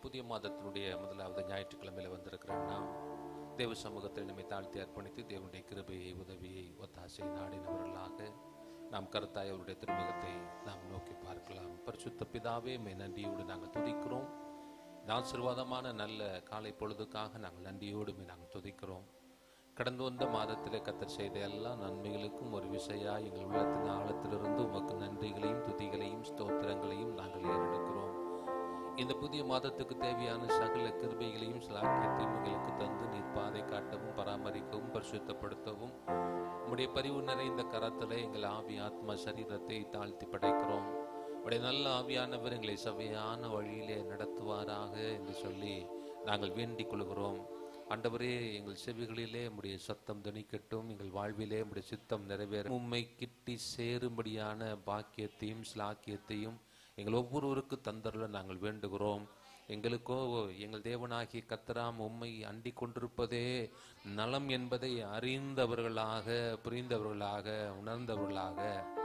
புதிய மாதத்தினுடைய முதலாவது ஞாயிற்றுக்கிழமையில வந்திருக்கிற நாம் தேவ சமூகத்தில் நம்மை தாழ்த்தி அர்ப்பணித்து தேவனுடைய கிருபையை உதவியை ஒத்தாசை நாடினவர்களாக நாம் கருத்தாய் அவருடைய திருமுகத்தை நாம் நோக்கி பார்க்கலாம் பரிசுத்த பிதாவே மை நன்றியோடு நாங்கள் துதிக்கிறோம் இந்த ஆசீர்வாதமான நல்ல காலை பொழுதுக்காக நாங்கள் நன்றியோடு மை நாங்கள் துதிக்கிறோம் கடந்து வந்த மாதத்திலே கத்தர் செய்த எல்லா நன்மைகளுக்கும் ஒரு விசையா எங்கள் உள்ளத்தின் ஆழத்திலிருந்து உமக்கு நன்றிகளையும் துதிகளையும் ஸ்தோத்திரங்களையும் நாங்கள் ஏறெடுக்கிறோம் இந்த புதிய மாதத்துக்கு தேவையான சகல கிருபைகளையும் சிலாக்கியத்தையும் எங்களுக்கு தந்து நீர் பாதை காட்டவும் பராமரிக்கவும் பரிசுத்தப்படுத்தவும் உம்முடைய பரிவு நிறைந்த கரத்தில் எங்கள் ஆவி ஆத்ம சரீரத்தை தாழ்த்தி படைக்கிறோம் உடைய நல்ல ஆவியானவர் எங்களை சபையான வழியிலே நடத்துவாராக என்று சொல்லி நாங்கள் வேண்டிக் கொள்கிறோம் ஆண்டவரே எங்கள் செவிகளிலே உம்முடைய சத்தம் துணிக்கட்டும் எங்கள் வாழ்விலே உம்முடைய சித்தம் நிறைவேற உம்மை கிட்டி சேரும்படியான பாக்கியத்தையும் ஸ்லாக்கியத்தையும் எங்கள் ஒவ்வொருவருக்கு தந்தருள நாங்கள் வேண்டுகிறோம் எங்களுக்கோ எங்கள் தேவனாகிய கத்தராம் உம்மை அண்டிக் கொண்டிருப்பதே நலம் என்பதை அறிந்தவர்களாக புரிந்தவர்களாக உணர்ந்தவர்களாக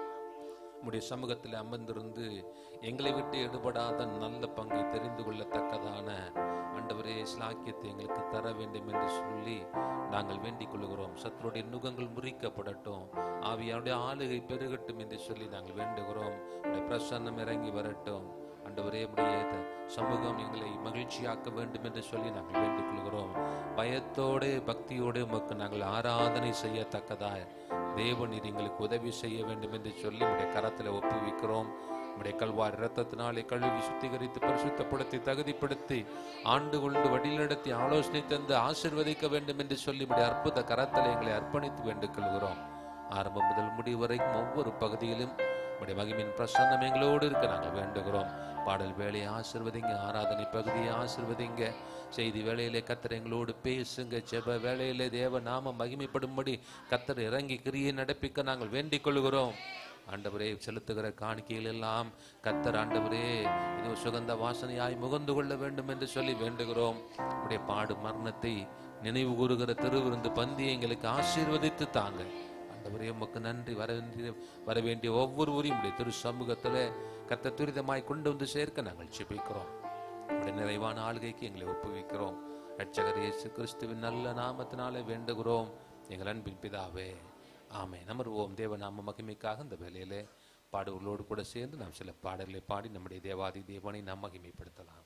உம்முடைய சமூகத்தில் அமர்ந்திருந்து எங்களை விட்டு எடுபடாத நல்ல பங்கை தெரிந்து கொள்ளத்தக்கதான ஆண்டவரே ஸ்லாக்கியத்தை எங்களுக்கு தர வேண்டும் என்று சொல்லி நாங்கள் வேண்டிக் கொள்கிறோம் சத்துருடைய நுகங்கள் முறிக்கப்படட்டும் ஆவியாருடைய ஆளுகை பெருகட்டும் என்று சொல்லி நாங்கள் வேண்டுகிறோம் உடைய பிரசன்னம் இறங்கி வரட்டும் ஆண்டவரே உடைய சமூகம் எங்களை மகிழ்ச்சியாக்க வேண்டும் என்று சொல்லி நாங்கள் வேண்டிக் கொள்கிறோம் பயத்தோடு பக்தியோடு உமக்கு நாங்கள் ஆராதனை செய்யத்தக்கதாய் தேவன் நீர் எங்களுக்கு உதவி செய்ய வேண்டும் என்று சொல்லி உடைய கரத்தில் ஒப்புவிக்கிறோம் உடைய கல்வாரி ரத்தத்தினாலே கழுவி சுத்திகரித்து பரிசுத்தப்படுத்தி தகுதிப்படுத்தி ஆண்டு கொண்டு வழிநடத்தி ஆலோசனை தந்து ஆசிர்வதிக்க வேண்டும் என்று சொல்லி உடைய அற்புத கரத்தில் எங்களை அர்ப்பணித்து வேண்டிக் கொள்கிறோம் ஆரம்பம் முதல் முடிவு வரைக்கும் ஒவ்வொரு பகுதியிலும் உடைய மகிமின் பிரசன்னம் எங்களோடு இருக்க நாங்கள் வேண்டுகிறோம் பாடல் வேலையை ஆசிர்வதிங்க ஆராதனை பகுதியை ஆசிர்வதிங்க செய்தி வேலையிலே கத்தர் எங்களோடு பேசுங்க ஜெப வேலையிலே தேவ நாம மகிமைப்படும்படி கத்தர் இறங்கி கிரியை நடப்பிக்க நாங்கள் வேண்டிக் கொள்கிறோம் ஆண்டவரே செலுத்துகிற காணிக்கைகள் எல்லாம் கத்தர் ஆண்டவரே இது சுகந்த வாசனையாய் முகந்து கொள்ள வேண்டும் என்று சொல்லி வேண்டுகிறோம் உடைய பாடு மரணத்தை நினைவு கூறுகிற திருவிருந்து பந்தி எங்களுக்கு ஆசீர்வதித்து தாங்க ஆண்டவரே உமக்கு நன்றி வர வேண்டிய வர வேண்டிய ஒவ்வொருவரையும் உடைய திரு சமூகத்தில் கத்த துரிதமாய் கொண்டு வந்து சேர்க்க நாங்கள் செபிக்கிறோம் உடைய நிறைவான ஆளுகைக்கு எங்களை ஒப்புவிக்கிறோம் ரட்சகர் இயேசு கிறிஸ்துவின் நல்ல நாமத்தினாலே வேண்டுகிறோம் எங்கள் அன்பின் பிதாவே ஆமே நமருவோம் தேவ நாம மகிமைக்காக இந்த வேலையிலே பாடுகளோடு கூட சேர்ந்து நாம் சில பாடல்களை பாடி நம்முடைய தேவாதி தேவனை நாம் மகிமைப்படுத்தலாம்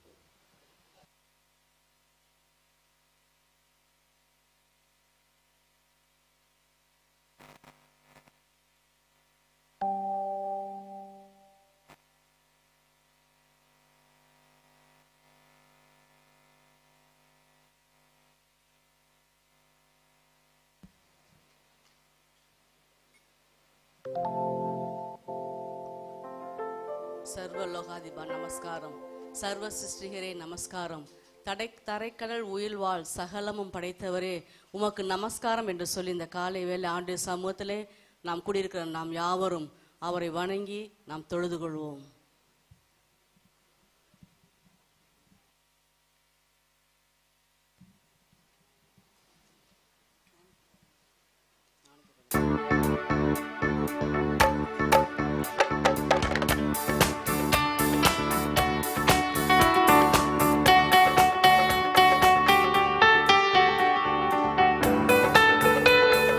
சர்வ லோகாதிபா நமஸ்காரம் சர்வ சிருஷ்டிகரே நமஸ்காரம் தடை தரைக்கடல் உயிர்வாழ் சகலமும் படைத்தவரே உமக்கு நமஸ்காரம் என்று சொல்லி இந்த காலை வேலை ஆண்டு சமூகத்திலே நாம் கூடியிருக்கிற நாம் யாவரும் அவரை வணங்கி நாம் தொழுது கொள்வோம்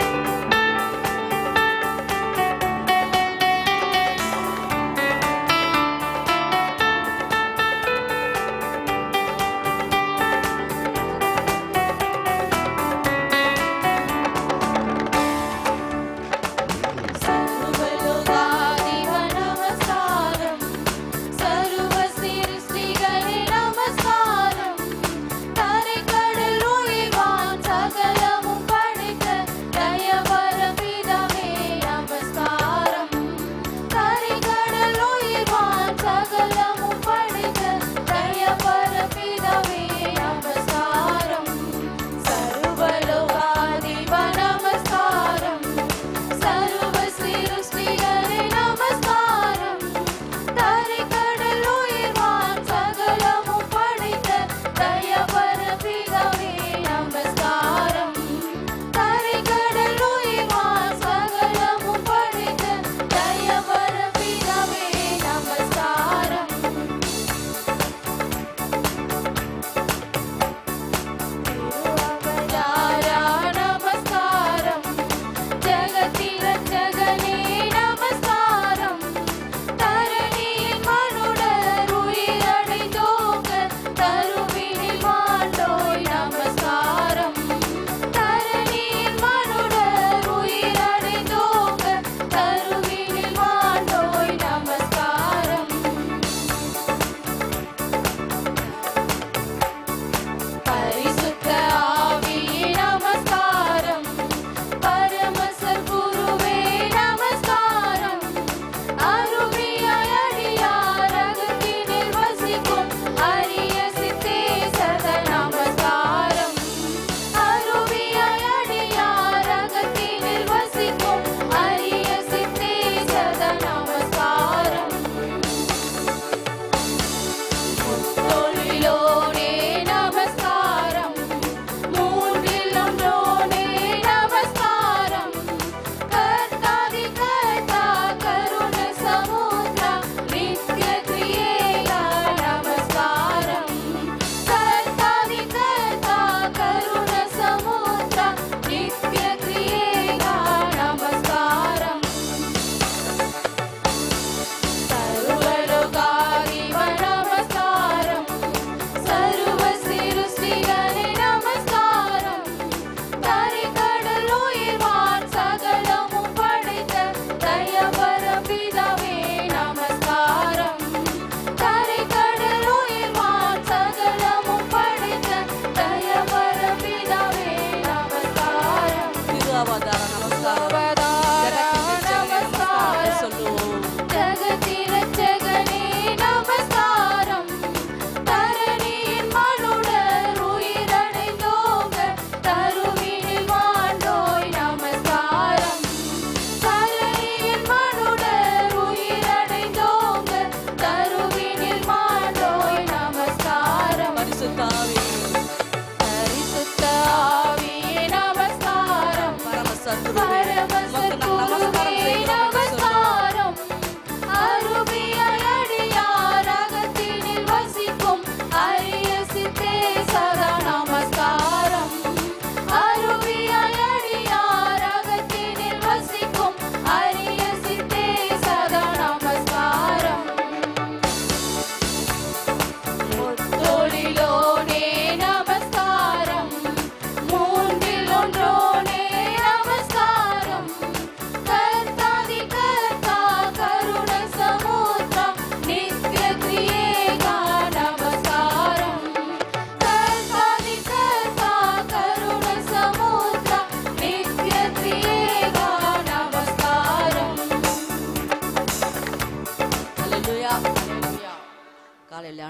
ஆ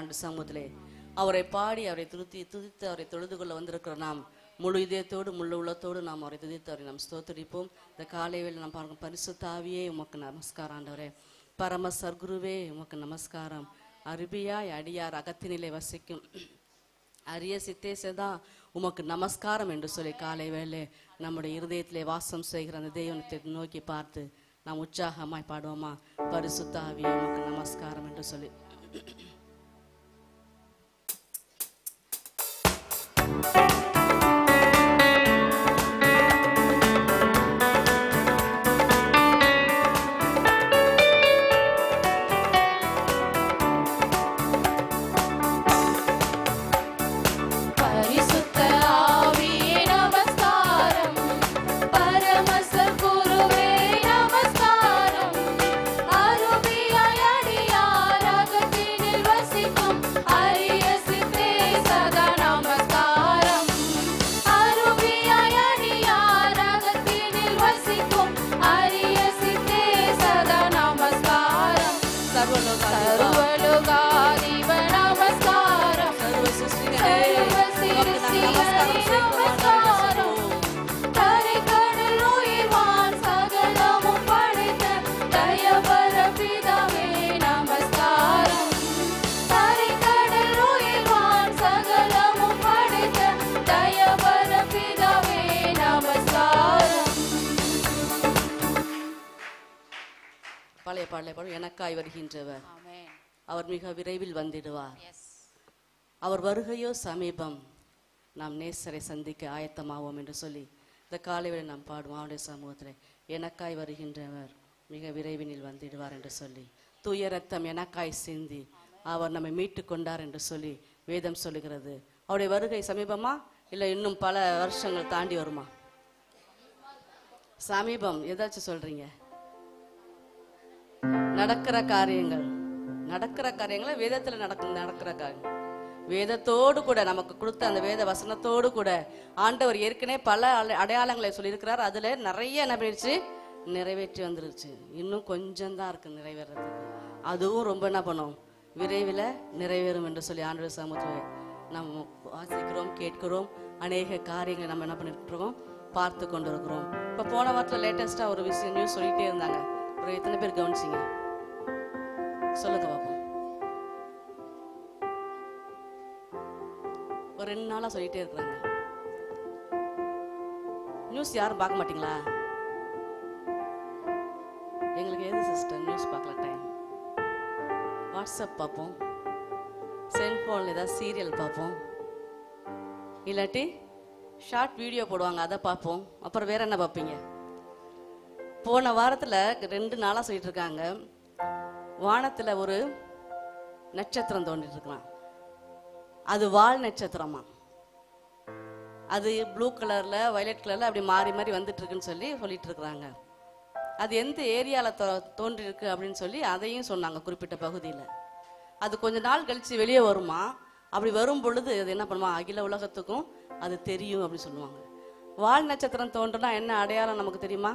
ஆண்டு சமூகத்திலே அவரை பாடி அவரை துருத்தி துதித்து அவரை தொழுது கொள்ள வந்திருக்கிற நாம் முழு இதயத்தோடு முழு உள்ளத்தோடு நாம் அவரை துதித்து அவரை நாம் ஸ்தோத்தரிப்போம் இந்த காலை வேளை நாம் பார்க்கும் பரிசுத்தாவியே உமக்கு நமஸ்காரம் ஆண்டவரே பரம சர்க்குருவே உமக்கு நமஸ்காரம் அருபியாய் அடியார் அகத்தினிலே வசிக்கும் அரிய சித்தேசதா உமக்கு நமஸ்காரம் என்று சொல்லி காலை வேளை நம்முடைய இருதயத்திலே வாசம் செய்கிற அந்த தெய்வத்தை நோக்கி பார்த்து நாம் உற்சாகமாய் பாடுவோமா பரிசுத்தாவியே உமக்கு நமஸ்காரம் என்று சொல்லி பரிசுத்த ஆவியே நமஸ்காரம் பரமசர் குருவே நமஸ்காரம் அருமையாய் அடியார் அகத்தினில் வசிக்கும் அரிய சித்தே சதா நமஸ்காரம் அருமையாய் அடியார் அகத்தினில் வசிக்கும் அரிய சித்தே சதா நமஸ்காரம் சர்வலோகாதிப நமஸ்காரம் சர்வ சர்வ சிருஷ்டிகரே நமஸ்காரம். தரைக்கடல் உயிர்வான் சகலமும் படைத்த தயவர பிதாவே நமஸ்காரம். தரைக்கடல் உயிர்வான் சகலமும் படைத்த தயவர பிதாவே நமஸ்காரம். பழைய பாடலை பாடும் எனக்காய் வருகின்றவர் ஆமென். அவர் மிக விரைவில் வந்திடுவார் Yes. அவர் வருகையோ சமீபம் நாம் நேசரை சந்திக்க ஆயத்தமாவோம் என்று சொல்லி இந்த காலைவேளை நாம் பாடுவோம் அவருடைய சமூகத்தில் எனக்காய் வருகின்றவர் மிக விரைவினில் வந்திடுவார் என்று சொல்லி தூய ரத்தம் எனக்காய் சிந்தி அவர் நம்மை மீட்டு கொண்டார் என்று சொல்லி வேதம் சொல்லுகிறது அவருடைய வருகை சமீபமா இல்லை இன்னும் பல வருஷங்கள் தாண்டி வருமா சமீபம் ஏதாச்சும் சொல்றீங்க நடக்கிற காரியங்கள் நடக்கிற காரியங்களை வேதத்துல நடக்க நடக்கிற காரியம் வேதத்தோடு கூட நமக்கு கொடுத்த அந்த வேத வசனத்தோடு கூட ஆண்டவர் ஏற்கனவே பல அல- அடையாளங்களை சொல்லியிருக்கிறார் அதுல நிறைய என்ன பண்ணிருச்சு நிறைவேற்றி வந்துருச்சு இன்னும் கொஞ்சம் தான் இருக்கு நிறைவேறதுக்கு அதுவும் ரொம்ப என்ன பண்ணும் விரைவில் நிறைவேறும் என்று சொல்லி ஆண்டவர் சமூகத்தை நம்ம வாசிக்கிறோம் கேட்கிறோம் அநேக காரியங்களை நம்ம என்ன பண்ணிட்டு இருக்கோம் பார்த்து கொண்டு இருக்கிறோம் இப்போ போன வாரத்தில் லேட்டஸ்ட்டாக ஒரு விஷயம் நியூஸ் சொல்லிட்டே இருந்தாங்க ஒரு எத்தனை பேர் கவனிச்சிங்க சொல்லுங்க பாப்போம் ஒரு ரெண்டு நாளா சொல்லிட்டே இருக்கிறாங்க நியூஸ் யாரும் பார்க்க மாட்டீங்களா எங்களுக்கு எது சிஸ்டர் நியூஸ் பார்க்கல டைம் வாட்ஸ்அப் பார்ப்போம் செல்ஃபோனில் ஏதாவது சீரியல் பார்ப்போம் இல்லாட்டி ஷார்ட் வீடியோ போடுவாங்க அதை பார்ப்போம் அப்புறம் வேற என்ன பார்ப்பீங்க போன வாரத்தில் ரெண்டு நாளாக சொல்லிட்டு இருக்காங்க வானத்தில் ஒரு நட்சத்திரம் தோண்டிட்டு இருக்கலாம் அது வால் நட்சத்திரமா அது ப்ளூ கலர்ல வயலட் கலர்ல அப்படி மாறி மாறி வந்துட்டு இருக்குன்னு சொல்லி சொல்லிட்டு இருக்கிறாங்க அது எந்த ஏரியால தோ தோன்றி இருக்கு அப்படின்னு சொல்லி அதையும் சொன்னாங்க குறிப்பிட்ட பகுதியில் அது கொஞ்ச நாள் கழிச்சு வெளியே வருமா அப்படி வரும் பொழுது அது என்ன பண்ணுமா அகில உலகத்துக்கும் அது தெரியும் அப்படின்னு சொல்லுவாங்க வால் நட்சத்திரம் தோன்றுனா என்ன அடையாளம் நமக்கு தெரியுமா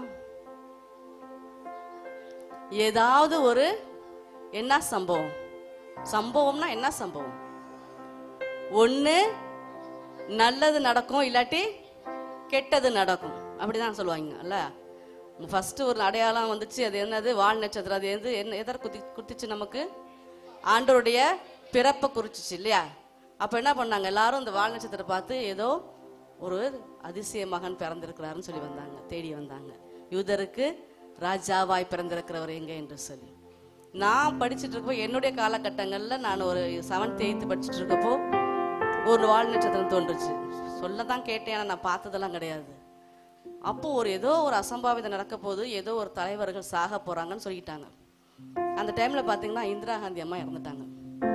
ஏதாவது ஒரு என்ன சம்பவம் சம்பவம்னா என்ன சம்பவம் ஒண்ணு நல்லது நடக்கும் இல்லாட்டி கெட்டது நடக்கும் அப்படிதான் சொல்லுவாங்க அல்ல ஃபர்ஸ்ட் ஒரு அடையாளம் வந்துச்சு அது என்னது வால் நட்சத்திரம் அது எது என்ன எதர் குத்தி குத்திச்சு நமக்கு ஆண்டவருடைய பிறப்பை குறிச்சிச்சு இல்லையா அப்ப என்ன பண்ணாங்க எல்லாரும் இந்த வால் நட்சத்திரம் பார்த்து ஏதோ ஒரு அதிசய மகன் பிறந்திருக்கிறாருன்னு சொல்லி வந்தாங்க தேடி வந்தாங்க யூதருக்கு ராஜாவாய் பிறந்திருக்கிறவர் எங்க என்று சொல்லி நான் படிச்சுட்டு இருக்கப்போ என்னுடைய காலகட்டங்கள்ல நான் ஒரு செவன்த் எயித்து படிச்சுட்டு இருக்கப்போ ஒரு வால் நட்சத்திரம் தோன்றுச்சு சொல்ல தான் கேட்டேன் ஆனா நான் பார்த்ததெல்லாம் கிடையாது அப்போ ஒரு ஏதோ ஒரு அசம்பாவிதம் நடக்க போகுது ஏதோ ஒரு தலைவர்கள் சாக போறாங்கன்னு சொல்லிட்டாங்க அந்த டைம்ல பாத்தீங்கன்னா இந்திரா காந்தி அம்மா இறந்துட்டாங்க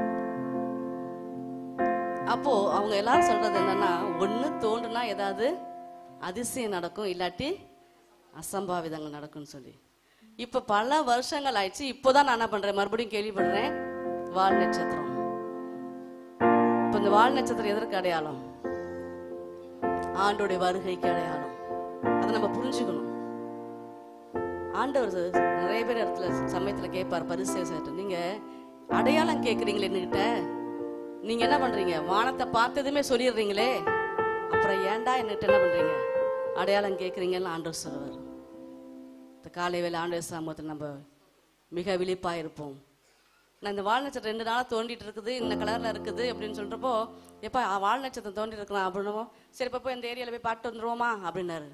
அப்போ அவங்க எல்லாரும் சொல்றது என்னன்னா ஒண்ணு தோன்றுனா ஏதாவது அதிசயம் நடக்கும் இல்லாட்டி அசம்பாவிதங்கள் நடக்கும்னு சொல்லி இப்ப பல வருஷங்கள் ஆயிடுச்சு இப்போதான் நான் என்ன பண்றேன் மறுபடியும் கேள்விப்படுறேன் வால் நட்சத்திரம் இப்ப இந்த வால் நட்சத்திரம் எதற்கு அடையாளம் ஆண்டோடைய வருகைக்கு அடையாளம் அதை நம்ம புரிஞ்சுக்கணும் ஆண்டவர் ச- நிறைய பேர் இடத்துல சமயத்துல கேட்பார் பரிசு நீங்க அடையாளம் கேட்குறீங்களே என்கிட்ட நீங்க என்ன பண்றீங்க வானத்தை பார்த்ததுமே சொல்லிடுறீங்களே அப்புறம் ஏன்டா என்னட்டு என்ன பண்றீங்க அடையாளம் கேட்குறீங்கன்னு ஆண்டவர் சொல்லுவார் இந்த காலை வேலை ஆண்டவர் சமூகத்தில் நம்ம மிக விழிப்பா இருப்போம் நான் இந்த வால் நட்சத்திரம் ரெண்டு நாளாக தோண்டிட்டு இருக்குது இந்த கலரில் இருக்குது அப்படின்னு சொல்கிறப்போ எப்போ வால் நட்சத்திரம் தோண்டி இருக்கலாம் அப்படின்னவும் சரி இப்போ போய் இந்த ஏரியாவில் போய் பார்த்து வந்துருவோமா அப்படின்னாரு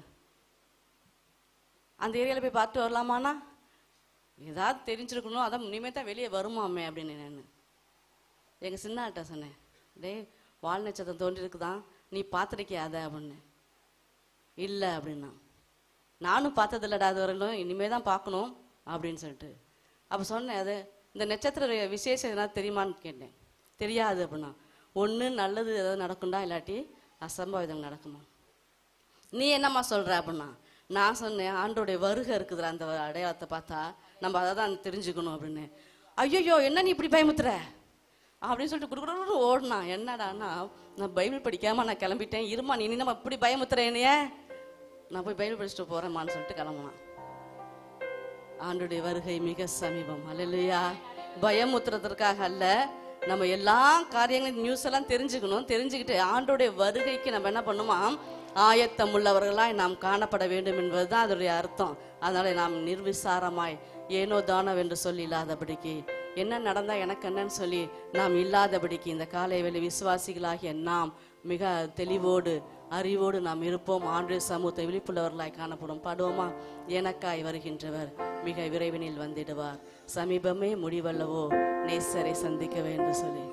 அந்த ஏரியாவில் போய் பார்த்து வரலாமாண்ணா ஏதாவது தெரிஞ்சிருக்கணும் அதான் இனிமேல் தான் வெளியே வருமாமே அப்படின்னு நான் எங்கள் சின்ன ஆள்கிட்ட சொன்னேன் டேய் வால் நட்சத்திரம் தோண்டி இருக்குதான் நீ பார்த்துருக்கியா அதை அப்படின்னு இல்லை அப்படின்னா நானும் பார்த்ததில்லடா அது வரலும் இனிமே தான் பார்க்கணும் அப்படின்னு சொல்லிட்டு அப்போ சொன்னேன் அது இந்த நட்சத்திர விசேஷம் எதனா தெரியுமான்னு கேட்டேன் தெரியாது அப்படின்னா ஒன்று நல்லது ஏதாவது நடக்கும்டா இல்லாட்டி அசம்பாவிதம் நடக்குமா நீ என்னம்மா சொல்ற அப்படின்னா நான் சொன்னேன் ஆண்டோடைய வருகை இருக்குதுல அந்த அடையாளத்தை பார்த்தா நம்ம அதை தான் தெரிஞ்சுக்கணும் அப்படின்னு ஐயோ என்ன நீ இப்படி பயமுத்துற அப்படின்னு சொல்லிட்டு குடுக்குறது ஓடினான் என்னடான்னா நான் பைபிள் படிக்காம நான் கிளம்பிட்டேன் இருமா நீ நம்ம இப்படி பயமுத்துற என்னைய நான் போய் பைபிள் படிச்சுட்டு போறேம்மான்னு சொல்லிட்டு கிளம்புனான் ஆண்டுடைய வருகை மிக சமீபம் அல்லையா பயமுத்துறதற்காக அல்ல நம்ம எல்லா காரியங்களும் நியூஸ் எல்லாம் தெரிஞ்சுக்கணும் தெரிஞ்சுக்கிட்டு ஆண்டோடைய வருகைக்கு நம்ம என்ன பண்ணுமா ஆயத்தம் உள்ளவர்களாய் நாம் காணப்பட வேண்டும் என்பதுதான் அதோடைய அர்த்தம் அதனால நாம் நிர்விசாரமாய் ஏனோ தானோ என்று சொல்லி இல்லாதபடிக்கு என்ன நடந்தா எனக்கு என்னன்னு சொல்லி நாம் இல்லாதபடிக்கு இந்த காலை வேலை விசுவாசிகளாகிய நாம் மிக தெளிவோடு அறிவோடு நாம் இருப்போம் ஆண்டு சமூகத்தை விழிப்புள்ளவர்களாய் காணப்படும் பாடுவோமா எனக்காய் வருகின்றவர் மிக விரைவினில் வந்திடுவார் சமீபமே முடிவல்லவோ நேசரை சந்திக்க வேண்டும் சொல்லி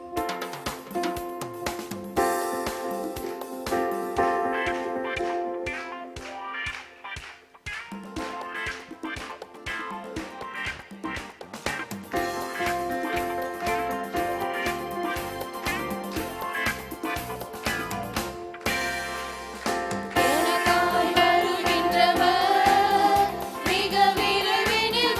எனக்காய் வருகின்றவர் மிக விரைவினில்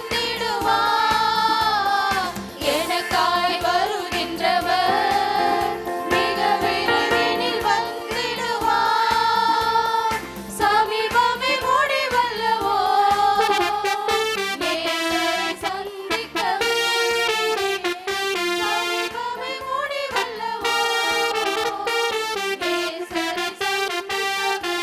வந்திடுவார் எனக்காய் வருகின்றவர் மிக விரைவினில் வந்திடுவார் சமீபமே முடிவல்லவோ நேசரை சந்திக்கவே சமீபமே முடிவல்லவோ நேசரை சந்திக்கவே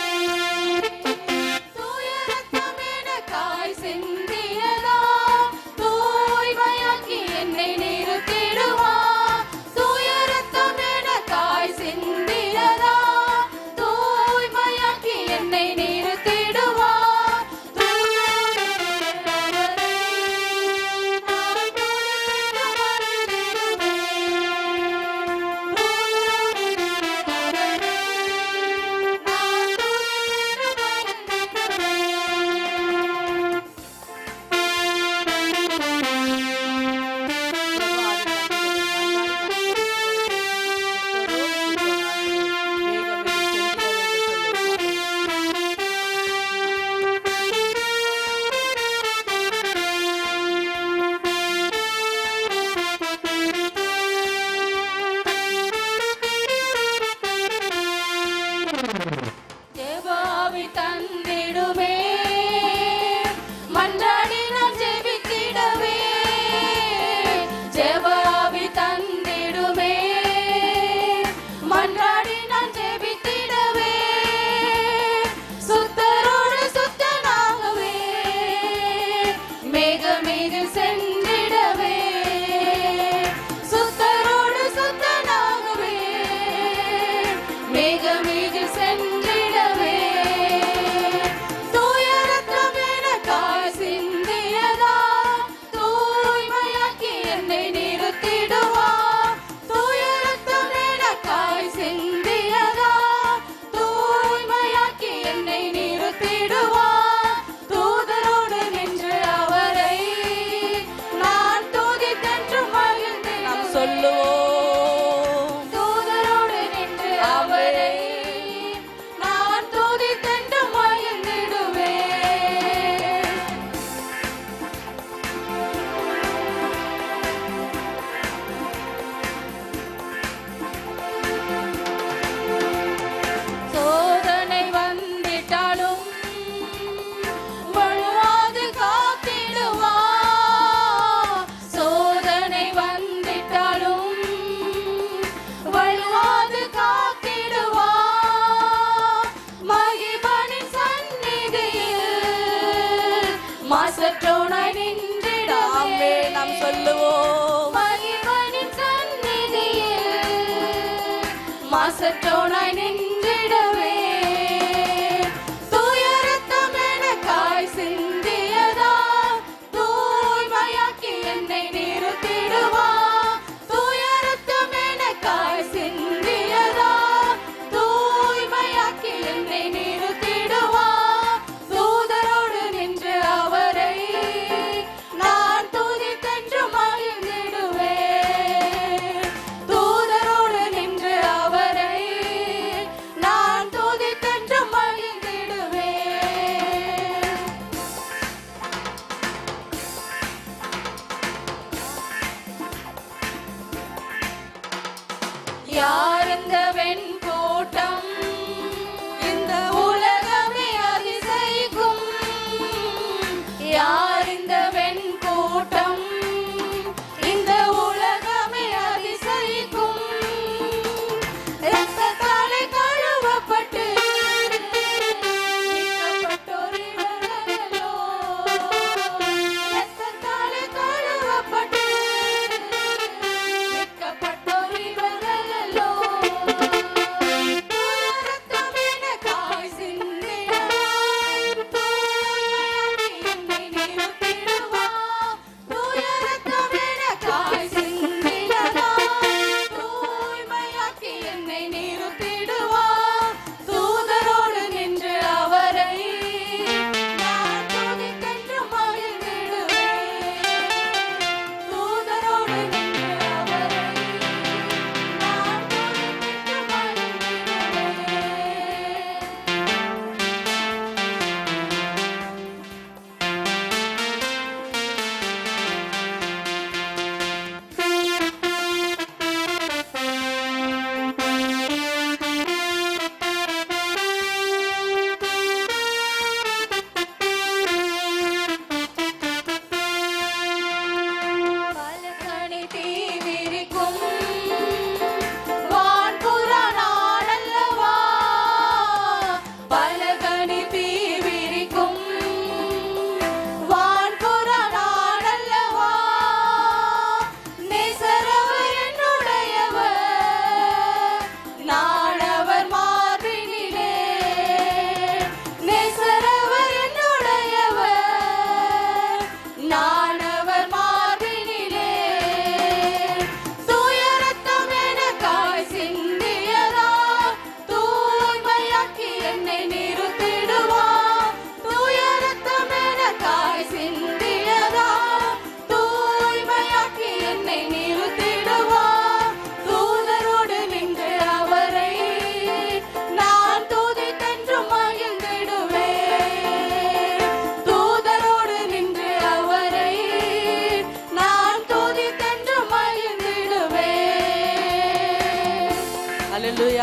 தூய ரத்தம் எனக்காய் சிந்தியதா தூய்மையாக்கி என்னை நிறுத்திடுவார் தூய ரத்தம் எனக்காய் சிந்தியதா தூய்மையாக்கி என்னை நிறுத்திடுவார் தூயவரே, நான் துதித்திட ஜெபாவி தந்திடுமே மன்றாடி நான் ஜெபித்திடவே ஜெபாவி தந்திடுமே மன்றாடி நான் ஜெபித்திடவே சுத்தரோடு சுத்தனாகவே மேகமீது சென்றிடவே சுத்தரோடு சுத்தனாகவே மேகமீது சென்றிடவே தூய ரத்தம் எனக்காய் சிந்தியதா தூய்மையாக்கி என்னை நிறுத்திடுவா தூய ரத்தம் எனக்காய் சிந்தியதா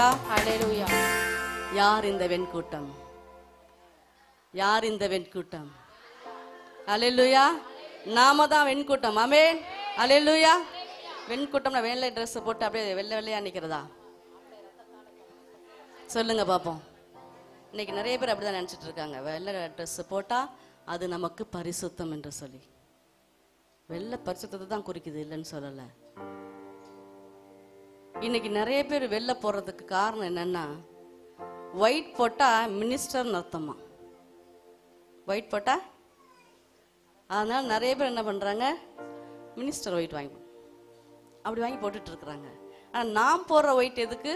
ஹalleluya யார் இந்த வெண்கூட்டம் யார் இந்த வெண்கூட்டம் அலையலுயா நாம தான் வெண்கூட்டம் ஆமென் அலையலுயா வெண்கூட்டம்னா வெள்ளை Dress போட்டு அப்படியே வெள்ளை வெள்ளையா நிக்கிறதா சொல்லுங்க பாப்போம் இன்னைக்கு நிறைய பேர் அப்படிதான் நினைச்சிட்டு இருக்காங்க வெள்ளை Dress போட்டா அது நமக்கு பரிசுத்தம் என்று சொல்லி வெள்ளை பரிசுத்தத்தை தான் குறிக்குது இல்லைன்னு சொல்லல இன்னைக்கு நிறைய பேர் வெளில போறதுக்கு காரணம் என்னன்னா ஒயிட் போட்டா மினிஸ்டர்னு அர்த்தமா ஒயிட் போட்டா அதனால நிறைய பேர் என்ன பண்றாங்க மினிஸ்டர் ஒயிட் வாங்கி அப்படி வாங்கி போட்டுட்டு இருக்கிறாங்க ஆனா நாம் போடுற ஒயிட் எதுக்கு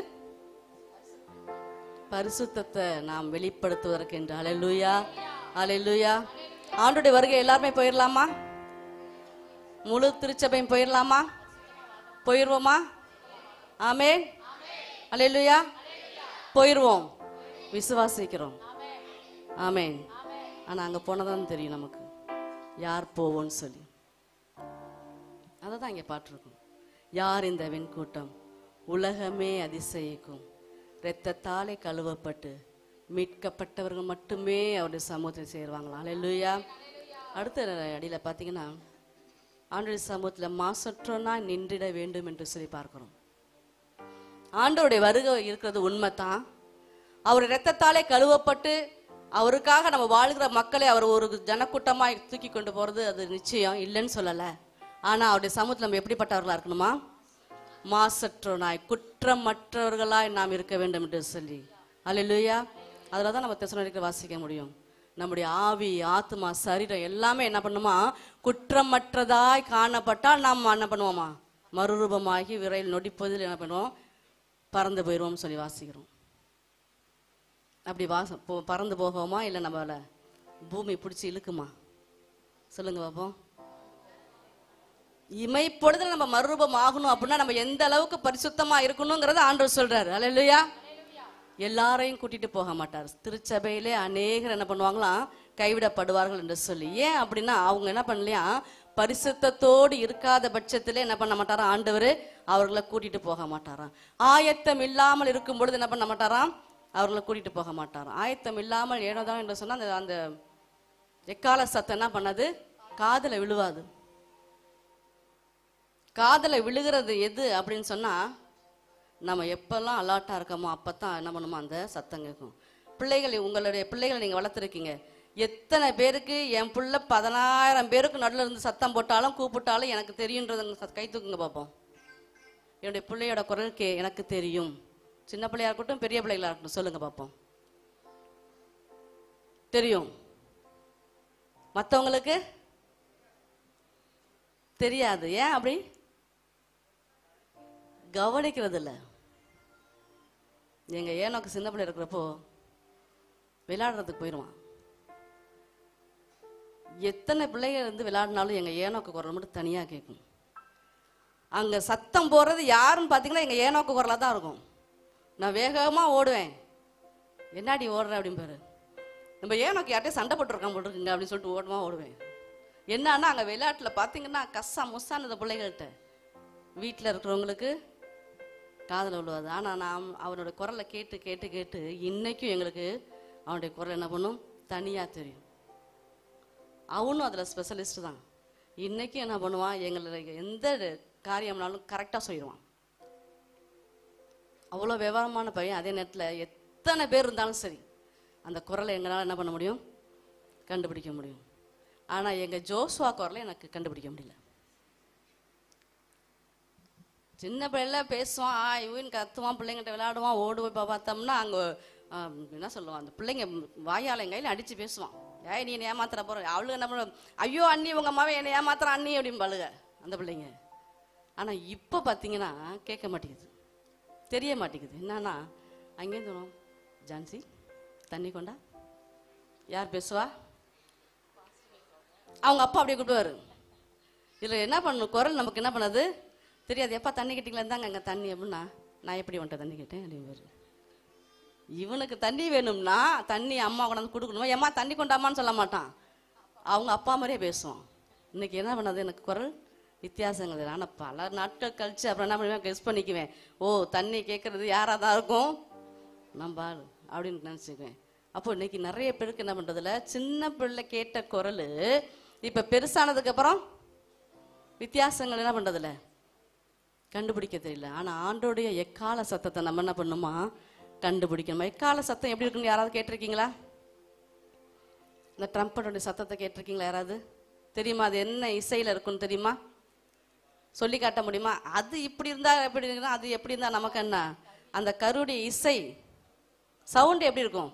பரிசுத்தத்தை நாம் வெளிப்படுத்துவதற்கு என்று அலையலூயா அலையலூயா ஆண்டுடைய வருகை எல்லாருமே போயிடலாமா முழு திருச்சபையும் போயிடலாமா போயிடுவோமா ஆமே அலையலூயா போயிடுவோம் விசுவாசிக்கிறோம் ஆமேன் ஆனா அங்க போனதான் தெரியும் நமக்கு யார் போவோம்னு சொல்லி அதை தான் இங்கே பாட்டிருக்கோம் யார் இந்த வெண்கூட்டம் உலகமே அதிசயிக்கும் இரத்தத்தாலே கழுவப்பட்டு மீட்கப்பட்டவர்கள் மட்டுமே அவருடைய சமூகத்தில் சேருவாங்களாம் அல்லேலூயா அடுத்த அடியில பார்த்தீங்கன்னா ஆண்டுடைய சமூகத்தில் மாசற்றோனா நின்றிட வேண்டும் என்று சொல்லி பார்க்கிறோம் ஆண்டவருடைய வருகை இருக்கிறது உண்மைதான் அவர் இரத்தத்தாலே கழுவப்பட்டு அவருக்காக நம்ம வாழ்கிற மக்களை அவர் ஒரு ஜனக்கூட்டமாய் தூக்கி கொண்டு போறது அது நிச்சயம் இல்லைன்னு சொல்லல ஆனா அவருடைய சமூகத்தில் நம்ம எப்படிப்பட்டவர்களா இருக்கணுமா மாசற்றோனாய் குற்றமற்றவர்களாய் நாம் இருக்க வேண்டும் என்று சொல்லி அல்லேலூயா அதில் தான் நம்ம தெசனோனிக்க வாசிக்க முடியும் நம்முடைய ஆவி ஆத்மா சரீரம் எல்லாமே என்ன பண்ணுமா குற்றமற்றதாய் காணப்பட்டால் நாம் என்ன பண்ணுவோமா மறுரூபமாகி விரைவில் நொடிப்பதில் என்ன பண்ணுவோம் பறந்து போயிடுவோம்னு சொல்லி வாசிக்கிறோம் அப்படி வாசம் போ பறந்து போகவோமா இல்லை நம்மள பூமி பிடிச்சி இழுக்குமா சொல்லுங்க பாப்போம் இமைப்பொழுதுல நம்ம மறுரூபம் ஆகணும் அப்படின்னா நம்ம எந்த அளவுக்கு பரிசுத்தமா இருக்கணுங்கிறத ஆண்டவர் சொல்றாரு அல்லையா எல்லாரையும் கூட்டிட்டு போக மாட்டார் திருச்சபையிலே அநேகர் என்ன பண்ணுவாங்களாம் கைவிடப்படுவார்கள் என்று சொல்லி ஏன் அப்படின்னா அவங்க என்ன பண்ணலையா பரிசுத்தத்தோடு இருக்காத பட்சத்திலே என்ன பண்ண மாட்டாராம் ஆண்டவர் அவர்களை கூட்டிட்டு போக மாட்டாராம் ஆயத்தம் இல்லாமல் இருக்கும் பொழுது என்ன பண்ண மாட்டாராம் அவர்களை கூட்டிட்டு போக மாட்டாராம் ஆயத்தம் இல்லாமல் ஏனோதான் என்று சொன்னா அந்த அந்த எக்கால சத்தம் என்ன பண்ணது காதுல விழுவாது காதல விழுகிறது எது அப்படின்னு சொன்னா நம்ம எப்பெல்லாம் அலர்ட்டா இருக்கோமோ அப்பதான் என்ன பண்ணுமோ அந்த சத்தம் கேட்கும் பிள்ளைகளை உங்களுடைய பிள்ளைகளை நீங்க வளர்த்துருக்கீங்க எத்தனை பேருக்கு என் புள்ள பதினாயிரம் பேருக்கு நடுவில் இருந்து சத்தம் போட்டாலும் கூப்பிட்டாலும் எனக்கு தெரியுன்றத கை தூக்குங்க பார்ப்போம் என்னுடைய பிள்ளையோட குரல் கே எனக்கு தெரியும் சின்ன பிள்ளையா இருக்கட்டும் பெரிய பிள்ளைகளா இருக்கட்டும் சொல்லுங்க பார்ப்போம் தெரியும் மற்றவங்களுக்கு தெரியாது ஏன் அப்படி கவனிக்கிறது இல்ல எங்க ஏனோக்கு சின்ன பிள்ளை இருக்கிறப்போ விளையாடுறதுக்கு போயிடுவான் எத்தனை பிள்ளைகள் இருந்து விளையாடினாலும் எங்க ஏனோக்கு குரல் மட்டும் தனியா கேட்கும் அங்க சத்தம் போடுறது யாருன்னு பாத்தீங்கன்னா எங்க ஏனோக்கு குரலா தான் இருக்கும் நான் வேகமா ஓடுவேன் என்னடி ஓடுற அப்படிம்பாரு நம்ம ஏனோக்கு யார்ட்டையும் சண்டை போட்டுருக்கான் போட்டுருக்குங்க அப்படின்னு சொல்லிட்டு ஓடுமா ஓடுவேன் என்னன்னா அங்க விளையாட்டுல பாத்தீங்கன்னா கஸ்ஸா முஸ்ஸான இந்த பிள்ளைகள்கிட்ட வீட்டில் இருக்கிறவங்களுக்கு காதில் விழுவாது ஆனால் நான் அவனோட குரலை கேட்டு கேட்டு கேட்டு இன்னைக்கும் எங்களுக்கு அவனுடைய குரல் என்ன பண்ணும் தனியாக தெரியும் அவனும் அதில் ஸ்பெஷலிஸ்ட் தான் இன்னைக்கும் என்ன பண்ணுவான் எங்களுக்கு எந்த காரியம்னாலும் கரெக்டாக சொல்லிடுவான் அவ்வளோ விவரமான பையன் அதே நேரத்தில் எத்தனை பேர் இருந்தாலும் சரி அந்த குரலை எங்களால் என்ன பண்ண முடியும் கண்டுபிடிக்க முடியும் ஆனால் எங்கள் ஜோஸ்வா குரலை எனக்கு கண்டுபிடிக்க முடியல சின்ன பிள்ளைல பேசுவான் ஆ இவன் கத்துவான் பிள்ளைங்கிட்ட விளையாடுவான் ஓடுவோம் இப்போ பார்த்தோம்னா அங்கே என்ன சொல்லுவான் அந்த பிள்ளைங்க வாயால் என் கையில் அடித்து பேசுவான் ஏய் நீ என்னை ஏமாத்துற போற அவளுக்கு என்ன பண்ண ஐயோ அண்ணி உங்க அம்மாவே என்னை ஏமாத்துற அண்ணி அப்படின்னு பழுக அந்த பிள்ளைங்க ஆனால் இப்போ பார்த்தீங்கன்னா கேட்க மாட்டேங்குது தெரிய மாட்டேங்குது என்னன்னா அங்கேயும் தோணும் ஜான்சி தண்ணி கொண்டா யார் பேசுவா அவங்க அப்பா அப்படியே கூப்பிடுவாரு இதில் என்ன பண்ணும் குரல் நமக்கு என்ன பண்ணது தெரியாது எப்பா தண்ணி கேட்டிங்களா இருந்தாங்க அங்கே தண்ணி அப்படின்னா நான் எப்படி உன்ட்ட தண்ணி கேட்டேன் அப்படின்னு இவனுக்கு தண்ணி வேணும்னா தண்ணி அம்மா கொண்டாந்து கொடுக்கணுமா ஏம்மா தண்ணி கொண்டாமான்னு சொல்ல மாட்டான் அவங்க அப்பா மாதிரியே பேசுவான் இன்னைக்கு என்ன பண்ணது எனக்கு குரல் வித்தியாசங்கள் இல்லை ஆனால் பல நாட்கள் கழிச்சு அப்புறம் என்ன பண்ணுவேன் கெஸ் பண்ணிக்குவேன் ஓ தண்ணி கேட்கறது யாராக தான் இருக்கும் நம்ம ஆள் அப்படின்னு நினச்சிக்குவேன் அப்போ இன்னைக்கு நிறைய பேருக்கு என்ன பண்ணுறதுல சின்ன பிள்ளை கேட்ட குரல் இப்போ பெருசானதுக்கப்புறம் வித்தியாசங்கள் என்ன பண்ணுறதில்ல கண்டுபிடிக்க தெரியல ஆனால் ஆண்டோடைய எக்கால சத்தத்தை நம்ம என்ன பண்ணுமா கண்டுபிடிக்கணும் எக்கால சத்தம் எப்படி இருக்குன்னு யாராவது கேட்டிருக்கீங்களா இந்த ட்ரம்பட்டோடைய சத்தத்தை கேட்டிருக்கீங்களா யாராவது தெரியுமா அது என்ன இசையில் இருக்குன்னு தெரியுமா சொல்லி காட்ட முடியுமா அது இப்படி இருந்தா எப்படி இருக்குன்னா அது எப்படி இருந்தா நமக்கு என்ன அந்த கருடைய இசை சவுண்ட் எப்படி இருக்கும்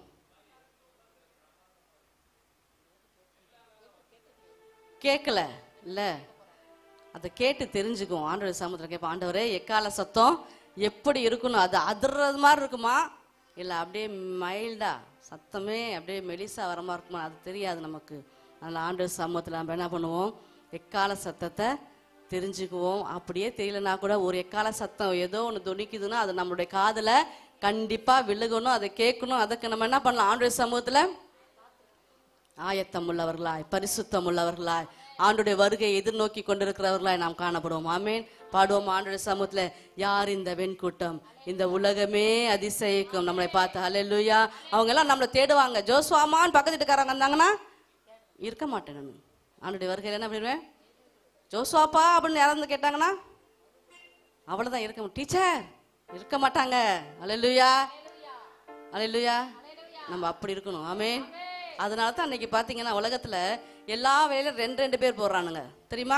கேட்கல இல்ல அதை கேட்டு தெரிஞ்சுக்கும் ஆண்டோட சமுத்திரம் கேட்போம் ஆண்டவரே எக்கால சத்தம் எப்படி இருக்கணும் அது அதிர்றது மாதிரி இருக்குமா இல்லை அப்படியே மைல்டா சத்தமே அப்படியே மெலிசா வர மாதிரி இருக்குமா அது தெரியாது நமக்கு அதில் ஆண்டவர் சமூகத்தில் நம்ம என்ன பண்ணுவோம் எக்கால சத்தத்தை தெரிஞ்சுக்குவோம் அப்படியே தெரியலனா கூட ஒரு எக்கால சத்தம் ஏதோ ஒன்று துணிக்குதுன்னா அது நம்மளுடைய காதில் கண்டிப்பாக விழுகணும் அதை கேட்கணும் அதுக்கு நம்ம என்ன பண்ணலாம் ஆண்டவர் சமூகத்தில் ஆயத்தம் உள்ளவர்களாய் பரிசுத்தம் உள்ளவர்களாய் ஆண்டுடைய வருகையை எதிர்நோக்கி கொண்டிருக்கிறவர்களாய் நாம் காணப்படுவோம் ஆமேன் பாடுவோம் ஆண்டுடைய சமூகத்துல யார் இந்த வெண்கூட்டம் இந்த உலகமே அதிசயிக்கும் நம்மளை பார்த்து ஹalleluya அவங்க எல்லாம் நம்மளை தேடுவாங்க ஜோஸ்வாமான்னு பக்கத்து வீட்டுக்காரங்க இருந்தாங்கன்னா இருக்க மாட்டேன் நான் ஆண்டுடைய வருகையில் என்ன பண்ணிடுவேன் ஜோஸ்வாப்பா அப்படின்னு யாராவது கேட்டாங்கன்னா அவ்வளவுதான் இருக்க டீச்சர் இருக்க மாட்டாங்க ஹalleluya ஹalleluya நம்ம அப்படி இருக்கணும் ஆமென் அதனால தான் அன்னைக்கு பார்த்தீங்கன்னா உலகத்துல எல்லா வேலையிலும் ரெண்டு ரெண்டு பேர் போடுறானுங்க தெரியுமா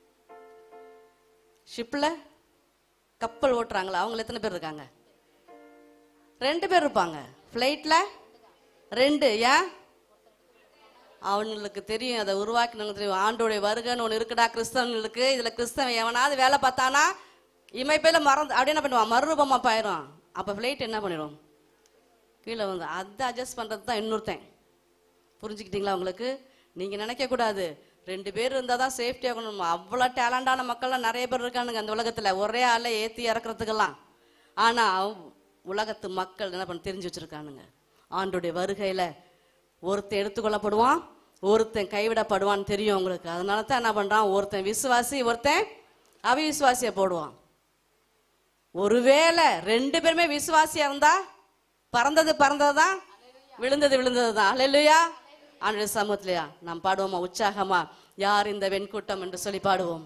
ஷிப்ல கப்பல் ஓட்டுறாங்களா அவங்க எத்தனை பேர் இருக்காங்க ரெண்டு பேர் இருப்பாங்க ஃப்ளைட்ல ரெண்டு ஏன் அவனுங்களுக்கு தெரியும் அதை உருவாக்கினவங்க தெரியும் ஆண்டோடைய வருகைன்னு ஒன்று இருக்குடா கிறிஸ்தவங்களுக்கு இதுல கிறிஸ்தவன் எவனாவது வேலை பார்த்தானா இமைப்பையில மறந்து அப்படியே என்ன பண்ணுவான் மறுரூபமா போயிடும் அப்ப ஃப்ளைட் என்ன பண்ணிடும் கீழே வந்து அதை அட்ஜஸ்ட் பண்றது தான் இன்னொருத்தன் புரிஞ்சுக்கிட்டீங்களா உங்களுக்கு நீங்க நினைக்க கூடாது ரெண்டு பேர் இருந்தால் தான் சேஃப்டி ஆகணும் அவ்வளோ டேலண்டான மக்கள்லாம் நிறைய பேர் இருக்கானுங்க அந்த உலகத்துல ஒரே ஆளை ஏற்றி இறக்குறதுக்கெல்லாம் ஆனா உலகத்து மக்கள் என்ன பண்ண தெரிஞ்சு வச்சிருக்கானுங்க ஆண்டுடைய வருகையில ஒருத்தன் எடுத்துக்கொள்ளப்படுவான் ஒருத்தன் கைவிடப்படுவான்னு தெரியும் உங்களுக்கு அதனால தான் என்ன பண்றான் ஒருத்தன் விசுவாசி ஒருத்தன் அவிசுவாசியை போடுவான் ஒருவேளை ரெண்டு பேருமே விசுவாசியா இருந்தா பறந்தது பறந்தது தான் விழுந்தது விழுந்தது தான் அல்லையா ஆண்டு சமூகத்திலையா நாம் பாடுவோமா உற்சாகமா யார் இந்த வெண்கூட்டம் என்று சொல்லி பாடுவோம்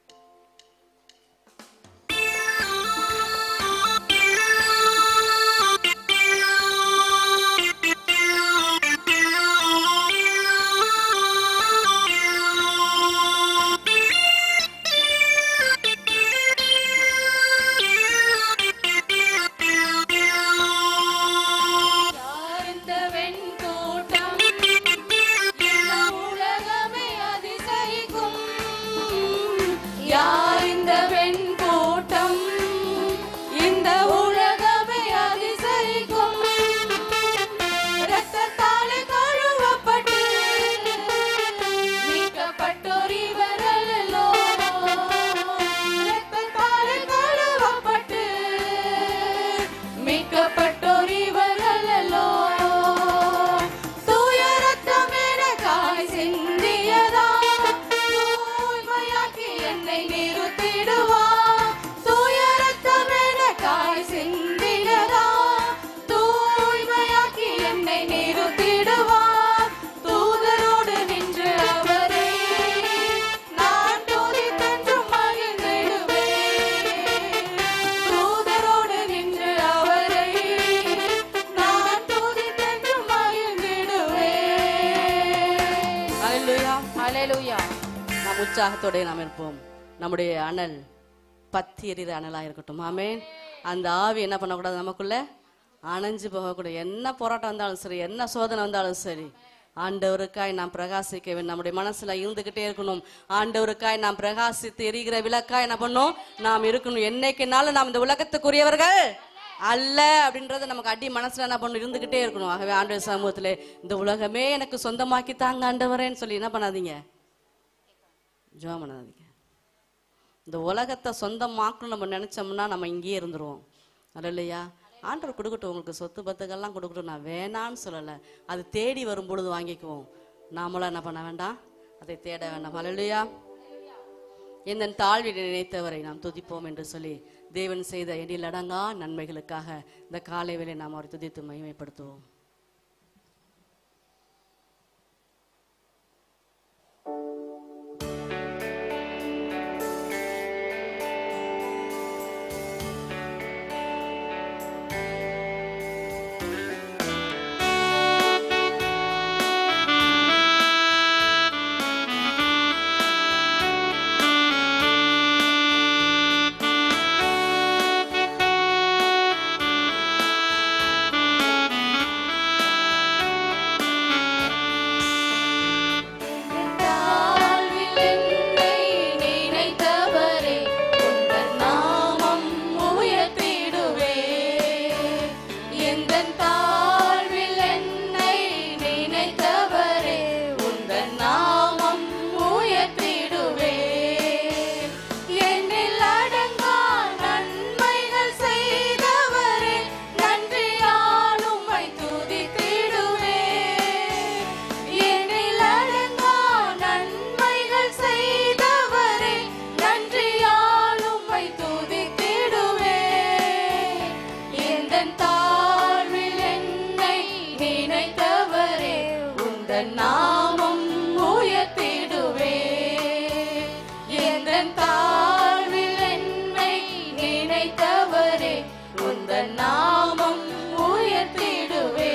யார் இந்த வெண்கூட்டம் இந்த உலகமே அதிசயிக்கும் யார் இந்த வெண்கூட்டம் இந்த உலகமே அதிசயிக்கும் இரத்தத்தாலே கழுவப்பட்டு மீட்கப்பட்டோர் இவர்களோ இரத்தத்தாலே கழுவப்பட்டு மீட்கப்பட்டோர் இவர்களோ தூய ரத்தம் எனக்காய் சிந்தியதா தூய்மையாக்கி என்னை நிறுத்திடுவா தூய ரத்தம் எனக்காய் சிந்தியதா தூய்மையாக்கி என்னை நிறுத்திடுவா தூதரோடு நின்று அவரே நான் துதித்தென்றும் மகிழ்ந்திடுவேன் தூதரோடு நின்று அவரை நான் துதித்தென்றும் மகிழ்ந்திடுவேன் அல்லேலூயா ஹalleluya நாம் உற்சாகத்தோட நாம் இருப்போம் நம்முடைய அனல் பத்தி எரிகிற அனலா இருக்கட்டும் ஆமென் அந்த ஆவி என்ன பண்ணக்கூடாது நமக்குள்ள அணைஞ்சு போகக்கூடாது என்ன போராட்டம் வந்தாலும் சரி என்ன சோதனை வந்தாலும் சரி ஆண்டவருக்காய் நாம் பிரகாசிக்க வேண்டும் நம்முடைய மனசுல இருந்துகிட்டே இருக்கணும் ஆண்டவருக்காய் நாம் பிரகாசித்து எரிகிற விளக்காய் என்ன பண்ணணும் நாம் இருக்கணும் என்னைக்குனாலும் நாம் இந்த உலகத்துக்குரியவர்கள் அல்ல அப்படின்றத நமக்கு அடி மனசுல என்ன பண்ணணும் இருந்துகிட்டே இருக்கணும் ஆகவே ஆண்டவர் சமூகத்திலே இந்த உலகமே எனக்கு சொந்தமாக்கி தாங்க ஆண்டவரேன்னு சொல்லி என்ன பண்ணாதீங்க ஜோம் பண்ணாதீங்க இந்த உலகத்தை சொந்தமாக்கணும் நம்ம நினைச்சோம்னா நம்ம இங்கேயே இருந்துருவோம் அது இல்லையா ஆண்டவர் கொடுக்கட்டும் உங்களுக்கு சொத்து பத்துக்கெல்லாம் கொடுக்கட்டும் நான் வேணான்னு சொல்லலை அது தேடி வரும் பொழுது வாங்கிக்குவோம் நாமளும் என்ன பண்ண வேண்டாம் அதை தேட வேண்டாம் அல்லையா எந்த தாழ்வில் நினைத்தவரை நாம் துதிப்போம் என்று சொல்லி தேவன் செய்த எண்ணில் அடங்கா நன்மைகளுக்காக இந்த காலை வேளை நாம் அவரை துதித்து மகிமைப்படுத்துவோம் தாழ்வில் என்னை நினைத்தவரே உந்தன் நாமம் உயர்த்திடுவே எந்தன் தாழ்வில் என்னை நினைத்தவரே உந்தன் நாமம் உயர்த்திடுவே என்னில் அடங்கா நன்மைகள் செய்தவரே நன்றியால் உம்மை துதித்திடுவே என்னில் அடங்கா நன்மைகள் செய்தவரே நன்றியால் உம்மை துதித்திடுவே எந்தன் தாழ்வில் என்னை நினைத்தவரே உந்தன் நாமம் உயர்த்திடுவே எந்தன் தாழ்வில் என்னை நினைத்தவரே உந்தன் நாமம் உயர்த்திடுவே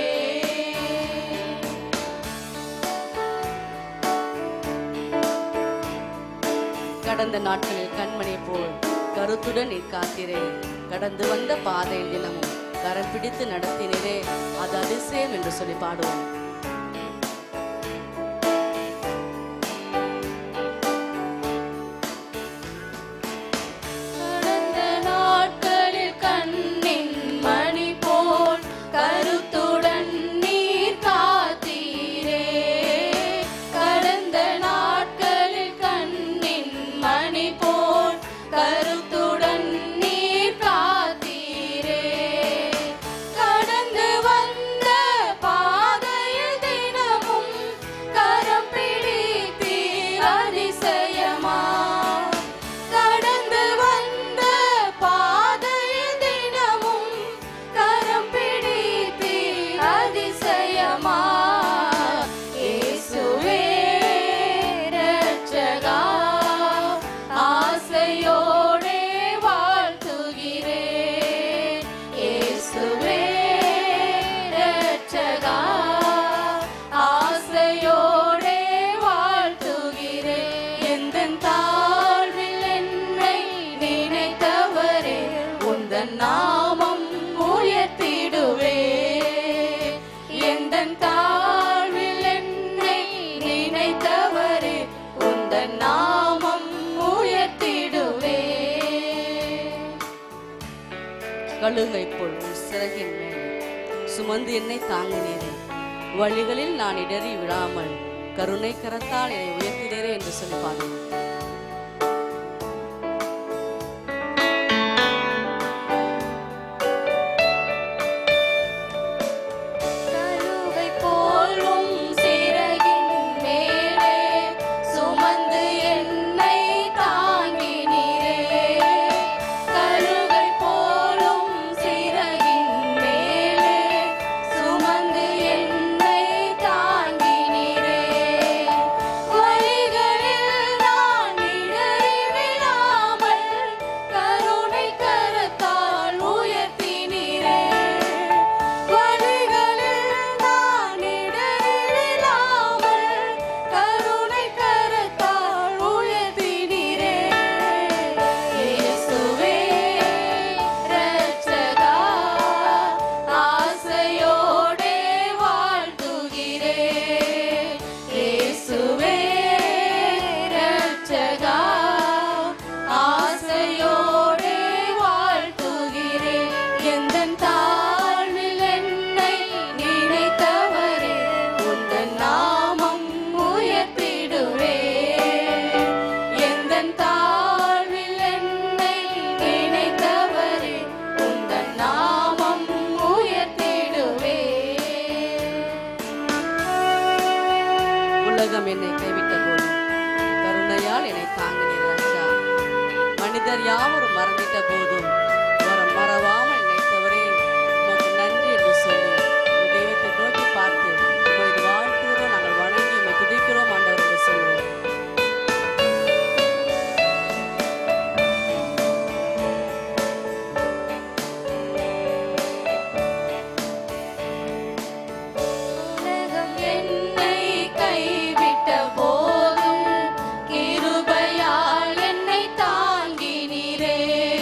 கடந்த நாட்களில் கண்மணி போல் கருத்துடன் நீர் காத்தீரே கடந்து வந்த பாதையில் தினமும் கரம் பிடித்து நடத்தினரே அது அதிசயம் என்று சொல்லி பாடுவோம் கடந்த நாட்களில் கண்ணின் மணி போல் கருத்துடன் நீர் காத்தீரே கடந்த நாட்களில் கண்ணின் மணி போல் கருத்துடன் நீர் காத்தீரே கடந்து வந்த பாதையில் தினமும் கரம் பிடித்தீர் அதிசயமா கடந்து வந்த பாதையில் தினமும் கரம் பிடித்தீர் அதிசயமா இயேசுவே இரட்சகா ஆசையோடே வாழ்த்துகிறேன் இயேசுவே இரட்சகா ஆசையோடே வாழ்த்துகிறேன் எந்தன் தாழ்வில் என்னை நினைத்தவரே உந்தன் நாமம் உயர்த்திடுவே எந்தன் தாழ்வில் என்னை நினைத்தவரே உந்தன் நாமம் உயர்த்திடுவே கழுகை போல் உன் சிறகின் மேலே சுமந்து என்னை தாங்கினீரே வழிகளில் நான் இடறி விழாமல் கருணை கரத்தால் என்னை உயர்த்தினீரே என்று சொல்லி பாடுவோம் கழுகை போலும் சிறகின் மேலே சுமந்து என்னை தாங்கினீரே கழுகை போலும் சிறகின் மேலே சுமந்து என்னை தாங்கினீரே வழிகளில் நான் இடறி விழாமல் கருணை கரத்தால் உயர்த்தினீரே வழிகளில் நான் இடறி விழாமல் கருணை கரத்தால் உயர்த்தினீரே இயேசுவே இரட்சகா ஆசையோடே வாழ்த்துகிறேன் இயேசுவே இரட்சகா ஆசையோடே வாழ்த்துகிறேன் எந்தன் தாழ்வில் என்னை நினைத்தவரே உந்தன் நாமம் உயர்த்திடுவே எந்தன் தாழ்வில் என்னை நினைத்தவரே உந்தன் நாமம் உயர்த்திடுவே உலகம் என்னை கைவிட்ட போதும் கருணையால் என்னை தாங்கினீர் ராஜா மனிதர் யாவரும் மறந்திட்ட போதும் வர மறவாமல் நினைத்தவரே உமக்கு நன்றி என்று சொல்லி இந்த தெய்வத்தை நோக்கி பார்த்து உங்களை வாழ்த்துகிறோம் நாங்கள் வணங்கி உங்களை துதிக்கிறோம் ஆண்டவர் என்று சொல்லுவோம் உலகம் என்னை கைவிட்ட போதும் கிருபையால் என்னை தாங்கினீரே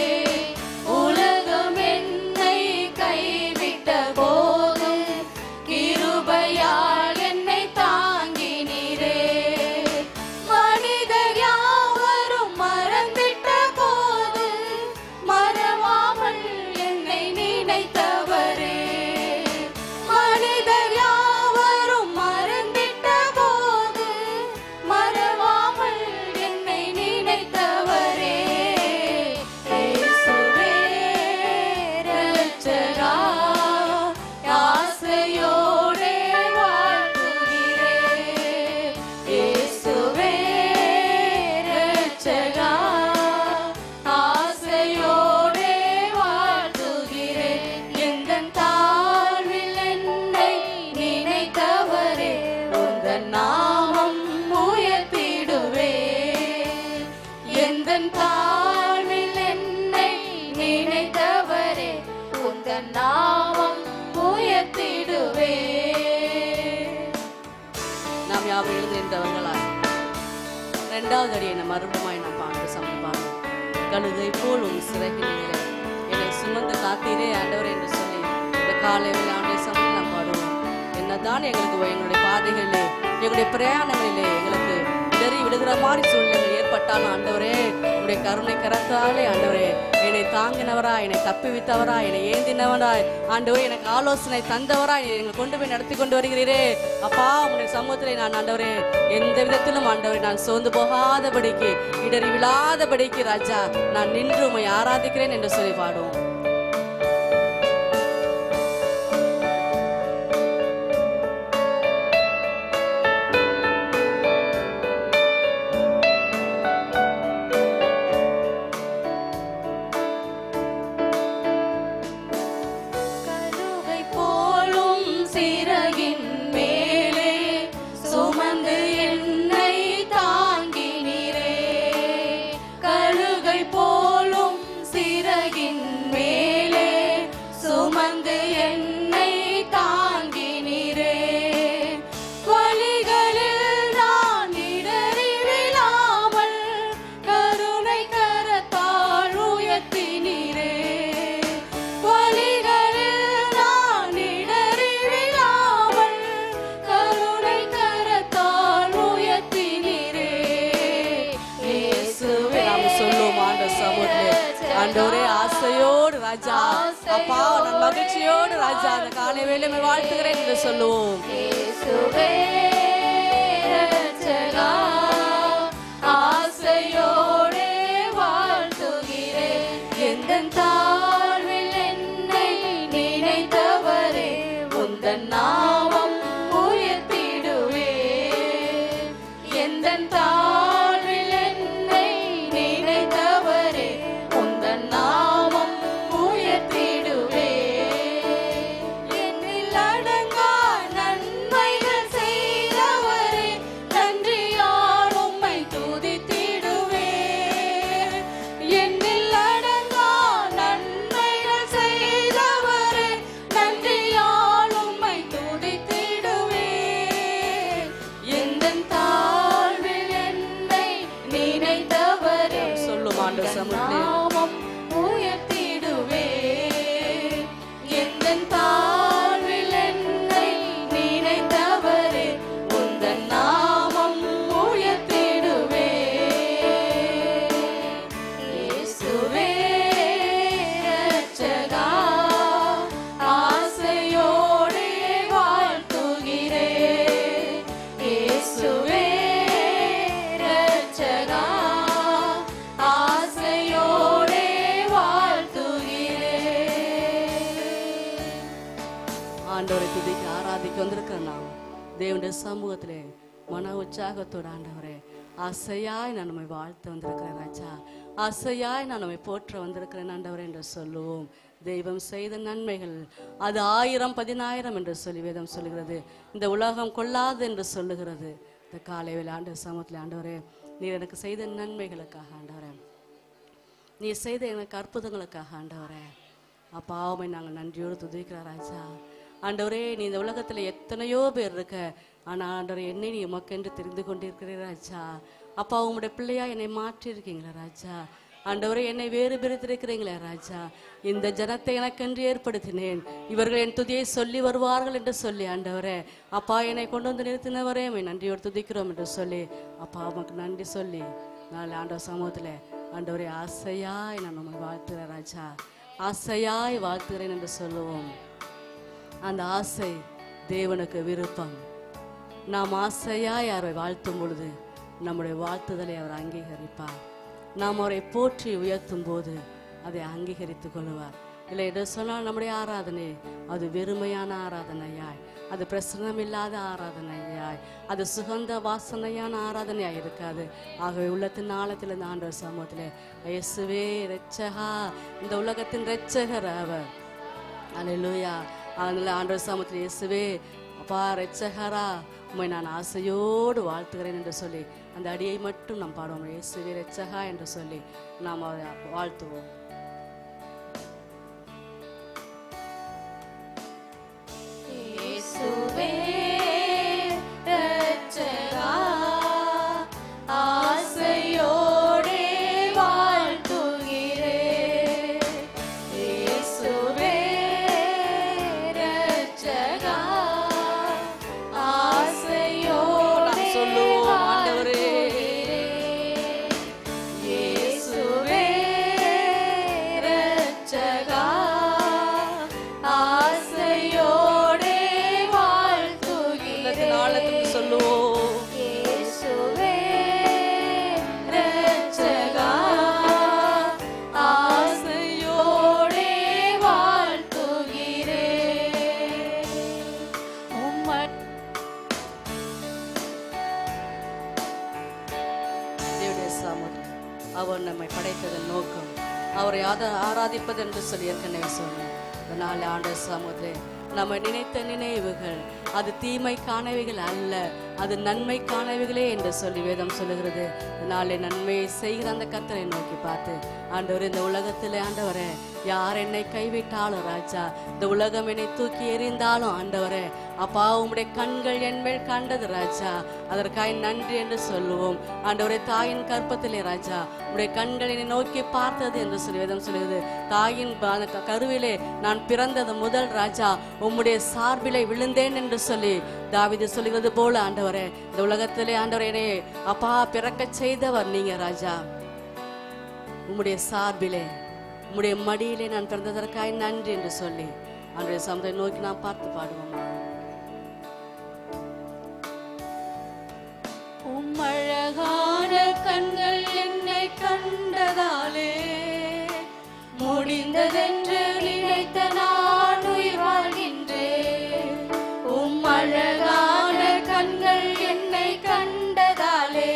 உலகம் என்னை கைவிட்ட போதும் கிருபையால் என்னை தாங்கினீரே மனிதர் யாவரும் மறந்திட்ட போது மறவாமல் என்னை நினைத்தவரே மனிதர் யாவரும் மறந்திட்ட போது மறவாமல் என்னை நினைத்தவரே இயேசுவே இரட்சகா, ஆசையோடே வாழ்த்துகிறேன். இயேசுவே இரட்சகா, ஆசையோடே வாழ்த்துகிறேன். எந்தன் தாழ்வில் என்னை நினைத்தவரே, உந்தன் நாமம் உயர்த்திடுவேன். எந்தன் தாழ்வில் என்னை நினைத்தவரே, உந்தன் நாமம் உயர்த்திடுவேன். நாம் யாவும் எழுந்திருந்தவர்களாய் இரண்டாவது அடியை நாம் மறுபடியும் நாம் பாட்டு சமர்ப்பாங்க கழுதை போல் உன் சிறகினிலே என்னை சுமந்து காத்தீரே ஆண்டவர் என்று சொல்லி இந்த காலை ஆண்டை சமயம் நாம் பாடுவோம் என்னதான் எங்களுக்கு எங்களுடைய பாதைகளிலே எங்களுடைய பிரயாணங்களிலே எங்களுக்கு இடறி விடுகிற மாதிரி சூழ்நிலைகள் ஏற்பட்டாலும் ஆண்டவரே உடைய கருணை கரத்தாலே ஆண்டவரே என்னை தாங்கினவரா என்னை தப்பிவித்தவரா என்னை ஏந்தினவராய் ஆண்டவரே எனக்கு ஆலோசனை தந்தவரா என்னை கொண்டு போய் நடத்தி கொண்டு வருகிறீரே அப்பா உடைய சமூகத்திலே நான் ஆண்டவரே எந்த விதத்திலும் ஆண்டவரே நான் சோர்ந்து போகாதபடிக்கு இடறி விழாதபடிக்கு ராஜா நான் நின்று உம்மை ஆராதிக்கிறேன் என்று சொல்லி பாடுவோம் கழுகை போலும் சிறகின் மேலே சுமந்து என்னை தாங்கினீரே கழுகை போலும் சிறகின் மேலே சுமந்து என்னை தாங்கினீரே வழிகளில் நான் இடறி விழாமல் கருணை கரத்தால் உயர்த்தினீரே வழிகளில் நான் இடறி விழாமல் கருணை கரத்தால் உயர்த்தினீரே இயேசுவே நாம் சொல்லுவோம் ஆண்ட சமூகத்திலே ஆண்டவரே ஆசையோடு ராஜா அப்பா நான் மகிழ்ச்சியோடு ராஜா அந்த காலை வேலை வாழ்த்துகிறேன் என்று சொல்லுவோம் இயேசுவே இரட்சகா, ஆசையோடே வாழ்த்துகிறேன். எந்தன் தாழ்வில் என்னை நினைத்தவரே, உந்தன் நாமம் உயர்த்திடுவேன். எந்தன் தாழ்வில் என்னை நினைத்தவரே, உந்தன் நாமம் உயர்த்திடுவேன். என்னில் அடங்கா நன்மைகள் செய்தவரே, நன்றியால் உம்மை துதித்திடுவேன். என்னில் அடங்கா நன்மைகள் செய்தவரே, நன்றியால் உம்மை துதித்திடுவேன். எந்தன் தாழ்வில் என்னை நினைத்தவரே, சொல்லும் ஆண்டு சமூகத்திலே நாமம் உயர்த்திடுவேன். எந்தன் தாழ்வில் என்னை நினைத்தவரே, உந்தன் நாமம் உயர்த்திடுவேன். இயேசுவே இரட்சகா, ஆசையோடே வாழ்த்துகிறேன். இயேசுவே இரட்சகா, ஆசையோடே வாழ்த்துகிறேன். ஆண்டவரை துதிக்க ஆராதிக்க வந்திருக்கிற நாம் தேவனுடைய சமூகத்திலே மன உற்சாகத்தோடு ஆண்டவரே ஆசையாய் நான் நம்மை வாழ்த்து வந்திருக்கிறேன் ராஜா ஆசையாய் நான் நம்மை போற்ற வந்திருக்கிறேன் ஆண்டவர் என்று சொல்லுவோம் தெய்வம் செய்த நன்மைகள் அது ஆயிரம் பதினாயிரம் என்று சொல்லி வேதம் சொல்லுகிறது இந்த உலகம் கொள்ளாது என்று சொல்லுகிறது இந்த காலை வேளை ஆண்டு சமூகத்தில் ஆண்டவரே நீர் எனக்கு செய்த நன்மைகளுக்காக ஆண்டவரே நீ செய்த எனக்கு அற்புதங்களுக்காக ஆண்டவரே அப்பாவுமை நாங்கள் நன்றியோடு துதிக்கிறோம் ராஜா ஆண்டவரே நீ இந்த உலகத்தில் எத்தனையோ பேர் இருக்க ஆனால் ஆண்டவரே என்னை நீ உமக்கென்று தெரிந்து கொண்டிருக்கிறீர் ராஜா அப்பா உம்முடைய பிள்ளையா என்னை மாற்றி இருக்கீங்களா ராஜா ஆண்டவரே என்னை வேறு பிரித்திருக்கிறீங்களே ராஜா இந்த ஜனத்தை எனக்கென்று ஏற்படுத்தினேன் இவர்கள் என் துதியை சொல்லி வருவார்கள் என்று சொல்லி ஆண்டவரே அப்பா என்னை கொண்டு வந்து நிறுத்தினவரே உம்மை நன்றியோடு துதிக்கிறோம் என்று சொல்லி அப்பா உமக்கு நன்றி சொல்லி நாளை ஆண்டவர் சமூகத்தில் ஆண்டவரே ஆசையாய் நான் உம்மை வாழ்த்துகிறேன் ராஜா ஆசையாய் வாழ்த்துகிறேன் என்று சொல்லுவோம் அந்த ஆசை தேவனுக்கு விருப்பம் நாம் ஆசையாய் அவரை வாழ்த்தும் பொழுது நம்முடைய வாழ்த்துதலை அவர் அங்கீகரிப்பார் நாம் அவரை போற்றி உயர்த்தும் போது அதை அங்கீகரித்துக் கொள்வார் இல்லை என்று சொன்னால் நம்முடைய ஆராதனை அது வெறுமையான ஆராதனையாய் அது பிரசனம் இல்லாத ஆராதனையாய் அது சுகந்த வாசனையான ஆராதனையாய் இருக்காது ஆகவே உள்ளத்தின் ஆழத்தில் இந்த ஆண்டவர் சமூகத்தில் இயேசுவே இரட்சகா இந்த உலகத்தின் இரட்சகர் அவர் அல்லேலூயா அதனால ஆண்டவர் சாமத்தில் இயேசுவே அப்பா ரட்சகரா உம்மை நான் ஆசையோடு வாழ்த்துகிறேன் என்று சொல்லி அந்த அடியை மட்டும் நாம் பாடுவோம் இயேசுவே ரட்சகா என்று சொல்லி நாம் அவரை வாழ்த்துவோம் இயேசுவே இரட்சகா, ஆசையோடே வாழ்த்துகிறேன். இயேசுவே இரட்சகா, ஆசையோடே சொல்லுவோம், ஆண்டவரே. வாழ்த்துகிறேன். இயேசுவே இரட்சகா, ஆசையோடே உள்ளத்தின் ஆழத்தில் வாழ்த்துகிறேன். சொல்லுவோம் இயேசுவே இரட்சகா, ஆசையோடே வாழ்த்துகிறேன். உம்மை தேவனுடைய சாமர் அவர் நம்மை படைத்ததன் நோக்கம் அவரை ஆத- ஆராதிப்பது என்று சொல்லி ஏற்கனவே சொன்னேன் அதனால ஆண்ட சமுதிரே நம்ம நினைத்த நினைவுகள் அது தீமைக்கானவைகள் அல்ல அது நன்மைக்கானவைகளே என்று சொல்லி வேதம் சொல்லுகிறது நாளை நன்மையை செய்கிற அந்த கத்தரை நோக்கி பார்த்து ஆண்டவர் இந்த உலகத்திலே ஆண்டவரே யார் என்னை கைவிட்டாலும் ராஜா இந்த உலகம் என்னை தூக்கி எறிந்தாலும் ஆண்டவரே அப்பா உம்முடைய கண்கள் என் மேல் கண்டது ராஜா அதற்காக நன்றி என்று சொல்லுவோம் ஆண்டவரே தாயின் கற்பத்திலே ராஜா உம்முடைய கண்கள் என்னை நோக்கி பார்த்தது என்று சொல்லி வேதம் சொல்லுகிறது தாயின் ப- அந்த க- கருவிலே நான் பிறந்தது முதல் ராஜா உம்முடைய சார்பிலே விழுந்தேன் என்று சொல்லி தாவீது சொல்லுகிறது போல ஆண்டவரே இந்த உலகத்திலே ஆண்டவரே என்னை அப்பா பிறக்கச் செய்தவர் நீங்க ராஜா உம்முடைய சார்பிலே உம்முடைய மடியிலே நான் பிறந்ததற்காய் நன்றி என்று சொல்லி அன்றைய சமுதாயம் நோக்கி நாம் பார்த்து பாடுவோம் உம்மழகான கண்கள் என்னை கண்டதாலே முடிந்ததென்று நினைத்த நான் உயிர் வாழ்கின்றேன் உம்மழகான கண்கள் என்னை கண்டதாலே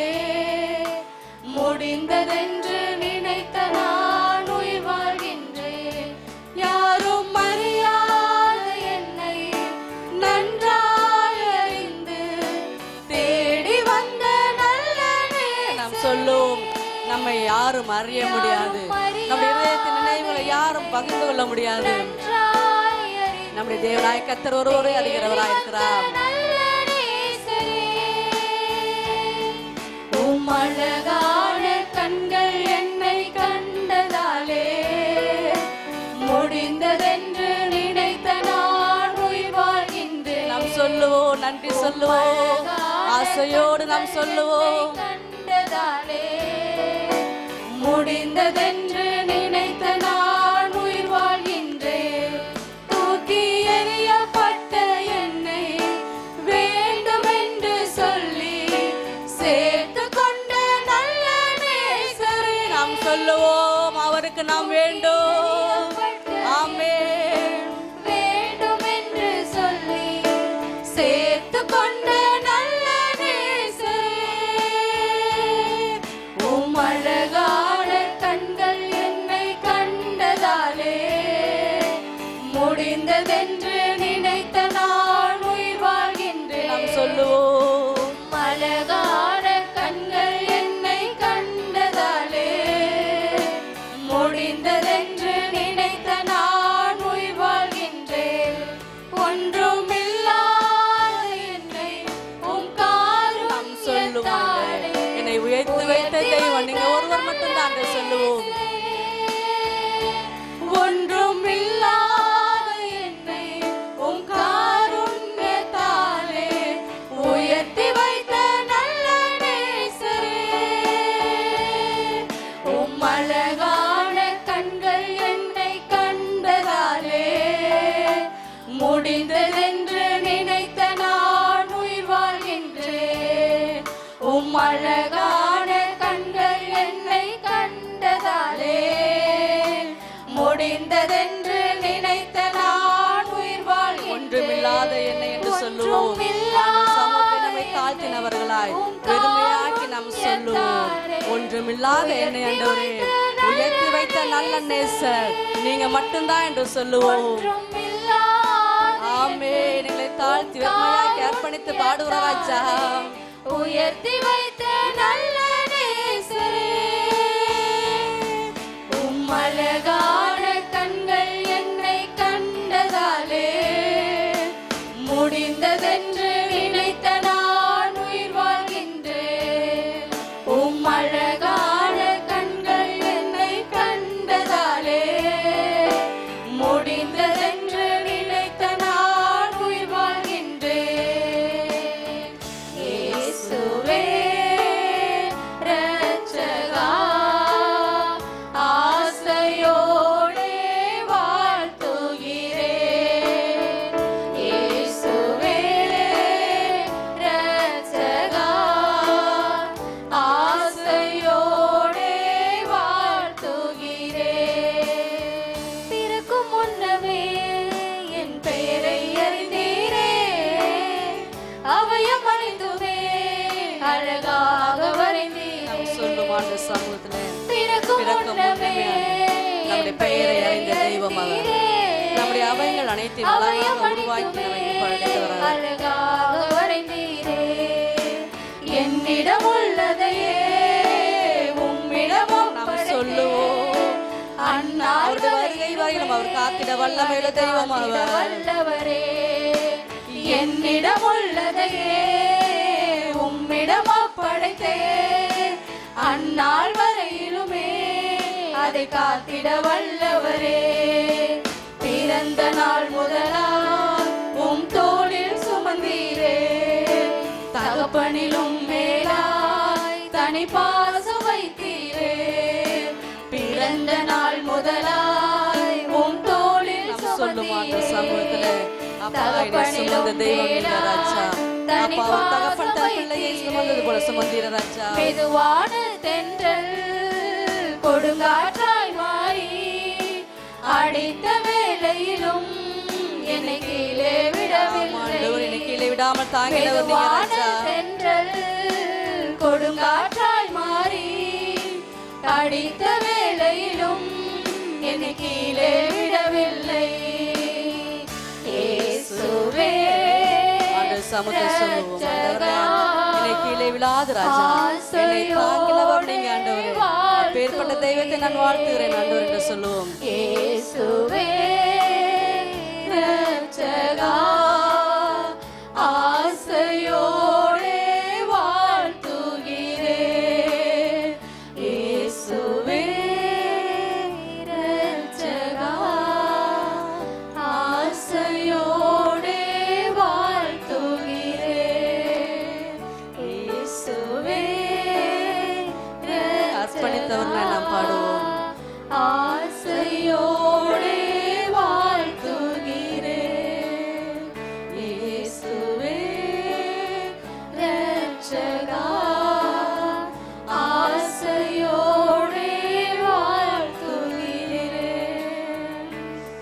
முடிந்ததென்று நினைத்த நான் உயிர் வாழ்கின்றேன் யாரும் அறியாத என்னை நன்றாய் அறிந்து தேடி வந்த நல்ல நாம் சொல்லுவோம் நம்மை யாரும் அறிய முடியாது நம்முடைய இதயத்தின் நினைவுகளை யாரும் பகிர்ந்து கொள்ள முடியாது நம்முடைய தேவனாய் கத்தர் ஒருவரே அறிகிறவராய் இருக்கிறார் உம்மழகான கண்கள் என்னை கண்டதாலே முடிந்ததென்று நினைத்த நான் உயிர் வாழ்கின்றேன் நாம் சொல்லுவோம் நன்றி சொல்லுவோம் ஆசையோடு நாம் சொல்லுவோம் கண்டதாலே முடிந்ததென்று நினைத்த நான் உயிர் வாழ்கின்றேன் தூக்கி எறியப்பட்ட என்னை வேண்டுமென்று சொல்லி சேர்த்து கொண்ட நல்ல நேசரே நாம் சொல்லுவோம் அவருக்கு நாம் வேண்டும் ஆமென் வேண்டுமென்று சொல்லி சேர்த்து கொண்ட நல்ல நேசரே அழகான கண்கள் என்னை கண்டதாலே முடிந்ததென்று நினைத்த நான் உயிர் வாழ்கின்றேன் ஒன்றுமில்லாத என்னை என்று சொல்லுவோம் ஆண்டவர் சமூகத்தில் நம்மை தாழ்த்தினவர்களாய் பெருமையாக்கி நாம் சொல்லுவோம் ஒன்றுமில்லாத என்னை ஆண்டவரே உயர்த்தி வைத்த நல்ல நேசர் நீங்க மட்டும்தான் என்று சொல்லுவோம் ஆமே எங்களை தாழ்த்தி வெறுமையாக்கி அர்ப்பணித்து பாடுகிற ராஜா உயர்த்தி வைத்த நல்ல நேசரே உம் அழகான கண்கள் என்னை கண்டதாலே முடிந்ததென்று நினைத்த நான் உயிர் வாழ்கின்றேன் உம் அழகான கண்கள் என்னை கண்டதாலே முடிந்ததென்று நினைத்த நான் உயிர் வாழ்கின்றேன் இயேசுவே இரட்சகா, ஆசையோடே வாழ்த்துகிறேன். இயேசுவே இரட்சகா, ஆசையோடே வாழ்த்துகிறேன். பிறக்கும் முன்னமே என் பெயரை அறிந்தீரே அவயம் அணிந்துமே அழகாக வரைந்தீரே சொல்லும் ஆண்டு சமூகத்திலே பிறக்கும் பிறக்கும் முன்னமே நம்முடைய பெயரை அறிந்த தெய்வம் அவர் நம்முடைய அவயங்கள் அனைத்தையும் அழகாக உருவாக்கி நமக்கு படைத்தவராக அழகாக வரைந்தீரே என்னிடம் உள்ளதையே உம்மிடமும் நாம் சொல்லுவோம் அண்ணா அவருடைய வருகை வரையிலும் அவர் காத்திட வல்லமையுள்ள தெய்வம் அவர் வல்லவரே என்னிடம் உள்ளதையே உம்மிடம் ஒப்படைத்தேன் அந்நாள் வரையிலுமே அதை காத்திட வல்லவரே பிறந்த நாள் முதலால் உம் தோளில் சுமந்தீரே தகப்பனிலும் மேலாய் தனி பாசம் வைத்தீரே பிறந்த நாள் முதலாய் உம் தோளில் நாம் சொல்லும் ஆண்டு சுமந்தீரே சமூகத்திலே அப்பா என்னை சுமந்த தெய்வம் நீங்க ராஜா அப்பா ஒரு தகப்பன் தன் பிள்ளையை சுமந்தது போல சுமந்தீர ராஜா மெதுவான தென்றல் கொடுங்காற்றாய் மாறி அடித்த வேளையிலும் என்னை கீழே ஆண்டவர் விடவில்லை என்னை கீழே விடாமல் தாங்கினவர் நீங்க மெதுவான ராஜா தென்றல் கொடுங்காற்றாய் மாறி அடித்த வேளையிலும் என்னை கீழே விடவில்லை இயேசுவே ஆண்டு சமூகத்தை சொல்லுவோம் ஆண்டவரே என்னை கீழே விழாது ராஜா என்னை தாங்கினவர் நீங்க ஆண்டவரே அப்பேற்பட்ட தெய்வத்தை நான் வாழ்த்துகிறேன் ஆண்டவர் என்று சொல்லுவோம் இயேசுவே இரட்சகா, ஆசையோடே வாழ்த்துகிறேன். இயேசுவே இரட்சகா, ஆசையோடே வாழ்த்துகிறேன். இயேசுவே அர்ப்பணித்தவர்களை நாம் பாடுவோம். ஆசையோடே வாழ்த்துகிறேன். இயேசுவே இரட்சகா, ஆசையோடே வாழ்த்துகிறேன்.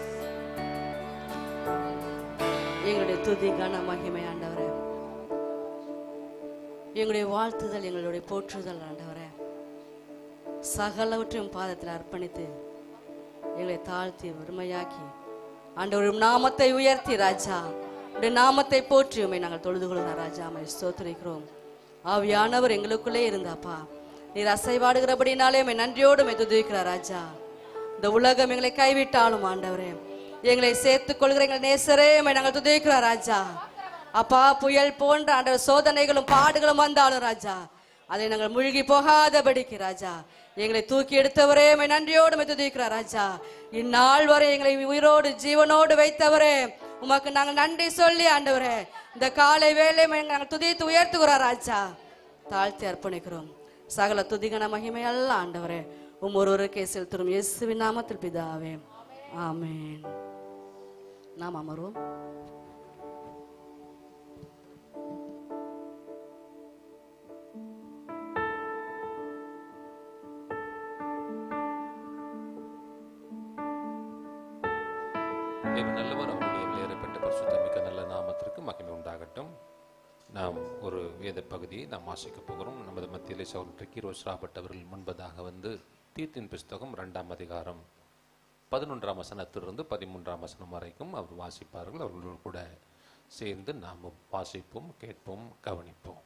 எங்களுடைய துதி கன மகிமை ஆண்டவரே எங்களுடைய வாழ்த்துதல் எங்களுடைய போற்றுதல் ஆண்டவரே சகலவற்றையும் பாதத்தில் அர்ப்பணித்து எங்களை தாழ்த்தி வறுமையாக்கி ஆண்டவரும் நாமத்தை உயர்த்தி ராஜா உடைய நாமத்தை போற்றி உம்மை நாங்கள் தொழுது கொள்கிறோம் ராஜா அம்மை ஸ்தோத்திரிக்கிறோம் ஆவியானவர் எங்களுக்குள்ளே இருந்தாப்பா நீர் அசைவாடுகிறபடினாலே உம்மை நன்றியோடு உம்மை துதிக்கிறார் ராஜா இந்த உலகம் எங்களை கைவிட்டாலும் ஆண்டவரே எங்களை சேர்த்துக் கொள்கிற எங்கள் நேசரே உம்மை நாங்கள் துதிக்கிறோம் ராஜா அப்பா புயல் போன்ற ஆண்டவர் சோதனைகளும் பாடுகளும் வந்தாலும் ராஜா அதை நாங்கள் மூழ்கி போகாதபடிக்கு ராஜா எங்களை தூக்கி எடுத்தவரே உம்மை நன்றியோடு உம்மை துதிக்கிறோம் ராஜா இந்நாள் வரை எங்களை உயிரோடு ஜீவனோடு வைத்தவரே உமக்கு நாங்கள் நன்றி சொல்லி ஆண்டவரே இந்த காலை வேலை நாங்கள் துதித்து உயர்த்துகிறோம் ராஜா தாழ்த்தி அர்ப்பணிக்கிறோம் சகல துதிகன மகிமை அல்ல ஆண்டவரே உம் ஒருவருக்கே செலுத்துறோம் இயேசுவின் நாமத்தில் பிதாவே ஆமென் நாம் அமருவோம் நல்லவர் அவருடைய விலையேறப்பட்ட பரிசுத்தமிக்க நல்ல நாமத்திற்கு மகிமை உண்டாகட்டும் நாம் ஒரு வேத பகுதியை நாம் வாசிக்க போகிறோம் நமது மத்தியிலே சௌன் கிரோஸ் ராபர்ட் அவர்கள் முன்பதாக வந்து தீர்த்தின் புஸ்தகம் ரெண்டாம் அதிகாரம் பதினொன்றாம் வசனத்திலிருந்து பதிமூன்றாம் வசனம் வரைக்கும் அவர் வாசிப்பார்கள் அவர்களோடு கூட சேர்ந்து நாம் வாசிப்போம் கேட்போம் கவனிப்போம்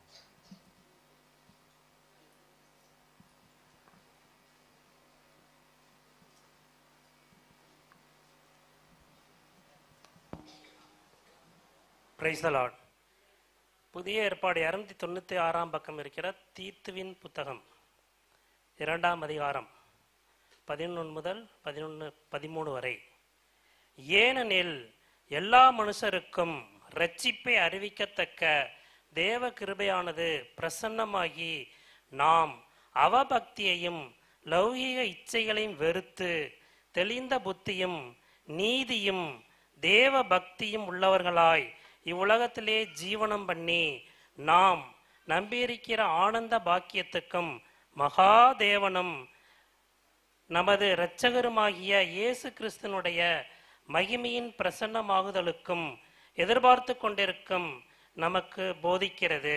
பிரைஸ் த லார்ட் புதிய ஏற்பாடு இரநூத்தி தொண்ணூற்றி ஆறாம் பக்கம் இருக்கிற தீத்துவின் புத்தகம் இரண்டாம் அதிகாரம் பதினொன்று முதல் பதினொன்று பதிமூணு வரை ஏனெனில் எல்லா மனுஷருக்கும் ரட்சிப்பை அறிவிக்கத்தக்க தேவ கிருபையானது பிரசன்னமாகி நாம் அவபக்தியையும் லௌகீக இச்சைகளையும் வெறுத்து தெளிந்த புத்தியும் நீதியும் தேவ பக்தியும் உள்ளவர்களாய் இவ்வுலகத்திலே ஜீவனம் பண்ணி நாம் நம்பியிருக்கிற ஆனந்த பாக்கியத்துக்கும் மகாதேவனும் நமது இரட்சகருமாகிய இயேசு கிறிஸ்தனுடைய மகிமையின் பிரசன்னமாகுதலுக்கும் எதிர்பார்த்து கொண்டிருக்கும் நமக்கு போதிக்கிறது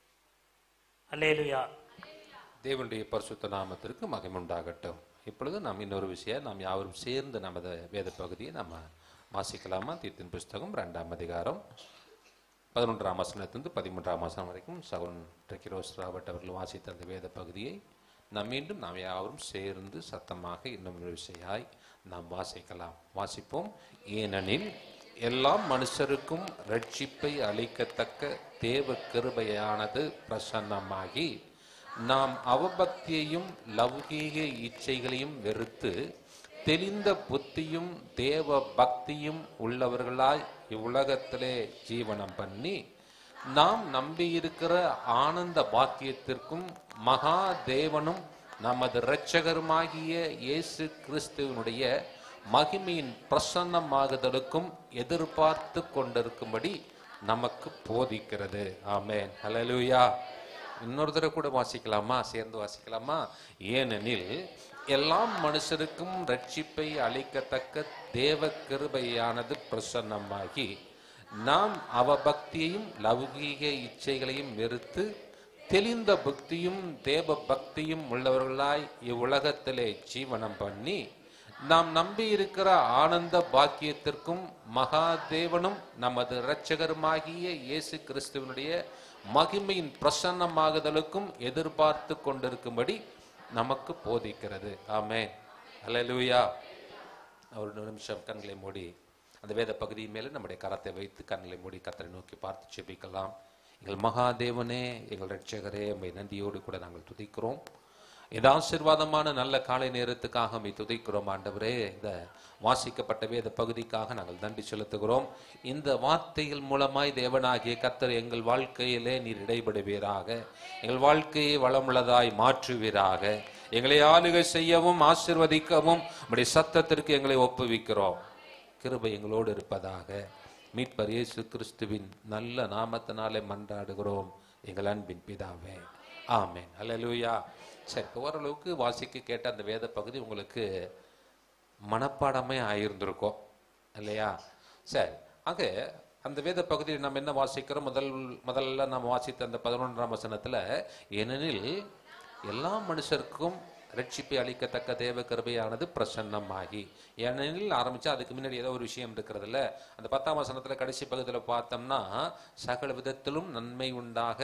அல்லேலுயா தேவனுடைய பரிசுத்த நாமத்திற்கு மகிமை உண்டாகட்டும் இப்பொழுது நாம் இன்னொரு விஷயம் நாம் யாவரும் சேர்ந்து நமது வேத பகுதியை நம்ம வாசிக்கலாமா தீர்த்தின் புஸ்தகம் ரெண்டாம் அதிகாரம் பதினொன்றாம் வசனத்திலிருந்து பதிமூன்றாம் வசனம் வரைக்கும் சகோன் டெக்கிரோஸ் ராபர்ட் அவர்கள் வாசித்த அந்த வேத பகுதியை நாம் மீண்டும் நாம் யாவரும் சேர்ந்து சத்தமாக இன்னும் ஒரு விஷயாய் நாம் வாசிக்கலாம் வாசிப்போம் ஏனெனில் எல்லா மனுஷருக்கும் ரட்சிப்பை அளிக்கத்தக்க தேவ கிருபையானது பிரசன்னமாகி நாம் அவபக்தியையும் லௌகீக இச்சைகளையும் வெறுத்து தெளிந்த புத்தியும் தேவ பக்தியும் உள்ளவர்களாய் இவ்வுலகத்திலே ஜீவனம் பண்ணி நாம் நம்பியிருக்கிற ஆனந்த பாக்கியத்திற்கும் மகா தேவனும் நமது இரட்சகருமாகிய இயேசு கிறிஸ்துவனுடைய மகிமையின் பிரசன்னமாகுதலுக்கும் எதிர்பார்த்து கொண்டிருக்கும்படி நமக்கு போதிக்கிறது ஆமென் ஹalleluya இன்னொரு தடவை கூட வாசிக்கலாமா சேர்ந்து வாசிக்கலாமா ஏனெனில் எல்லா மனுஷருக்கும் ரட்சிப்பை அளிக்கத்தக்க தேவ கிருபையானது பிரசன்னமாகி நாம் அவபக்தியையும் லௌகீக இச்சைகளையும் வெறுத்து தெளிந்த பக்தியும் தேவ பக்தியும் உள்ளவர்களாய் இவ்வுலகத்திலே ஜீவனம் பண்ணி நாம் நம்பி இருக்கிற ஆனந்த பாக்கியத்திற்கும் மகாதேவனும் நமது இரட்சகருமாகிய இயேசு கிறிஸ்துவனுடைய மகிமையின் பிரசன்னமாகுதலுக்கும் எதிர்பார்த்து கொண்டிருக்கும்படி நமக்கு போதிக்கிறது ஆமென் அல்லேலூயா ஒரு நிமிஷம் கண்களை மூடி அந்த வேத பகுதியின் மேலே நம்முடைய கரத்தை வைத்து கண்களை மூடி கத்தரை நோக்கி பார்த்து செபிக்கலாம் எங்கள் மகாதேவனே எங்கள் ரட்சகரே உம்மை நன்றியோடு கூட நாங்கள் துதிக்கிறோம் இந்த ஆசீர்வாதமான நல்ல காலை நேரத்துக்காக உம்மை துதிக்கிறோம் ஆண்டவரே இந்த வாசிக்கப்பட்ட வேத பகுதிக்காக நாங்கள் நன்றி செலுத்துகிறோம் இந்த வார்த்தைகள் மூலமாய் தேவனாகிய கத்தர் எங்கள் வாழ்க்கையிலே நீர் இடைபடுவீராக எங்கள் வாழ்க்கையை வளமுள்ளதாய் மாற்றுவீராக எங்களை ஆளுகை செய்யவும் ஆசிர்வதிக்கவும் உம்முடைய சத்தத்திற்கு எங்களை ஒப்புவிக்கிறோம் கிருபை எங்களோடு இருப்பதாக மீட்பர் இயேசு கிறிஸ்துவின் நல்ல நாமத்தினாலே மன்றாடுகிறோம் எங்கள் அன்பின் பிதாவே ஆமென் அல்லேலூயா சரி இப்போ ஓரளவுக்கு வாசிக்க கேட்ட அந்த வேத பகுதி உங்களுக்கு மனப்பாடமே ஆயிருந்திருக்கும் இல்லையா சரி ஆக அந்த வேத பகுதியில் நம்ம என்ன வாசிக்கிறோம் முதல் முதல்ல நம்ம வாசித்த அந்த பதினொன்றாம் வசனத்துல ஏனெனில் எல்லா மனுஷருக்கும் ரட்சிப்பை அளிக்கத்தக்க தேவ கிருபையானது பிரசன்னமாகி ஏனெனில் ஆரம்பிச்சா அதுக்கு முன்னாடி ஏதோ ஒரு விஷயம் இருக்கிறதுல அந்த பத்தாம் வசனத்துல கடைசி பகுதியில் பார்த்தோம்னா சகல விதத்திலும் நன்மை உண்டாக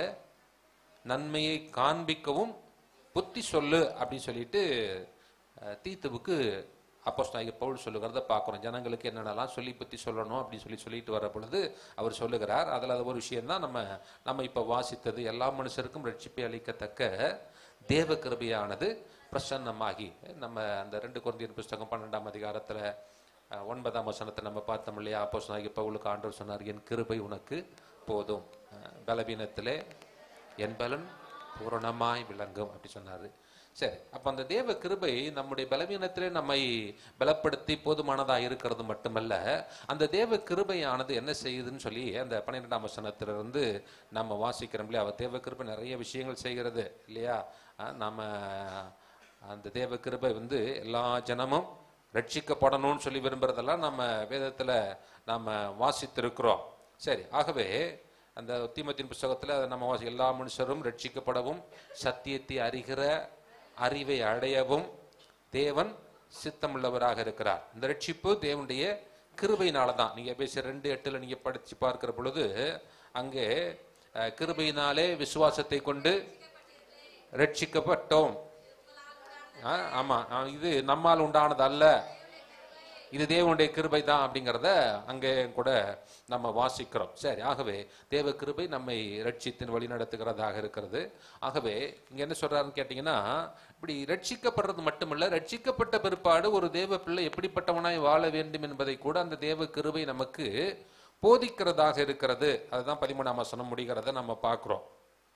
நன்மையை காண்பிக்கவும் புத்தி சொல்லு அப்படின்னு சொல்லிட்டு அஹ், தீத்துவுக்கு அப்போஸ்தலனாகிய பவுல் சொல்லுகிறத பார்க்குறோம் ஜனங்களுக்கு என்னென்னலாம் சொல்லி புத்தி சொல்லணும் அப்படின்னு சொல்லி சொல்லிட்டு வர பொழுது அவர் சொல்லுகிறார் அதில் அது ஒரு விஷயம்தான் நம்ம நம்ம இப்போ வாசித்தது எல்லா மனுஷருக்கும் ரட்சிப்பை அளிக்கத்தக்க தேவ கிருபையானது பிரசன்னமாகி நம்ம அந்த ரெண்டு குழந்தையின் புஸ்தகம் பன்னெண்டாம் அதிகாரத்தில் அஹ், ஒன்பதாம் வசனத்தை நம்ம பார்த்தோம் இல்லையா அப்போஸ்தலனாகிய பவுலுக்கு ஆண்டவர் சொன்னார் என் கிருபை உனக்கு போதும் அஹ், பலவீனத்திலே என் பலன் பூரணமாய் விளங்கும் அப்படி சொன்னாரு சரி அப்ப அந்த தேவ கிருபை நம்முடைய பலவீனத்திலே நம்மை பலப்படுத்தி போதுமானதா இருக்கிறது மட்டுமல்ல அந்த தேவ கிருபையானது என்ன செய்யுதுன்னு சொல்லி அந்த பன்னிரெண்டாம் வசனத்திலிருந்து நம்ம வாசிக்கிறோம் இல்லையா அவர் தேவ கிருபை நிறைய விஷயங்கள் செய்கிறது இல்லையா அஹ் நாம அந்த தேவ கிருபை வந்து எல்லா ஜனமும் ரட்சிக்கப்படணும்னு சொல்லி விரும்புறதெல்லாம் நம்ம வேதத்துல நாம வாசித்திருக்கிறோம் சரி ஆகவே அந்த தீமத்தின் புஸ்தகத்துல அதை நம்ம வாசி எல்லா மனுஷரும் ரட்சிக்கப்படவும் சத்தியத்தை அறிகிற அறிவை அடையவும் தேவன் சித்தமுள்ளவராக இருக்கிறார் இந்த ரட்சிப்பு தேவனுடைய கிருபையினால தான் நீங்க பேச ரெண்டு எட்டுல நீங்க படிச்சு பார்க்கிற பொழுது அங்கே அஹ், கிருபையினாலே விசுவாசத்தை கொண்டு ரட்சிக்கப்பட்டோம் ஆ, ஆமா ஆ, இது நம்மால் உண்டானது அல்ல இது தேவனுடைய கிருபை தான் அப்படிங்கிறத அங்கே கூட நம்ம வாசிக்கிறோம் சரி ஆகவே தேவ கிருபை நம்மை ரட்சித்தின் வழி நடத்துகிறதாக இருக்கிறது ஆகவே இங்க என்ன சொல்றாருன்னு கேட்டீங்கன்னா இப்படி ரட்சிக்கப்படுறது மட்டுமல்ல ரட்சிக்கப்பட்ட பிற்பாடு ஒரு தேவ பிள்ளை எப்படிப்பட்டவனாய் வாழ வேண்டும் என்பதை கூட அந்த தேவ கிருபை நமக்கு போதிக்கிறதாக இருக்கிறது அதுதான் பதிமூணாம் வசனம் முடிகிறத நம்ம பார்க்கிறோம்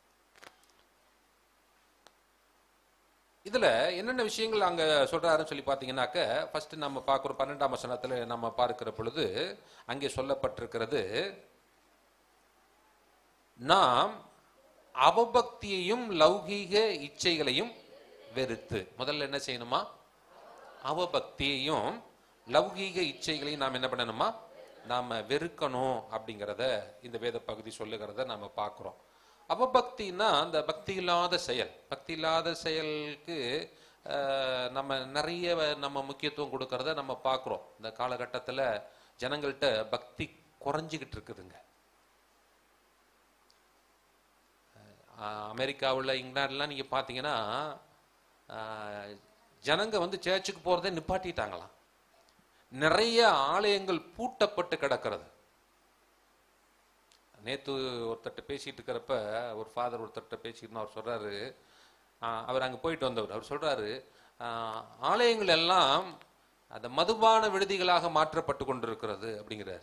இதுல என்னென்ன விஷயங்கள் அங்க சொல்றாருன்னு சொல்லி பாத்தீங்கன்னாக்க ஃபர்ஸ்ட் நம்ம பார்க்கிறோம் பன்னெண்டாம் வசனத்துல நம்ம பார்க்கிற பொழுது அங்கே சொல்லப்பட்டிருக்கிறது நாம் அவபக்தியையும் லௌகீக இச்சைகளையும் வெறுத்து முதல்ல என்ன செய்யணுமா அவபக்தியையும் லௌகீக இச்சைகளையும் நாம் என்ன பண்ணணுமா நாம வெறுக்கணும் அப்படிங்கிறத இந்த வேத பகுதி சொல்லுகிறத நாம பார்க்கிறோம் அவபக்தின்னா அந்த பக்தி இல்லாத செயல் பக்தி இல்லாத செயலுக்கு அஹ், நம்ம நிறைய நம்ம முக்கியத்துவம் கொடுக்கறத நம்ம பார்க்கிறோம் இந்த காலகட்டத்துல ஜனங்கள்கிட்ட பக்தி குறைஞ்சிக்கிட்டு இருக்குதுங்க அஹ், அமெரிக்காவுல இங்கிலாந்துலாம் நீங்க பார்த்தீங்கன்னா அஹ், ஜனங்க வந்து சேர்ச்சுக்கு போறதே நிப்பாட்டிட்டாங்களாம் நிறைய ஆலயங்கள் பூட்டப்பட்டு கிடக்கிறது நேத்து ஒருத்தர்ட்ட பேசிட்டு இருக்கிறப்ப ஒரு ஃபாதர் ஒருத்தர்ட்ட பேசிட்டு அவர் சொல்றாரு ஆஹ், அவர் அங்க போயிட்டு வந்தவர் அவர் சொல்றாரு ஆஹ், ஆலயங்கள் எல்லாம் அந்த மதுபான விடுதிகளாக மாற்றப்பட்டு கொண்டிருக்கிறது அப்படிங்கிறார்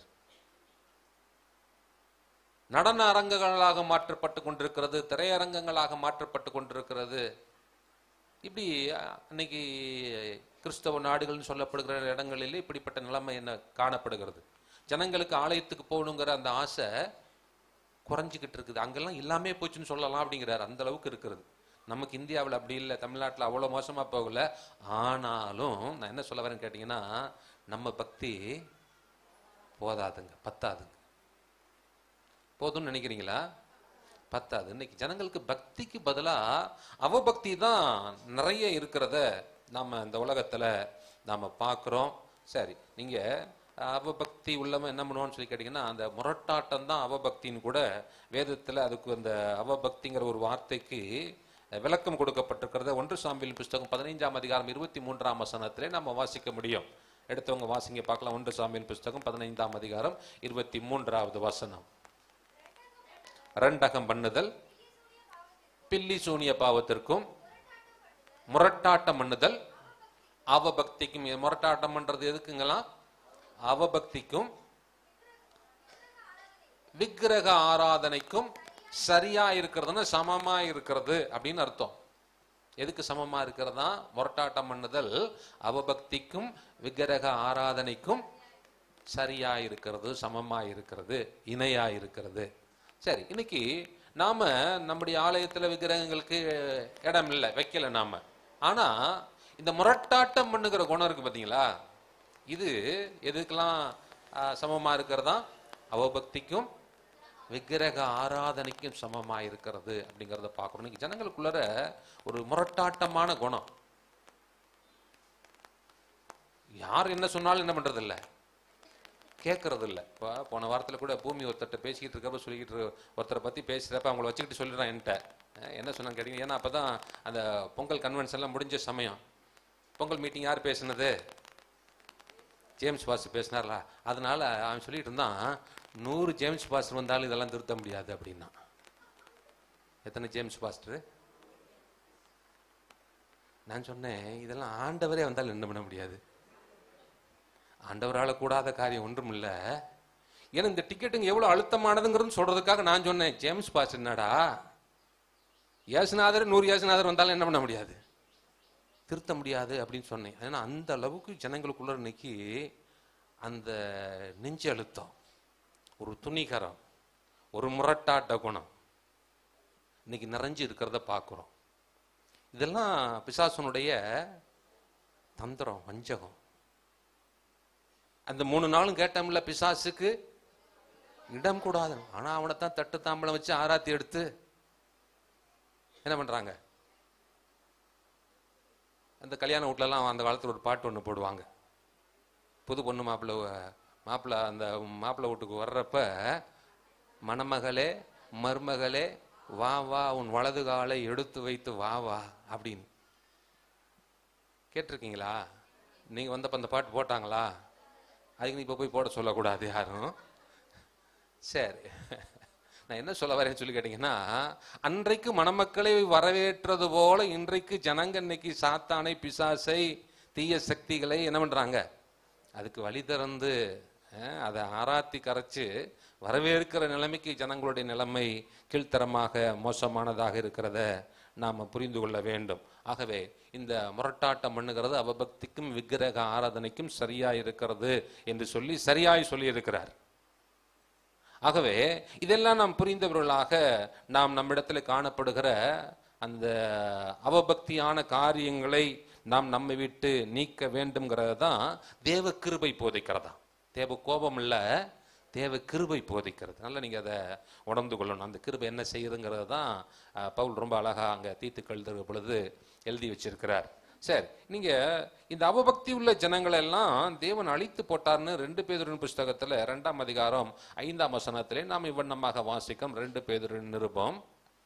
நடன அரங்குகளாக மாற்றப்பட்டு கொண்டிருக்கிறது திரையரங்கங்களாக மாற்றப்பட்டு கொண்டிருக்கிறது இப்படி அஹ், இன்னைக்கு கிறிஸ்தவ நாடுகள்னு சொல்லப்படுகிற இடங்களிலே இப்படிப்பட்ட நிலைமை என்ன காணப்படுகிறது ஜனங்களுக்கு ஆலயத்துக்கு போகணுங்கிற அந்த ஆசை குறைஞ்சிக்கிட்டு இருக்குது அங்கெல்லாம் இல்லாமே போச்சுன்னு சொல்லலாம் அப்படிங்கிறார் அந்த அளவுக்கு இருக்கிறது நமக்கு இந்தியாவில் அப்படி இல்லை தமிழ்நாட்டில் அவ்வளோ மோசமா போகல ஆனாலும் நான் என்ன சொல்ல வரேன்னு கேட்டிங்கன்னா நம்ம பக்தி போதாதுங்க பத்தாதுங்க போதும்னு நினைக்கிறீங்களா பத்தாது இன்னைக்கு ஜனங்களுக்கு பக்திக்கு பதிலா அவபக்தி தான் நிறைய இருக்கிறத நாம இந்த உலகத்துல நாம பார்க்கிறோம் சரி நீங்க அவபக்தி உள்ளவன் என்ன பண்ணுவான்னு சொல்லி கேட்டீங்கன்னா அந்த முரட்டாட்டம் தான் அவபக்தின்னு கூட வேதத்துல அதுக்கு அந்த அவபக்திங்கிற ஒரு வார்த்தைக்கு விளக்கம் கொடுக்கப்பட்டிருக்கிறத ஒன்று சாம்பியல் புஸ்தகம் பதினைஞ்சாம் அதிகாரம் இருபத்தி மூன்றாம் வசனத்திலே நம்ம வாசிக்க முடியும் எடுத்தவங்க வாசிங்க பார்க்கலாம் ஒன்று சாம்பியல் புஸ்தகம் பதினைந்தாம் அதிகாரம் இருபத்தி மூன்றாவது வசனம் ரெண்டகம் பண்ணுதல் பில்லி சூனிய பாவத்திற்கும் முரட்டாட்டம் பண்ணுதல் அவபக்திக்கும் இது முரட்டாட்டம் பண்றது எதுக்குங்களாம் அவபக்திக்கும் விக்கிரக ஆராதனைக்கும் சரியா இருக்கிறதுன்னா சமமா இருக்கிறது அப்படின்னு அர்த்தம் எதுக்கு சமமா இருக்கிறதா முரட்டாட்டம் பண்ணுதல் அவபக்திக்கும் விக்கிரக ஆராதனைக்கும் சரியா இருக்கிறது சமமா இருக்கிறது இணையா இருக்கிறது சரி இன்னைக்கு நாம நம்முடைய ஆலயத்துல விக்கிரகங்களுக்கு இடம் இல்லை வைக்கல நாம ஆனா இந்த முரட்டாட்டம் பண்ணுகிற குணம் இருக்கு பாத்தீங்களா இது எதுக்கெல்லாம் ஆஹ், சமமா இருக்கிறதா அவபக்திக்கும் விக்கிரக ஆராதனைக்கும் சமமா இருக்கிறது அப்படிங்கிறத பார்க்கணும் இன்னைக்கு ஜனங்களுக்குள்ளர ஒரு முரட்டாட்டமான குணம் யார் என்ன சொன்னாலும் என்ன பண்றது இல்ல கேட்கறது இல்ல இப்போ போன வாரத்துல கூட பூமி ஒருத்தர்ட்ட பேசிக்கிட்டு இருக்கப்ப சொல்லிக்கிட்டு இரு- ஒருத்தரை பத்தி பேசுறப்ப அவங்கள வச்சுக்கிட்டு சொல்லிடுறான் என்கிட்ட அஹ் என்ன சொன்னான்னு கேட்டீங்க ஏன்னா அப்பதான் அந்த பொங்கல் கன்வென்ஷன் எல்லாம் முடிஞ்ச சமயம் பொங்கல் மீட்டிங் யார் பேசுனது ஜேம்ஸ் பாஸ் பேசினார்ல அதனால அவன் சொல்லிட்டு இருந்தான் நூறு ஜேம்ஸ் பாஸ்டர் வந்தாலும் இதெல்லாம் திருத்த முடியாது அப்படின்னா எத்தனை ஜேம்ஸ் பாஸ்டர் நான் சொன்னேன் இதெல்லாம் ஆண்டவரே வந்தாலும் என்ன பண்ண முடியாது ஆண்டவரால கூடாத காரியம் ஒன்றும் இல்ல ஏன்னா இந்த டிக்கெட்டுங்க எவ்வளவு அழுத்தமானதுங்கிறது சொல்றதுக்காக நான் சொன்னேன் ஜேம்ஸ் பாஸ் என்னடா ஏசுநாதர் நூறு ஏசுநாதர் வந்தாலும் என்ன பண்ண முடியாது திருத்த முடியாது அப்படின்னு சொன்னேன் ஏன்னா அந்த அளவுக்கு ஜனங்களுக்குள்ள இன்னைக்கு அந்த நெஞ்சு அழுத்தம் ஒரு துணிகரம் ஒரு முரட்டாட்ட குணம் இன்னைக்கு நிறைஞ்சு இருக்கிறத பார்க்குறோம் இதெல்லாம் பிசாசனுடைய தந்திரம் வஞ்சகம் அந்த மூணு நாளும் கேட்டோம்ல பிசாசுக்கு இடம் கூடாது ஆனா அவனை தான் தட்டு தாம்பளம் வச்சு ஆராத்தி எடுத்து என்ன பண்றாங்க அந்த கல்யாண வீட்லலாம் அந்த காலத்துல ஒரு பாட்டு ஒன்று போடுவாங்க புது பொண்ணு மாப்பிள்ளை மாப்பிள்ளை அந்த மாப்பிள்ளை வீட்டுக்கு வர்றப்ப மணமகளே மருமகளே வா வா உன் வலது காலை எடுத்து வைத்து வா வா அப்படின்னு கேட்டிருக்கீங்களா நீங்க வந்தப்ப அந்த பாட்டு போட்டாங்களா அதுக்கு நீ இப்போ போய் போட சொல்லக்கூடாது யாரும் சரி நான் என்ன சொல்ல வரேன்னு சொல்லி கேட்டீங்கன்னா அன்றைக்கு மணமக்களை வரவேற்றது போல இன்றைக்கு ஜனங்க இன்னைக்கு சாத்தானை பிசாசை தீய சக்திகளை என்ன பண்றாங்க அதுக்கு வழி திறந்து அஹ், அதை ஆராத்தி கரைச்சு வரவேற்கிற நிலைமைக்கு ஜனங்களுடைய நிலைமை கீழ்த்தரமாக மோசமானதாக இருக்கிறத நாம புரிந்து கொள்ள வேண்டும் ஆகவே இந்த முரட்டாட்டம் பண்ணுகிறது அவபக்திக்கும் விக்கிரக ஆராதனைக்கும் சரியாய் இருக்கிறது என்று சொல்லி சரியாய் சொல்லி இருக்கிறார் ஆகவே இதெல்லாம் நாம் புரிந்தவர்களாக நாம் நம்மிடத்துல காணப்படுகிற அந்த அவபக்தியான காரியங்களை நாம் நம்மை விட்டு நீக்க வேண்டும்ங்கிறது தான் தேவ கிருபை போதிக்கிறதா தேவ கோபம் இல்ல தேவ கிருபை போதிக்கிறது நல்லா நீங்க அதை உணர்ந்து கொள்ளணும் அந்த கிருபை என்ன செய்யுதுங்கிறது தான் அஹ், பவுல் ரொம்ப அழகா அங்க தீத்து எழுதுகிற பொழுது எழுதி வச்சிருக்கிறார் சரி நீங்க இந்த அவபக்தி உள்ள ஜனங்களை எல்லாம் தேவன் அழித்து போட்டார்னு ரெண்டு பேதரின் புஸ்தகத்துல ரெண்டாம் அதிகாரம் ஐந்தாம் வசனத்திலே நாம் இவ்வண்ணமாக வாசிக்கும் ரெண்டு பேதரின் நிருபம்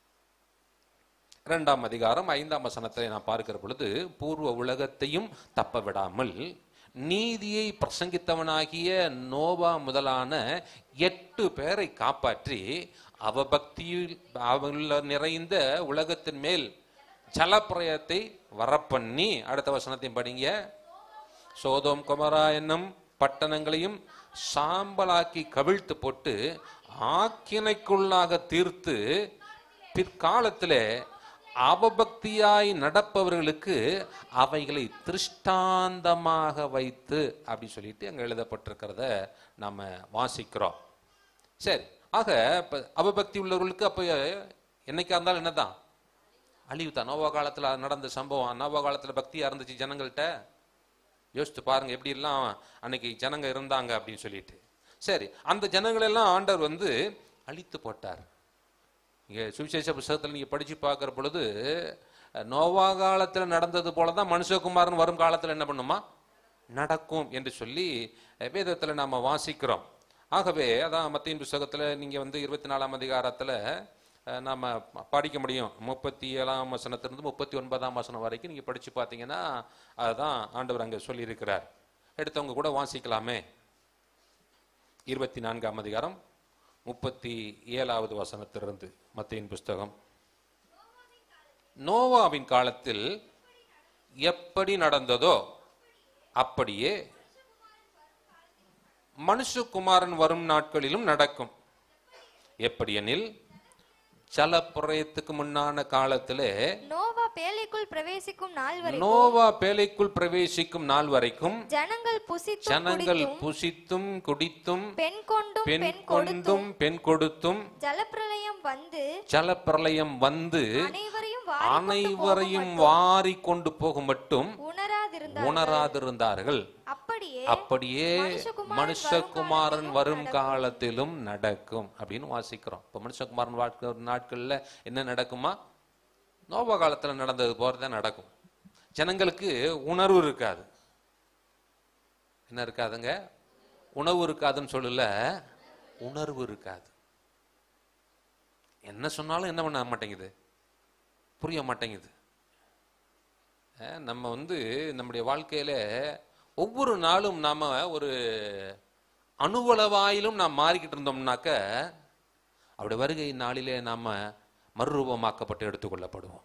இரண்டாம் அதிகாரம் ஐந்தாம் வசனத்தை நான் பார்க்கிற பொழுது பூர்வ உலகத்தையும் தப்ப விடாமல் நீதியை பிரசங்கித்தவனாகிய நோவா முதலான எட்டு பேரை காப்பாற்றி அவபக்தியில் அவங்கள நிறைந்த உலகத்தின் மேல் ஜலப்பிரயத்தை வரப்பண்ணி அடுத்த வசனத்தையும் படிங்க சோதோம் குமரா என்னும் பட்டணங்களையும் சாம்பலாக்கி கவிழ்த்து போட்டு ஆக்கினைக்குள்ளாக தீர்த்து பிற்காலத்திலே அவபக்தியாய் நடப்பவர்களுக்கு அவைகளை திருஷ்டாந்தமாக வைத்து அப்படி சொல்லிட்டு அங்க எழுதப்பட்டிருக்கிறத நாம வாசிக்கிறோம் சரி ஆக இப்ப அவபக்தி உள்ளவர்களுக்கு அப்ப என்னைக்கா இருந்தாலும் என்னதான் அழிவு தான் நோவா காலத்துல நடந்த சம்பவம் நோவா காலத்துல பக்தியா இருந்துச்சு ஜனங்கள்கிட்ட யோசித்து பாருங்க எப்படி எல்லாம் அன்னைக்கு ஜனங்க இருந்தாங்க அப்படின்னு சொல்லிட்டு சரி அந்த ஜனங்களெல்லாம் ஆண்டவர் வந்து அழித்து போட்டார் இங்க சுவிசேஷ புஸ்தகத்தில் நீங்க படிச்சு பார்க்கிற பொழுது நோவா காலத்துல நடந்தது போல தான் மனுஷகுமாரன் வரும் காலத்துல என்ன பண்ணுமா நடக்கும் என்று சொல்லி அஹ், வேதத்துல நாம வாசிக்கிறோம் ஆகவே அதான் மத்தியின் புஸ்தகத்துல நீங்க வந்து இருபத்தி நாலாம் அதிகாரத்துல அஹ், நாம படிக்க முடியும் முப்பத்தி ஏழாம் வசனத்திலிருந்து முப்பத்தி ஒன்பதாம் வசனம் வரைக்கும் நீங்க படிச்சு பார்த்தீங்கன்னா அதுதான் ஆண்டவர் அங்க சொல்லியிருக்கிறார் எடுத்தவங்க கூட வாசிக்கலாமே இருபத்தி நான்காம் அதிகாரம் முப்பத்தி ஏழாவது வசனத்திலிருந்து மத்தியின் புஸ்தகம் நோவாவின் காலத்தில் எப்படி நடந்ததோ அப்படியே மனுஷகுமாரன் வரும் நாட்களிலும் நடக்கும் எப்படியெனில் ஜலப்புறயத்துக்கு முன்னான காலத்திலே நோவா பேழைக்குள் பிரவேசிக்கும் நாள் வரை நோவா பேழைக்குள் பிரவேசிக்கும் நாள் வரைக்கும் ஜனங்கள் புசித்தும் ஜனங்கள் குடித்தும், புசித்தும் குடித்தும் பெண் கொண்டும் பெண் பெண் கொடுத்தும் கொண்டும் பெண் கொடுத்தும் ஜலப்பிரளயம் வந்து ஜலப்பிரளயம் வந்து அனைவரையும் அனைவரையும் வாரி கொண்டு போகும் மட்டும் உணராதிருந்தார் உணராதிருந்தார்கள் அப்படியே அப்படியே மனுஷகுமாரன் மனுஷகுமாரன் வரும் காலத்திலும் நடக்கும் அப்படின்னு வாசிக்கிறோம் இப்ப மனுஷகுமாரன் வாழ்க்கை நாட்கள்ல என்ன நடக்குமா நோபா காலத்துல நடந்தது போறதான் நடக்கும் ஜனங்களுக்கு உணர்வு இருக்காது என்ன இருக்காதுங்க உணவு இருக்காதுன்னு சொல்லல உணர்வு இருக்காது என்ன சொன்னாலும் என்ன பண்ண மாட்டேங்குது புரிய மாட்டேங்குது அஹ் நம்ம வந்து நம்முடைய வாழ்க்கையில ஒவ்வொரு நாளும் நாம ஒரு அணுவளவாயிலும் நாம் மாறிக்கிட்டு இருந்தோம்னாக்க அவருடைய வருகை நாளிலே நாம மறுரூபமாக்கப்பட்டு எடுத்துக்கொள்ளப்படுவோம்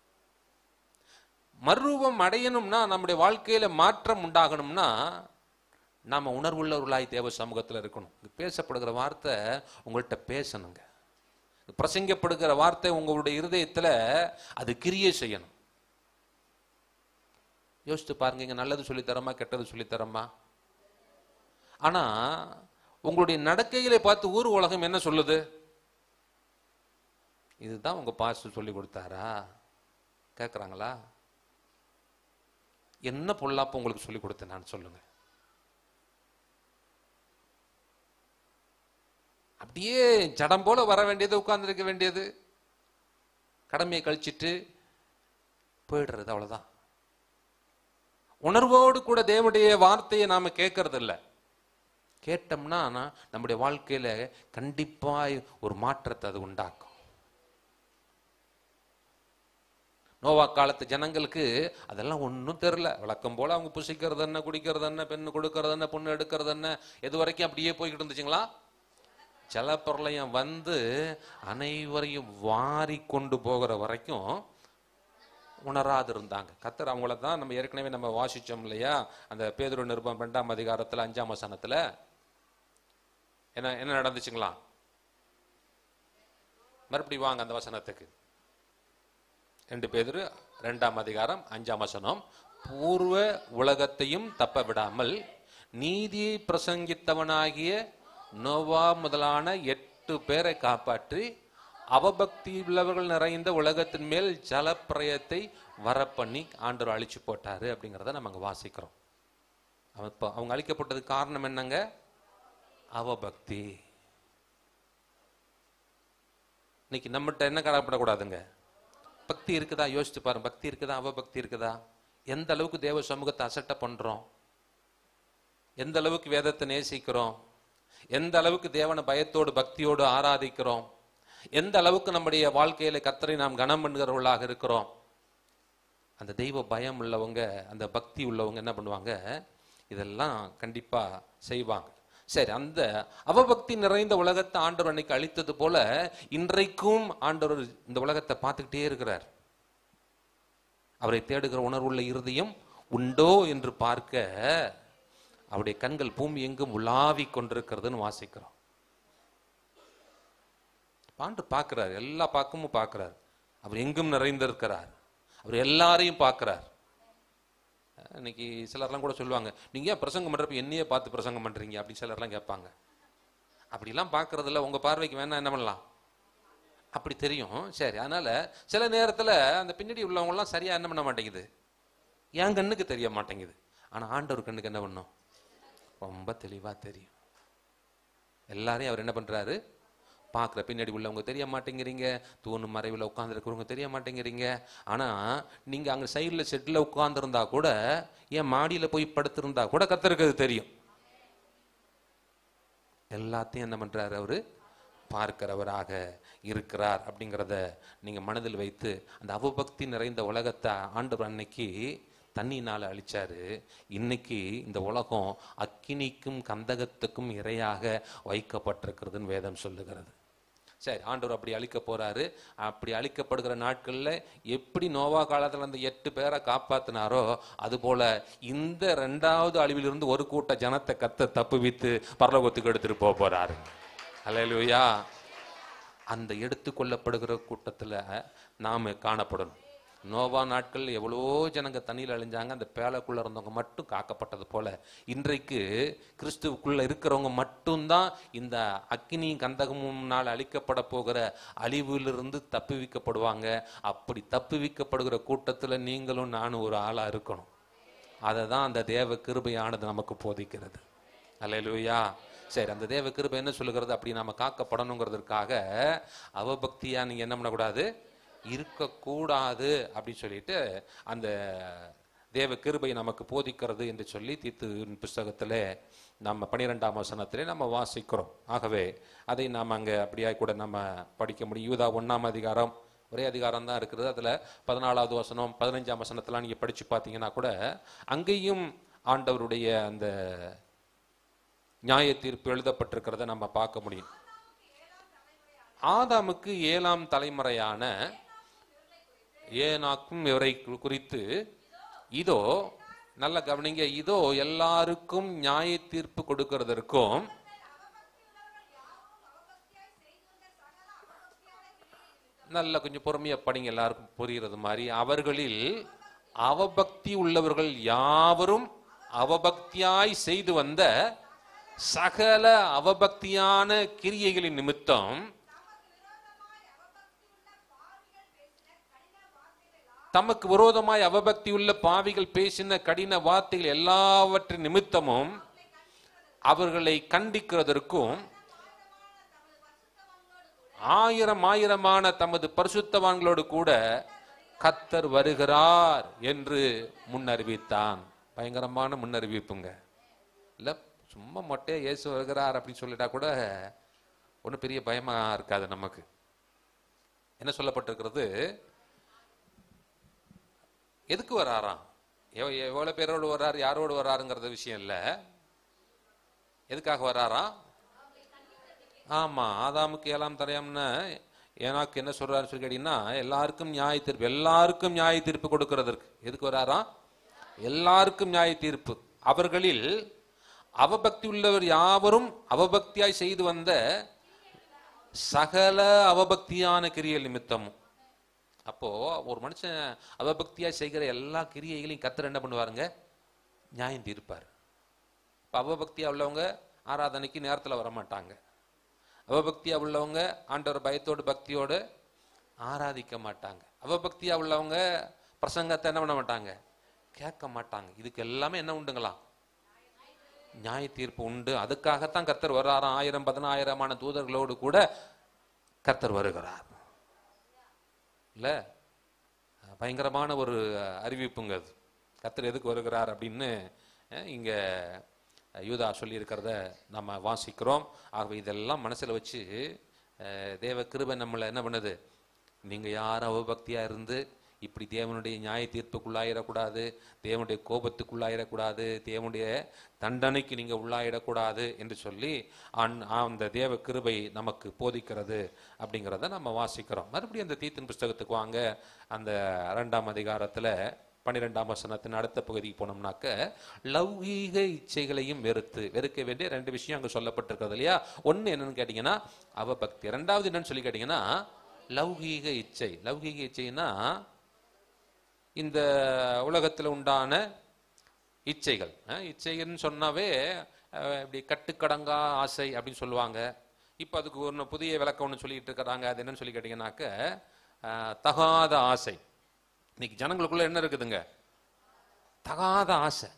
மறுரூபம் அடையணும்னா நம்முடைய வாழ்க்கையில மாற்றம் உண்டாகணும்னா நாம உணர்வுள்ளவர்களாய் தேவ சமூகத்துல இருக்கணும் இங்க பேசப்படுகிற வார்த்தை உங்கள்கிட்ட பேசணுங்க பிரசங்கப்படுகிற வார்த்தை உங்களுடைய இருதயத்துல அது கிரியை செய்யணும் யோசித்து பாருங்க இங்க நல்லது சொல்லித்தரமா கெட்டது சொல்லித்தரமா ஆனா உங்களுடைய நடக்கைகளை பார்த்து ஊர் உலகம் என்ன சொல்லுது இதுதான் உங்க பாஸ்டர் சொல்லி கொடுத்தாரா கேக்குறாங்களா என்ன பொல்லாப்பு உங்களுக்கு சொல்லி கொடுத்தேன் நான் சொல்லுங்க அப்படியே ஜடம் போல வர வேண்டியது உட்கார்ந்திருக்க வேண்டியது கடமையை கழிச்சிட்டு போயிடுறது அவ்வளவுதான் உணர்வோடு கூட தேவனுடைய வார்த்தையை நாம கேட்கறது இல்ல கேட்டோம்னா நான் நம்முடைய வாழ்க்கையில கண்டிப்பாய் ஒரு மாற்றத்தை அது உண்டாக்கும் நோவா காலத்து ஜனங்களுக்கு அதெல்லாம் ஒன்றும் தெரில வழக்கம் போல அவங்க புசிக்கிறது என்ன குடிக்கிறது என்ன பெண்ணு கொடுக்கறது என்ன பொண்ணு எடுக்கிறது என்ன எது வரைக்கும் அப்படியே போய்கிட்டு இருந்துச்சுங்களா ஜலப்பிரளயம் வந்து அனைவரையும் வாரி கொண்டு போகிற வரைக்கும் உணராது இருந்தாங்க கத்தர் அவங்கள தான் நம்ம ஏற்கனவே நம்ம வாசிச்சோம் இல்லையா அந்த பேதுரு நிருபம் ரெண்டாம் அதிகாரத்துல அஞ்சாம் வசனத்துல என்ன என்ன நடந்துச்சுங்களா மறுபடியும் வாங்க அந்த வசனத்துக்கு ரெண்டு பேதுரு ரெண்டாம் அதிகாரம் அஞ்சாம் வசனம் பூர்வ உலகத்தையும் தப்ப விடாமல் நீதியை பிரசங்கித்தவனாகிய நோவா முதலான எட்டு பேரை காப்பாற்றி அவபக்தி உள்ளவர்கள் நிறைந்த உலகத்தின் மேல் ஜலப்பிரயத்தை வரப்பண்ணி ஆண்டவர் அழிச்சு போட்டாரு அப்படிங்கிறத நம்ம அங்க வாசிக்கிறோம் அவ- இப்ப அவங்க அழிக்கப்பட்டதுக்கு காரணம் என்னங்க அவபக்தி இன்னைக்கு நம்மகிட்ட என்ன காணப்படக்கூடாதுங்க பக்தி இருக்குதா யோசிச்சு பாருங்க பக்தி இருக்குதா அவபக்தி இருக்குதா எந்த அளவுக்கு தேவ சமூகத்தை அசட்டை பண்றோம் எந்த அளவுக்கு வேதத்தை நேசிக்கிறோம் எந்த அளவுக்கு தேவனை பயத்தோடு பக்தியோடு ஆராதிக்கிறோம் எந்த அளவுக்கு நம்முடைய வாழ்க்கையில கத்தரை நாம் கனம் பண்ணுகிறவர்களாக இருக்கிறோம் அந்த தெய்வ பயம் உள்ளவங்க அந்த பக்தி உள்ளவங்க என்ன பண்ணுவாங்க இதெல்லாம் கண்டிப்பா செய்வாங்க சரி அந்த அவபக்தி நிறைந்த உலகத்தை ஆண்டவர் அன்னைக்கு அழித்தது போல இன்றைக்கும் ஆண்டவர் இந்த உலகத்தை பார்த்துக்கிட்டே இருக்கிறார் அவரை தேடுகிற உணர்வுள்ள இருதயம் உண்டோ என்று பார்க்க அவருடைய கண்கள் பூமி எங்கும் உலாவிக் கொண்டிருக்கிறதுன்னு வாசிக்கிறோம் ஆண்டு பார்க்கிறார் எல்லா பக்கமும் பார்க்கிறார் அவர் எங்கும் நிறைந்திருக்கிறார் அவர் எல்லாரையும் பார்க்கிறார் அஹ் இன்னைக்கு சிலர்லாம் கூட சொல்லுவாங்க நீங்க ஏன் பிரசங்கம் பண்றப்ப என்னையே பார்த்து பிரசங்கம் பண்றீங்க அப்படி சிலர்லாம் கேட்பாங்க அப்படிலாம் பார்க்கறதுல உங்க பார்வைக்கு வேணா என்ன பண்ணலாம் அப்படி தெரியும் சரி அதனால சில நேரத்துல அந்த பின்னாடி உள்ளவங்க எல்லாம் சரியா என்ன பண்ண மாட்டேங்குது என் கண்ணுக்கு தெரிய மாட்டேங்குது ஆனா ஆண்டவர் கண்ணுக்கு என்ன பண்ணும் ரொம்ப தெளிவா தெரியும் எல்லாரையும் அவர் என்ன பண்றாரு பார்க்குற பின்னாடி உள்ளவங்க தெரிய மாட்டேங்கிறீங்க தூணு மறைவில் உட்காந்துருக்கிறவங்க தெரிய மாட்டேங்கிறீங்க ஆனா நீங்க அங்க சைடில் செட்டில் உட்காந்துருந்தா கூட ஏன் மாடியில போய் படுத்திருந்தா கூட கத்தருக்கு அது தெரியும் எல்லாத்தையும் என்ன பண்றாரு அவரு பார்க்கிறவராக இருக்கிறார் அப்படிங்கிறத நீங்க மனதில் வைத்து அந்த அவபக்தி நிறைந்த உலகத்தை ஆண்டவர் அன்னைக்கு தண்ணினால அழிச்சாரு இன்னைக்கு இந்த உலகம் அக்கினிக்கும் கந்தகத்துக்கும் இரையாக வைக்கப்பட்டிருக்கிறதுன்னு வேதம் சொல்லுகிறது சரி ஆண்டவர் அப்படி அழிக்க போறாரு அப்படி அழிக்கப்படுகிற நாட்கள்ல எப்படி நோவா காலத்துல அந்த எட்டு பேரை காப்பாத்தினாரோ அது போல இந்த ரெண்டாவது அழிவிலிருந்து ஒரு கூட்ட ஜனத்தை கத்த தப்புவித்து பரலோகத்துக்கு எடுத்துட்டு போக போறாரு அல்லேலூயா அந்த எடுத்துக்கொள்ளப்படுகிற கூட்டத்துல நாம காணப்படணும் நோவா நாட்கள் எவ்வளோ ஜனங்க தண்ணியில் அழிஞ்சாங்க அந்த பேலைக்குள்ள இருந்தவங்க மட்டும் காக்கப்பட்டது போல இன்றைக்கு கிறிஸ்துவுக்குள்ள இருக்கிறவங்க மட்டும்தான் இந்த அக்கினி கந்தகமும்னால் அழிக்கப்பட போகிற அழிவிலிருந்து தப்புவிக்கப்படுவாங்க அப்படி தப்புவிக்கப்படுகிற கூட்டத்துல நீங்களும் நானும் ஒரு ஆளா இருக்கணும் அதை தான் அந்த தேவ கிருபையானது நமக்கு போதிக்கிறது அல்லேலூயா சரி அந்த தேவ கிருபை என்ன சொல்லுகிறது அப்படி நாம காக்கப்படணுங்கிறதுக்காக அவபக்தியா நீங்க என்ன பண்ணக்கூடாது இருக்கக்கூடாது அப்படின்னு சொல்லிட்டு அந்த தேவ கிருபை நமக்கு போதிக்கிறது என்று சொல்லி தீத்து புஸ்தகத்திலே நம்ம பனிரெண்டாம் வசனத்திலே நம்ம வாசிக்கிறோம் ஆகவே அதை நாம் அங்கே அப்படியே கூட நம்ம படிக்க முடியும் யூதா ஒண்ணாம் அதிகாரம் ஒரே அதிகாரம் தான் இருக்கிறது அதுல பதினாலாவது வசனம் பதினஞ்சாம் வசனத்தெல்லாம் நீங்க படிச்சு பார்த்தீங்கன்னா கூட அங்கேயும் ஆண்டவருடைய அந்த நியாய தீர்ப்பு எழுதப்பட்டிருக்கிறத நம்ம பார்க்க முடியும் ஆதாமுக்கு ஏழாம் தலைமுறையான ஏனாக்கும் இவரை கு- குறித்து இதோ நல்ல கவனிங்க இதோ எல்லாருக்கும் நியாய தீர்ப்பு கொடுக்கிறதற்கும் நல்ல கொஞ்சம் பொறுமையா படிங்க எல்லாருக்கும் புரிகிறது மாதிரி அவர்களில் அவபக்தி உள்ளவர்கள் யாவரும் அவபக்தியாய் செய்து வந்த சகல அவபக்தியான கிரியைகளின் நிமித்தம் தமக்கு விரோதமாய் அவபக்தியுள்ள பாவிகள் பேசின கடின வார்த்தைகள் எல்லாவற்றின் நிமித்தமும் அவர்களை கண்டிக்கிறதற்கும் ஆயிரம் ஆயிரமான தமது பரிசுத்தவான்களோடு கூட கத்தர் வருகிறார் என்று முன்னறிவித்தான் பயங்கரமான முன்னறிவிப்புங்க இல்ல சும்மா மொட்டையா இயேசு வருகிறார் அப்படின்னு சொல்லிட்டா கூட ஒன்றும் பெரிய பயமா இருக்காது நமக்கு என்ன சொல்லப்பட்டிருக்கிறது எதுக்கு வராராம் எவ- எவ்வளவு பேரோடு வர்றாரு யாரோடு வர்றாருங்கிறது விஷயம் இல்ல எதுக்காக வர்றாராம் ஆமா ஆதாமுக்கு ஏழாம் தரையம்னு ஏனாக்கு என்ன சொல்றாரு சொல்லி கேட்டீங்கன்னா எல்லாருக்கும் நியாய தீர்ப்பு எல்லாருக்கும் நியாய தீர்ப்பு கொடுக்கறதற்கு எதுக்கு வராராம் எல்லாருக்கும் நியாய தீர்ப்பு அவர்களில் அவபக்தி உள்ளவர் யாவரும் அவபக்தியாய் செய்து வந்த சகல அவபக்தியான கிரியல் நிமித்தமும் அப்போ ஒரு மனுஷன் அவபக்தியா செய்கிற எல்லா கிரியைகளையும் கத்தர் என்ன பண்ணுவாருங்க நியாயம் தீர்ப்பார் இப்போ அவபக்தியா உள்ளவங்க ஆராதனைக்கு நேரத்துல வர மாட்டாங்க அவபக்தியா உள்ளவங்க ஆண்டவர் பயத்தோடு பக்தியோடு ஆராதிக்க மாட்டாங்க அவபக்தியா உள்ளவங்க பிரசங்கத்தை என்ன பண்ண மாட்டாங்க கேட்க மாட்டாங்க இதுக்கு எல்லாமே என்ன உண்டுங்களா நியாய தீர்ப்பு உண்டு அதுக்காகத்தான் கர்த்தர் வர்றாராம் ஆயிரம் பதினாயிரமான தூதர்களோடு கூட கர்த்தர் வருகிறார் இல்ல பயங்கரமான ஒரு அறிவிப்புங்க அது கர்த்தர் எதுக்கு வருகிறார் அப்படின்னு அஹ், இங்க யூதா சொல்லியிருக்கிறத நம்ம வாசிக்கிறோம் ஆகவே இதெல்லாம் மனசுல வச்சு அஹ், தேவ கிருபை நம்மளை என்ன பண்ணுது நீங்க யாரும் அவபக்தியா இருந்து இப்படி தேவனுடைய நியாய தீர்ப்புக்குள்ளாயிடக்கூடாது தேவனுடைய கோபத்துக்குள்ளாயிடக்கூடாது தேவனுடைய தண்டனைக்கு நீங்க உள்ளாயிடக்கூடாது என்று சொல்லி அந்- அந்த தேவ கிருபை நமக்கு போதிக்கிறது அப்படிங்கிறத நம்ம வாசிக்கிறோம் மறுபடியும் அந்த தீத்தின் புஸ்தகத்துக்கு வாங்க அந்த இரண்டாம் அதிகாரத்துல பன்னிரெண்டாம் வசனத்தின் அடுத்த பகுதிக்கு போனோம்னாக்க லௌகீக இச்சைகளையும் வெறுத்து வெறுக்க வேண்டிய ரெண்டு விஷயம் அங்க சொல்லப்பட்டிருக்கிறது இல்லையா ஒண்ணு என்னன்னு கேட்டீங்கன்னா அவபக்தி ரெண்டாவது என்னன்னு சொல்லி கேட்டீங்கன்னா லௌகீக இச்சை லௌகீக இச்சைன்னா இந்த உலகத்துல உண்டான இச்சைகள் அஹ், இச்சைகள்னு சொன்னாவே அஹ், இப்படி கட்டுக்கடங்கா ஆசை அப்படின்னு சொல்லுவாங்க இப்போ அதுக்கு ஒன்று புதிய விளக்கம் ஒன்று சொல்லிட்டு இருக்கிறாங்க அது என்னன்னு சொல்லி கேட்டீங்கன்னாக்க அஹ், தகாத ஆசை இன்னைக்கு ஜனங்களுக்குள்ள என்ன இருக்குதுங்க தகாத ஆசை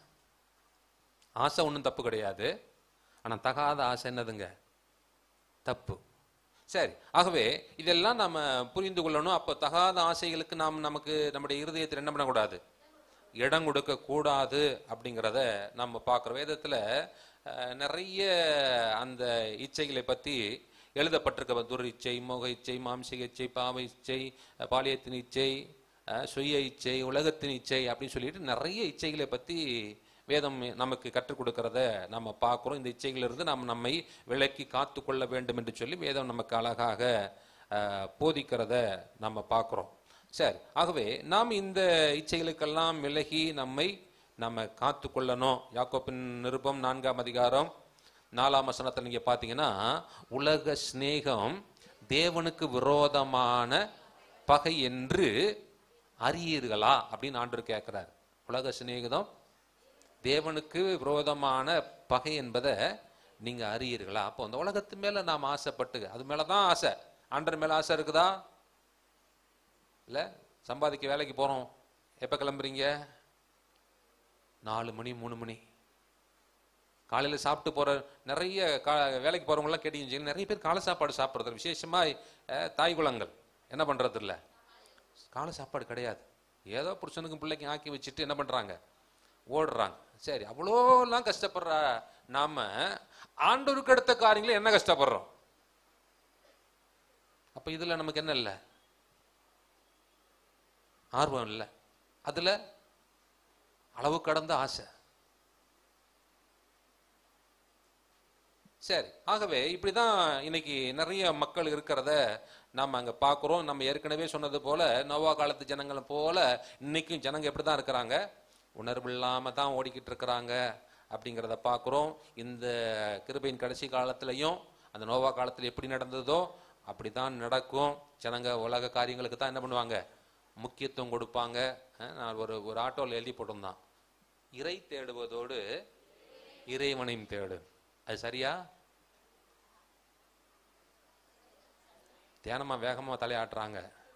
ஆசை ஒன்றும் தப்பு கிடையாது ஆனா தகாத ஆசை என்னதுங்க தப்பு சரி ஆகவே இதெல்லாம் நாம புரிந்து கொள்ளணும் அப்போ தகாத ஆசைகளுக்கு நாம் நமக்கு நம்முடைய இருதயத்தில் என்ன பண்ணக்கூடாது இடம் கொடுக்க கூடாது அப்படிங்கிறத நம்ம பார்க்குறோம் வேதத்துல அஹ், நிறைய அந்த இச்சைகளை பத்தி எழுதப்பட்டிருக்க துர் இச்சை மோக இச்சை மாம்சிக இச்சை பாவ இச்சை அஹ், பாலியத்தின் இச்சை அஹ், சுய இச்சை உலகத்தின் இச்சை அப்படின்னு சொல்லிட்டு நிறைய இச்சைகளை பத்தி வேதம் நமக்கு கற்றுக் கொடுக்கறத நம்ம பார்க்கிறோம் இந்த இச்சைகளிலிருந்து நாம் நம்மை விலக்கி காத்து கொள்ள வேண்டும் என்று சொல்லி வேதம் நமக்கு அழகாக அஹ், போதிக்கிறத நம்ம பார்க்கிறோம் சரி ஆகவே நாம் இந்த இச்சைகளுக்கெல்லாம் விலகி நம்மை நம்ம காத்து கொள்ளணும் யாக்கோப்பின் நிருபம் நான்காம் அதிகாரம் நாலாம் வசனத்தை நீங்க பார்த்தீங்கன்னா உலக சிநேகம் தேவனுக்கு விரோதமான பகை என்று அறியீர்களா அப்படின்னு ஆண்டவர் கேட்கிறார் உலக சிநேகிதம் தேவனுக்கு விரோதமான பகை என்பதை நீங்க அறியீர்களா அப்போ அந்த உலகத்து மேல நாம் ஆசைப்பட்டு அது மேலதான் ஆசை ஆண்டர் மேல ஆசை இருக்குதா இல்ல சம்பாதிக்க வேலைக்கு போறோம் எப்ப கிளம்புறீங்க நாலு மணி மூணு மணி காலையில சாப்பிட்டு போற நிறைய கா வேலைக்கு போறவங்க எல்லாம் கேட்டீங்க நிறைய பேர் காலை சாப்பாடு சாப்பிடுறது விசேஷமா அஹ், தாய் குலங்கள் என்ன பண்றது இல்ல காலை சாப்பாடு கிடையாது ஏதோ புருஷனுக்கும் பிள்ளைக்கும் ஆக்கி வச்சுட்டு என்ன பண்றாங்க ஓடுறாங்க சரி அவ்வளோலாம் கஷ்டப்படுற நாம ஆண்டவருக்கு அடுத்த காரியங்கள என்ன கஷ்டப்படுறோம் அப்ப இதுல நமக்கு என்ன இல்லை ஆர்வம் இல்லை அதுல அளவு கடந்த ஆசை சரி ஆகவே இப்படிதான் இன்னைக்கு நிறைய மக்கள் இருக்கிறத நாம அங்க பார்க்கிறோம் நம்ம ஏற்கனவே சொன்னது போல நோவா காலத்து ஜனங்களை போல இன்னைக்கும் ஜனங்க எப்படிதான் இருக்கிறாங்க உணர்வு இல்லாம தான் ஓடிக்கிட்டு இருக்கிறாங்க அப்படிங்கிறத பார்க்கிறோம் இந்த கிருபையின் கடைசி காலத்திலையும் அந்த நோவா காலத்துல எப்படி நடந்ததோ அப்படிதான் நடக்கும் ஜனங்க உலக காரியங்களுக்கு தான் என்ன பண்ணுவாங்க முக்கியத்துவம் கொடுப்பாங்க அஹ் நான் ஒரு ஒரு ஆட்டோவில் எழுதி போட்டிருந்தான் இறை தேடுவதோடு இறைவனையும் தேடு அது சரியா தியானமா வேகமா தலையாட்டுறாங்க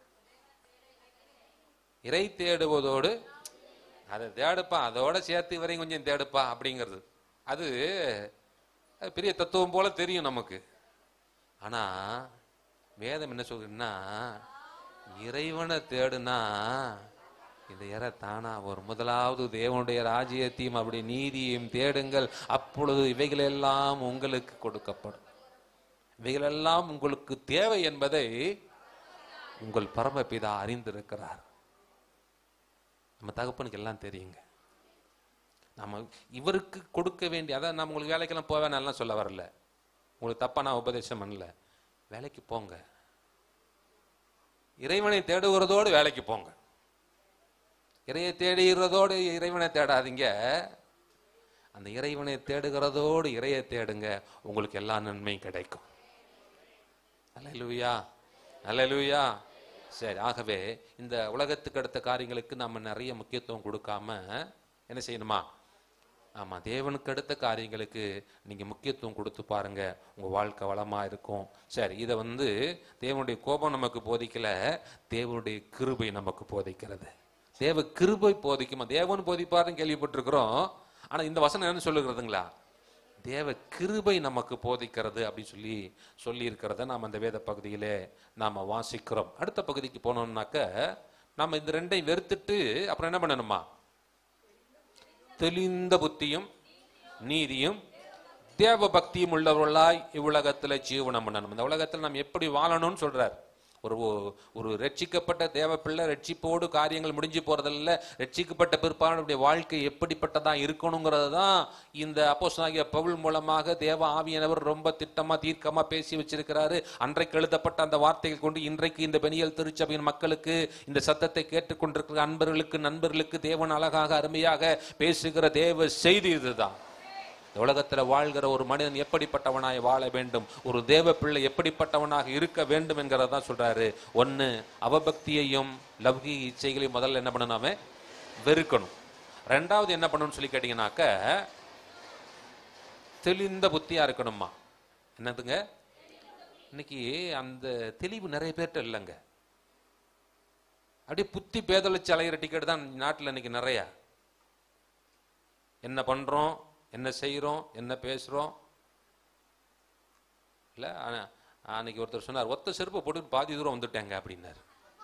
இறை தேடுவதோடு அதை தேடுப்பா அதோட சேர்த்து இவரையும் கொஞ்சம் தேடுப்பா அப்படிங்கிறது அது அது பெரிய தத்துவம் போல தெரியும் நமக்கு ஆனா வேதம் என்ன சொல்றதுன்னா இறைவனை தேடுனா இந்த இறை தானா ஒரு முதலாவது தேவனுடைய ராஜ்யத்தையும் அப்படி நீதியையும் தேடுங்கள் அப்பொழுது இவைகளெல்லாம் உங்களுக்கு கொடுக்கப்படும் இவைகளெல்லாம் உங்களுக்கு தேவை என்பதை உங்கள் பரமபிதா அறிந்திருக்கிறார் நம்ம தகப்பனுக்கு எல்லாம் தெரியுங்க நம்ம இவருக்கு கொடுக்க வேண்டிய அதான் நம்ம உங்களுக்கு வேலைக்கெல்லாம் போக வேணாம்லாம் சொல்ல வரல உங்களுக்கு தப்பா நான் உபதேசம் பண்ணல வேலைக்கு போங்க இறைவனை தேடுகிறதோடு வேலைக்கு போங்க இறையை தேடுகிறதோடு இறைவனை தேடாதீங்க அந்த இறைவனை தேடுகிறதோடு இறையை தேடுங்க உங்களுக்கு எல்லா நன்மையும் கிடைக்கும் அல்லேலூயா அல்லேலூயா சரி ஆகவே இந்த உலகத்துக்கு அடுத்த காரியங்களுக்கு நம்ம நிறைய முக்கியத்துவம் கொடுக்காம என்ன செய்யணுமா ஆமா தேவனுக்கு அடுத்த காரியங்களுக்கு நீங்க முக்கியத்துவம் கொடுத்து பாருங்க உங்க வாழ்க்கை வளமா இருக்கும் சரி இதை வந்து தேவனுடைய கோபம் நமக்கு போதிக்கல தேவனுடைய கிருபை நமக்கு போதிக்கிறது தேவ கிருபை போதிக்குமா தேவன் போதிப்பாருன்னு கேள்விப்பட்டிருக்கிறோம் ஆனா இந்த வசனம் என்ன சொல்லுகிறதுங்களா தேவ கிருபை நமக்கு போதிக்கிறது அப்படின்னு சொல்லி சொல்லி இருக்கிறத நாம் அந்த வேத பகுதியிலே நாம வாசிக்கிறோம் அடுத்த பகுதிக்கு போனோம்னாக்க நம்ம இந்த ரெண்டையும் வெறுத்துட்டு அப்புறம் என்ன பண்ணணுமா தெளிந்த புத்தியும் நீதியும் தேவ பக்தியும் உள்ளவர்களாய் இவ்வுலகத்துல ஜீவனம் பண்ணணும் இந்த உலகத்துல நாம் எப்படி வாழணும்னு சொல்றார் ஒரு ஒ- ஒரு ரட்சிக்கப்பட்ட தேவ பிள்ளை ரட்சிப்போடு காரியங்கள் முடிஞ்சு போறதில்ல ரட்சிக்கப்பட்ட பிற்பாடுடைய வாழ்க்கை எப்படிப்பட்டதா இருக்கணுங்கிறது தான் இந்த அப்போஸ்தலனாகிய பவுல் மூலமாக தேவ ஆவியானவர் ரொம்ப திட்டமா தீர்க்கமா பேசி வச்சிருக்கிறாரு அன்றைக்கு எழுதப்பட்ட அந்த வார்த்தைகள் கொண்டு இன்றைக்கு இந்த பெனியல் திருச்சபையின் மக்களுக்கு இந்த சத்தத்தை கேட்டுக்கொண்டிருக்கிற அன்பர்களுக்கு நண்பர்களுக்கு தேவன் அழகாக அருமையாக பேசுகிற தேவ செய்தி இதுதான் இந்த உலகத்துல வாழ்கிற ஒரு மனிதன் எப்படிப்பட்டவனாய் வாழ வேண்டும் ஒரு தேவ பிள்ளை எப்படிப்பட்டவனாக இருக்க வேண்டும் என்கிறதா சொல்றாரு ஒன்னு அவபக்தியையும் லௌகிக இச்சைகளையும் முதல்ல என்ன பண்ணணும் அவன் வெறுக்கணும் ரெண்டாவது என்ன பண்ணணும்னு சொல்லி கேட்டீங்கன்னாக்க தெளிந்த புத்தியா இருக்கணுமா என்னதுங்க இன்னைக்கு அந்த தெளிவு நிறைய பேர்கிட்ட இல்லைங்க அப்படியே புத்தி பேதளிச்சு அலையிற டிக்கெட் தான் நாட்டில் இன்னைக்கு நிறைய என்ன பண்றோம் என்ன செய்றோம் என்ன பேசுறோம் இல்ல ஆனா- அன்னைக்கு ஒருத்தர் சொன்னார் ஒத்த செருப்பை போட்டு பாதி தூரம் வந்துட்டேங்க அப்படின்னாரு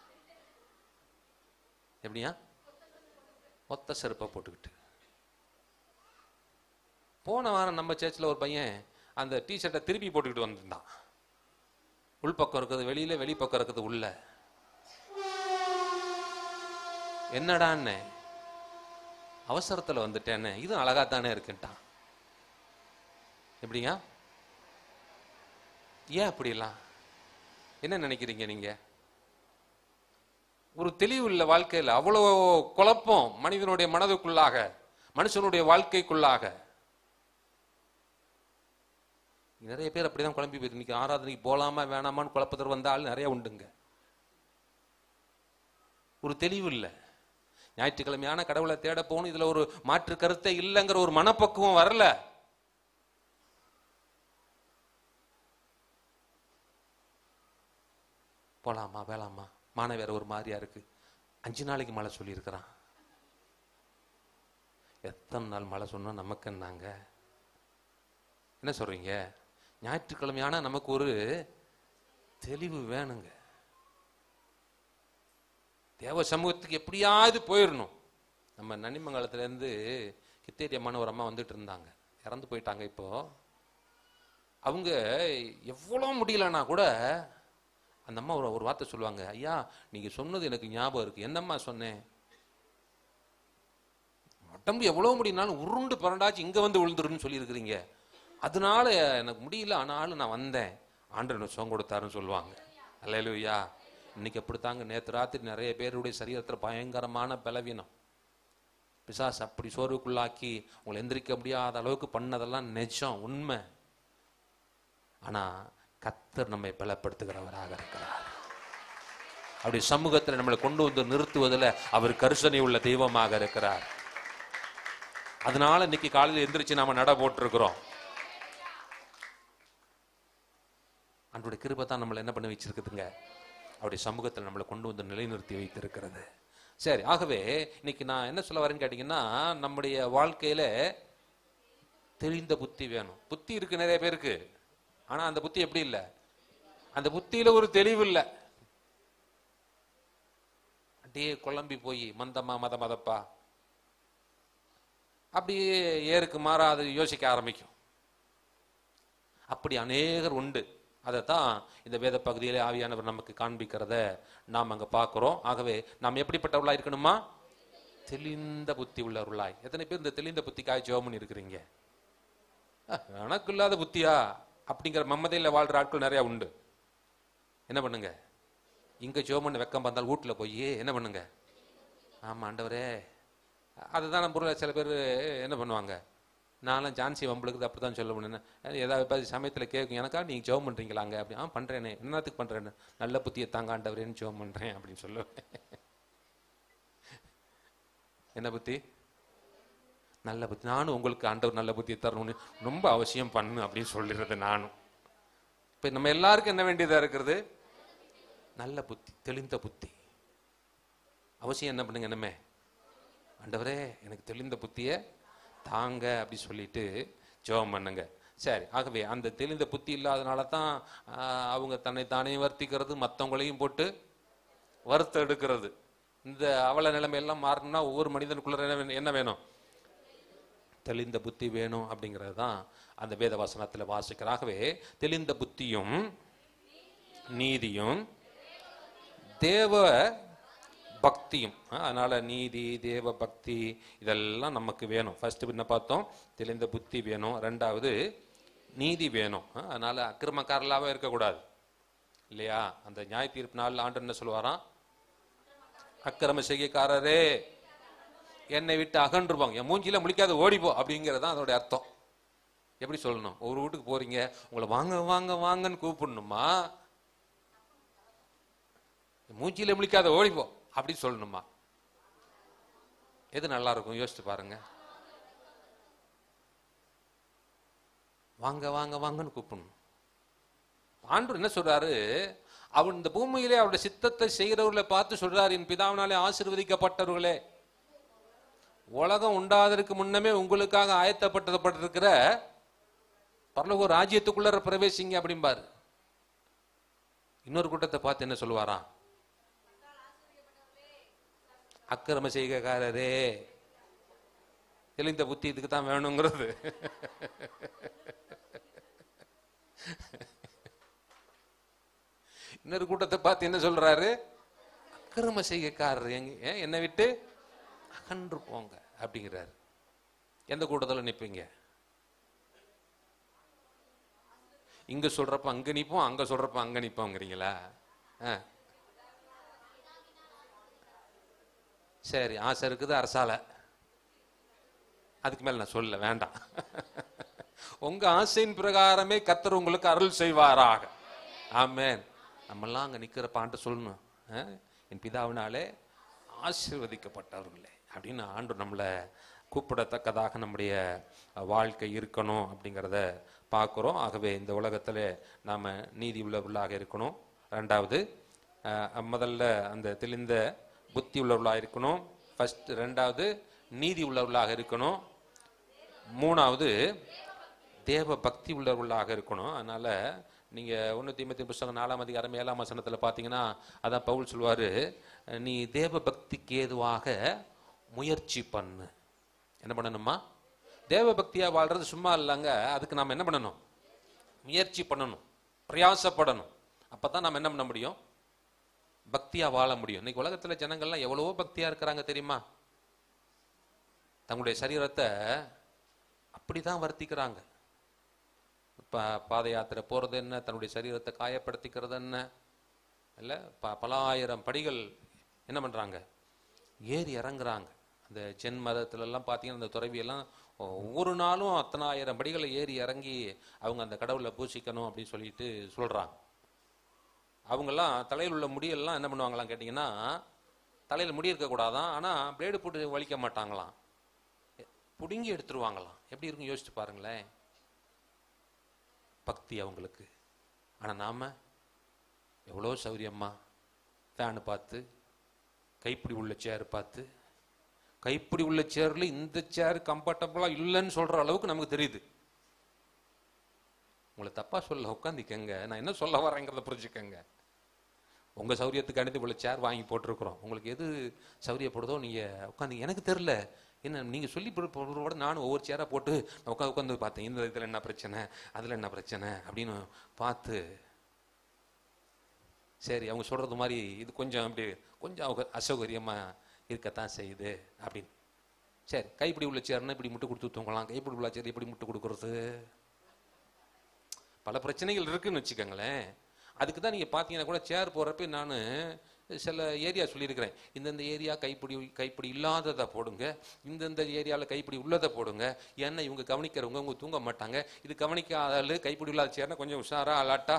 எப்படியா ஒத்த செருப்பை போட்டுக்கிட்டு போன வாரம் நம்ம சேர்ச்சில் ஒரு பையன் அந்த டிஷர்ட்டை திருப்பி போட்டுக்கிட்டு வந்திருந்தான் உள்பக்கம் இருக்குது வெளியில வெளிப்பக்கம் இருக்குது உள்ள என்னடான்னு அவசரத்துல வந்துட்டேன்னு இது அழகா தானே இருக்குன்ட்டான் எப்படிங்க ஏன் அப்படிலாம் என்ன நினைக்கிறீங்க நீங்க ஒரு தெளிவு இல்ல வாழ்க்கையில் அவ்வளோ குழப்பம் மனிதனுடைய மனதுக்குள்ளாக மனுஷனுடைய வாழ்க்கைக்குள்ளாக நிறைய பேர் அப்படிதான் குழம்பி போயிருக்கு இன்னைக்கு ஆராதனைக்கு போலாமா வேணாமான்னு குழப்பத்தில் வந்த ஆள் நிறைய உண்டுங்க ஒரு தெளிவு இல்லை ஞாயிற்றுக்கிழமையான கடவுளை தேட போகணும் இதுல ஒரு மாற்று கருத்தை இல்லைங்கிற ஒரு மனப்பக்குவம் வரல போலாமா வேலாமா மான வேற ஒரு மாதிரியா இருக்கு அஞ்சு நாளைக்கு மழை சொல்லியிருக்கிறான் எத்தனை நாள் மழை சொன்னா நமக்கு என்னங்க என்ன சொல்றீங்க ஞாயிற்றுக்கிழமையானா நமக்கு ஒரு தெளிவு வேணுங்க தேவ சமூகத்துக்கு எப்படியாவது போயிடணும் நம்ம நன்னிமங்கலத்துல இருந்து கித்தேரி அம்மான்னு ஒரு அம்மா வந்துட்டு இருந்தாங்க இறந்து போயிட்டாங்க இப்போ அவங்க எவ்வளோ முடியலன்னா கூட அந்த அம்மா ஒரு ஒரு வார்த்தை சொல்லுவாங்க ஐயா நீங்க சொன்னது எனக்கு ஞாபகம் இருக்கு என்னம்மா சொன்னேன் உடம்பு எவ்வளோ முடியினாலும் உருண்டு பரண்டாச்சு இங்க வந்து விழுந்துருன்னு சொல்லியிருக்கிறீங்க அதனால எனக்கு முடியல ஆனாலும் நான் வந்தேன் ஆண்டு எனக்கு சுகம் கொடுத்தாருன்னு சொல்லுவாங்க அல்லையா இன்னைக்கு அப்படித்தாங்க நேற்று ராத்திரி நிறைய பேருடைய சரீரத்தில் பயங்கரமான பலவீனம் பிசாஸ் அப்படி சோர்வுக்குள்ளாக்கி உங்களை எந்திரிக்க முடியாத அளவுக்கு பண்ணதெல்லாம் நிஜம் உண்மை ஆனா கத்தர் நம்மை பலப்படுத்துகிறவராக இருக்கிறார் அப்படி சமூகத்தில் நம்மளை கொண்டு வந்து நிறுத்துவதில் அவர் கருசனை உள்ள தெய்வமாக இருக்கிறார் அதனால இன்னைக்கு காலையில் எந்திரிச்சு நாம நட போட்டிருக்கிறோம் அன்றைய கிருபை தான் நம்மளை என்ன பண்ணி வச்சிருக்குதுங்க அவருடைய சமூகத்தில் நம்மளை கொண்டு வந்து நிலைநிறுத்தி வைத்திருக்கிறது சரி ஆகவே இன்னைக்கு நான் என்ன சொல்ல வரேன்னு கேட்டீங்கன்னா நம்முடைய வாழ்க்கையில தெளிந்த புத்தி வேணும் புத்தி இருக்கு நிறைய பேருக்கு ஆனா அந்த புத்தி எப்படி இல்லை அந்த புத்தியில ஒரு தெளிவு இல்லை அப்படியே குழம்பி போய் மந்தமா மத மதப்பா அப்படியே ஏருக்கு மாறா அது யோசிக்க ஆரம்பிக்கும் அப்படி அநேகர் உண்டு அதைத்தான் இந்த வேத பகுதியிலே ஆவியானவர் நமக்கு காண்பிக்கிறத நாம் அங்க பார்க்கிறோம் ஆகவே நாம் எப்படிப்பட்டவர்களா இருக்கணுமா தெளிந்த புத்தி உள்ளவர்களாய் எத்தனை பேர் இந்த தெளிந்த புத்திக்காய் ஜெபம் இருக்கிறீங்க எனக்கு இல்லாத புத்தியா அப்படிங்கிற மம்மதையில் வாழ்ற ஆட்கள் நிறைய உண்டு என்ன பண்ணுங்க இங்க ஜோமன் வெக்கம் வந்தால் வீட்டுல போய் என்ன பண்ணுங்க ஆமா ஆண்டவரே அதுதான் நம்ம ஊர்ல சில பேர் என்ன பண்ணுவாங்க நானும் ஜான்சி வம்பளுக்கு அப்படி தான் சொல்ல முடியும் ஏதாவது இப்போ சமயத்தில் கேட்கும் எனக்கா நீங்கள் ஜெபம் பண்ணுறீங்களாங்க அப்படி ஆ பண்ணுறேனே என்னத்துக்கு பண்ணுறேன்னு நல்ல புத்தியை தாங்க ஆண்டவரேன்னு ஜெபம் பண்ணுறேன் அப்படின்னு சொல்லுவேன் என்ன புத்தி நல்ல புத்தி நானும் உங்களுக்கு ஆண்டவர் நல்ல புத்தியை தரணும்னு ரொம்ப அவசியம் பண்ணு அப்படின்னு சொல்லிடுறது நானும் இப்போ நம்ம எல்லாருக்கும் என்ன வேண்டியதாக இருக்கிறது நல்ல புத்தி தெளிந்த புத்தி அவசியம் என்ன பண்ணுங்க என்னமே ஆண்டவரே எனக்கு தெளிந்த புத்தியை தாங்க அப்படி சொல்லிட்டு ஜெபம் பண்ணுங்க சரி ஆகவே அந்த தெளிந்த புத்தி இல்லாதனால தான் ஆஹ், அவங்க தன்னை தானே வர்த்திக்கிறது மற்றவங்களையும் போட்டு வறுத்து எடுக்கிறது இந்த அவல நிலைமை எல்லாம் மாறணும்னா ஒவ்வொரு மனிதனுக்குள்ள என்ன வேணும்- என்ன வேணும் தெளிந்த புத்தி வேணும் அப்படிங்கிறது தான் அந்த வேத வசனத்தில் வாசிக்கிறாகவே தெளிந்த புத்தியும் நீதியும் தேவ பக்தியும் அஹ், அதனால நீதி தேவ பக்தி இதெல்லாம் நமக்கு வேணும் ஃபர்ஸ்ட் என்ன பார்த்தோம் தெளிந்த புத்தி வேணும் ரெண்டாவது நீதி வேணும் அஹ், அதனால அக்கிரமக்காரலாவே இருக்கக்கூடாது இல்லையா அந்த நியாய தீர்ப்பு நாள் ஆண்டு என்ன சொல்லுவாராம் அக்கிரம செய்கைக்காரரே என்னை விட்டு அகன்றுவாங்க என் மூஞ்சில முழிக்காத ஓடிப்போ அப்படிங்கிறது தான் அதோட அர்த்தம் எப்படி சொல்லணும் ஒரு வீட்டுக்கு போறீங்க உங்களை வாங்க வாங்க வாங்கன்னு கூப்பிடணுமா மூஞ்சில முழிக்காத ஓடிப்போ அப்படி சொல்லணுமா எது நல்லா இருக்கும் யோசிச்சு பாருங்க வாங்க வாங்க வாங்கன்னு கூப்பிடணும் ஆண்டவர் என்ன சொல்றாரு அவர் இந்த பூமியிலே அவருடைய சித்தத்தை செய்கிறவர்களை பார்த்து சொல்றாரு என் பிதாவினாலே ஆசீர்வதிக்கப்பட்டவர்களே உலகம் உண்டாததற்கு முன்னமே உங்களுக்காக ஆயத்தப்பட்டப்பட்டிருக்கிற பரலோக ராஜ்யத்துக்குள்ள பிரவேசிங்க அப்படிம்பாரு இன்னொரு கூட்டத்தை பார்த்து என்ன சொல்லுவாராம் அக்கிரம செய்கைக்காரரே தெளிந்த புத்தி இதுக்கு தான் வேணுங்கிறது இன்னொரு கூட்டத்தை பார்த்து என்ன சொல்றாரு அக்கிரம செய்கைக்காரர் எங்க ஏன் என்னை விட்டு அகன்று போங்க அப்படிங்கிறாரு எந்த கூட்டத்தில் நிற்பீங்க இங்க சொல்றப்ப அங்க நிப்போம் அங்க சொல்றப்ப அங்க நிப்போங்கிறீங்களா ஆ. சரி ஆசை இருக்குது அரசால அதுக்கு மேல நான் சொல்ல வேண்டாம் உங்க ஆசையின் பிரகாரமே கத்தர் உங்களுக்கு அருள் செய்வாராக ஆமென் நம்மெல்லாம் அங்க நிக்கிற பாண்ட சொல்லணும் ஆ? என் பிதாவினாலே ஆசீர்வதிக்கப்பட்டவர்களே அப்படின்னு ஆண்டு நம்மளை கூப்பிடத்தக்கதாக நம்முடைய வாழ்க்கை இருக்கணும் அப்படிங்கிறத பார்க்குறோம் ஆகவே இந்த உலகத்தில் நாம் நீதி உள்ளவர்களாக இருக்கணும் ரெண்டாவது அஹ், முதல்ல அந்த தெளிந்த புத்தி உள்ளவர்களாக இருக்கணும் ஃபர்ஸ்ட் ரெண்டாவது நீதி உள்ளவர்களாக இருக்கணும் மூணாவது தேவ பக்தி உள்ளவர்களாக இருக்கணும் அதனால நீங்க ஒன்று தீமத்தின் புஸ்தகம் நாலாம் அதிகாரம் ஏழாம் வசனத்துல பார்த்தீங்கன்னா அதான் பவுல் சொல்வாரு நீ தேவ பக்திக்கு ஏதுவாக முயற்சி பண்ணு என்ன பண்ணணுமா தேவ பக்தியா வாழ்றது சும்மா இல்லைங்க அதுக்கு நாம் என்ன பண்ணணும் முயற்சி பண்ணணும் பிரயாசப்படணும் அப்பதான் நாம் என்ன பண்ண முடியும் பக்தியா வாழ முடியும் இன்னைக்கு உலகத்துல ஜனங்கள்லாம் எவ்வளவோ பக்தியா இருக்கிறாங்க தெரியுமா தங்களுடைய சரீரத்தை அப்படிதான் வர்த்திக்கிறாங்க ப பாத யாத்திரை போறது என்ன தன்னுடைய சரீரத்தை காயப்படுத்திக்கிறது என்ன இல்லை ப பல ஆயிரம் படிகள் என்ன பண்றாங்க ஏறி இறங்குறாங்க அந்த ஜென் மதத்துல எல்லாம் பார்த்தீங்கன்னா அந்த துறவியெல்லாம் ஒவ்வொரு நாளும் அத்தனை ஆயிரம் படிகளை ஏறி இறங்கி அவங்க அந்த கடவுளை பூசிக்கணும் அப்படின்னு சொல்லிட்டு சொல்றாங்க அவங்கெல்லாம் தலையில் உள்ள முடியெல்லாம் என்ன பண்ணுவாங்களாம் கேட்டிங்கன்னா தலையில் முடி இருக்கக்கூடாதான் ஆனால் பிளேடு போட்டு வலிக்க மாட்டாங்களாம் புடுங்கி எடுத்துருவாங்களாம் எப்படி இருக்கும் யோசிச்சு பாருங்களேன் பக்தி அவங்களுக்கு ஆனால் நாம எவ்வளோ சௌரியமா ஃபேனு பார்த்து கைப்பிடி உள்ள சேர் பார்த்து கைப்பிடி உள்ள சேர்ல இந்த சேர் கம்ஃபர்டபுளாக இல்லைன்னு சொல்ற அளவுக்கு நமக்கு தெரியுது உங்களை தப்பா சொல்ல உட்காந்துக்கங்க நான் என்ன சொல்ல வரேங்கிறத புரிஞ்சுக்கங்க உங்க சௌரியத்துக்கு அனுப்பி இவ்வளவு சேர் வாங்கி போட்டிருக்கிறோம் உங்களுக்கு எது சௌரியப்படுதோ நீங்க உட்காந்து எனக்கு தெரியல என்ன நீங்க சொல்லி போடுறதோட நானும் ஒவ்வொரு சேரா போட்டு உட்காந்து உட்காந்து பார்த்தேன் இந்த இதுல என்ன பிரச்சனை அதுல என்ன பிரச்சனை அப்படின்னு பார்த்து சரி அவங்க சொல்றது மாதிரி இது கொஞ்சம் அப்படி கொஞ்சம் அவங்க அசௌகரியமா இருக்கத்தான் செய்யுது அப்படின்னு சரி கைப்பிடி உள்ள சேர்னா இப்படி முட்டு கொடுத்து தூங்கலாம் கைப்பிடி உள்ள சேர் எப்படி முட்டு கொடுக்கறது பல பிரச்சனைகள் இருக்குன்னு வச்சுக்கோங்களேன் அதுக்கு தான் நீங்கள் பார்த்தீங்கன்னா கூட சேர் போகிறப்ப நான் சில ஏரியா சொல்லியிருக்கிறேன் இந்தந்த ஏரியா கைப்பிடி கைப்பிடி இல்லாததை போடுங்க இந்தந்த ஏரியாவில் கைப்பிடி உள்ளதை போடுங்க ஏன்னா இவங்க கவனிக்கிறவங்க இவங்க தூங்க மாட்டாங்க இது கவனிக்காத ஆளு கைப்பிடி இல்லாத சேர்னா கொஞ்சம் உஷாரா அலாட்டா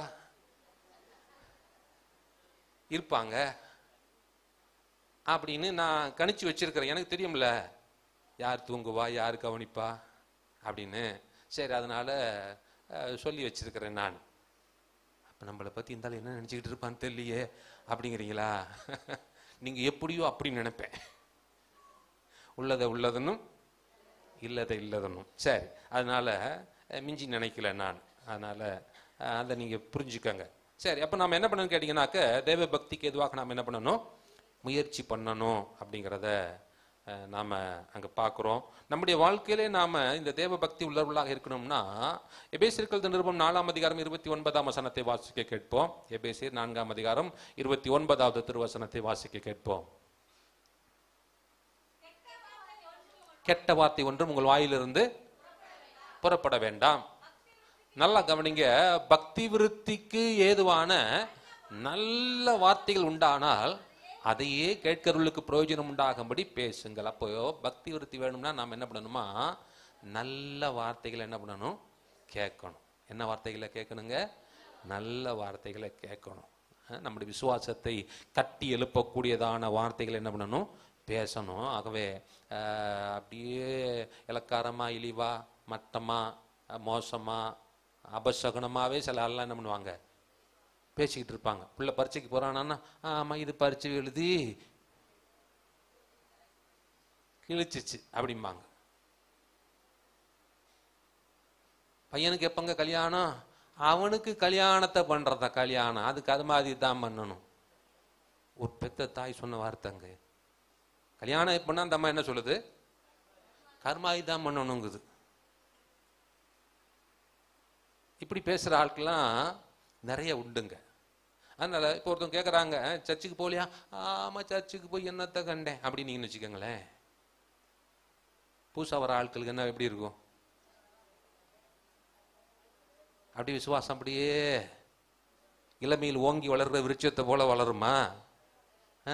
இருப்பாங்க அப்படின்னு நான் கணிச்சு வச்சிருக்கிறேன் எனக்கு தெரியும்ல யார் தூங்குவா யார் கவனிப்பா அப்படின்னு சரி அதனால அஹ், சொல்லி வச்சிருக்கிறேன் நான் அப்போ நம்மளை பற்றி இருந்தாலும் என்ன நினச்சிக்கிட்டு இருப்பான்னு தெரியலையே அப்படிங்கிறீங்களா நீங்கள் எப்படியோ அப்படி நினைப்பேன் உள்ளதை உள்ளதனும் இல்லதை இல்லதனும் சரி அதனால அஹ், மிஞ்சி நினைக்கல நான் அதனால அஹ், அதை நீங்கள் புரிஞ்சுக்கங்க சரி அப்போ நாம் என்ன பண்ணணும்னு கேட்டிங்கனாக்க தேவ பக்திக்கு எதுவாக நாம் என்ன பண்ணணும் முயற்சி பண்ணணும் அப்படிங்கிறத அஹ், நாம அங்க பார்க்குறோம் நம்முடைய வாழ்க்கையிலே நாம இந்த தேவ பக்தி உள்ளவர்களாக இருக்கணும்னா எபேசியர்கள் நிருபம் நாலாம் அதிகாரம் இருபத்தி ஒன்பதாம் வசனத்தை வாசிக்க கேட்போம் எபேசியர் நான்காம் அதிகாரம் இருபத்தி ஒன்பதாவது திருவசனத்தை வாசிக்க கேட்போம் கெட்ட வார்த்தை ஒன்றும் உங்கள் வாயிலிருந்து புறப்பட வேண்டாம் நல்லா கவனிங்க பக்தி விருத்திக்கு ஏதுவான நல்ல வார்த்தைகள் உண்டானால் அதையே கேட்கிறவர்களுக்கு பிரயோஜனம் உண்டாகும்படி பேசுங்கள் அப்போ பக்தி விருத்தி வேணும்னா நாம் என்ன பண்ணணுமா நல்ல வார்த்தைகளை என்ன பண்ணணும் கேட்கணும் என்ன வார்த்தைகளை கேட்கணுங்க நல்ல வார்த்தைகளை கேட்கணும் அஹ் நம்முடைய விசுவாசத்தை கட்டி எழுப்பக்கூடியதான வார்த்தைகள் என்ன பண்ணணும் பேசணும் ஆகவே அஹ், அப்படியே இலக்காரமா இழிவா மட்டமா அஹ், மோசமா அபசகுனமாவே சில ஆள்லாம் என்ன பண்ணுவாங்க பேசிக்கிட்டு இருப்பாங்க புள்ள பரீட்சைக்கு போறானா ஆமா இது பரீட்சை எழுதி கிழிச்சிச்சு அப்படிம்பாங்க பையனுக்கு எப்பங்க கல்யாணம் அவனுக்கு கல்யாணத்தை பண்றதா கல்யாணம் அதுக்கு அது மாதிரி தான் பண்ணணும் ஒரு பெத்த தாய் சொன்ன வார்த்தைங்க கல்யாணம் எப்படின்னா அந்த அம்மா என்ன சொல்லுது கர்மாதி தான் பண்ணணுங்குது இப்படி பேசுற ஆட்கள்லாம் நிறைய உண்டுங்க அதனால இப்போ ஒருத்தவங்க கேட்குறாங்க சர்ச்சுக்கு போகலையா ஆமா சர்ச்சுக்கு போய் என்னத்தை கண்டேன் அப்படின்னு நீங்கன்னு வச்சுக்கோங்களேன் பூசா வர ஆட்களுக்கு என்ன எப்படி இருக்கும் அப்படி விசுவாசம் அப்படியே இளமையில் ஓங்கி வளர்ற விருட்சத்தை போல வளருமா ஆ.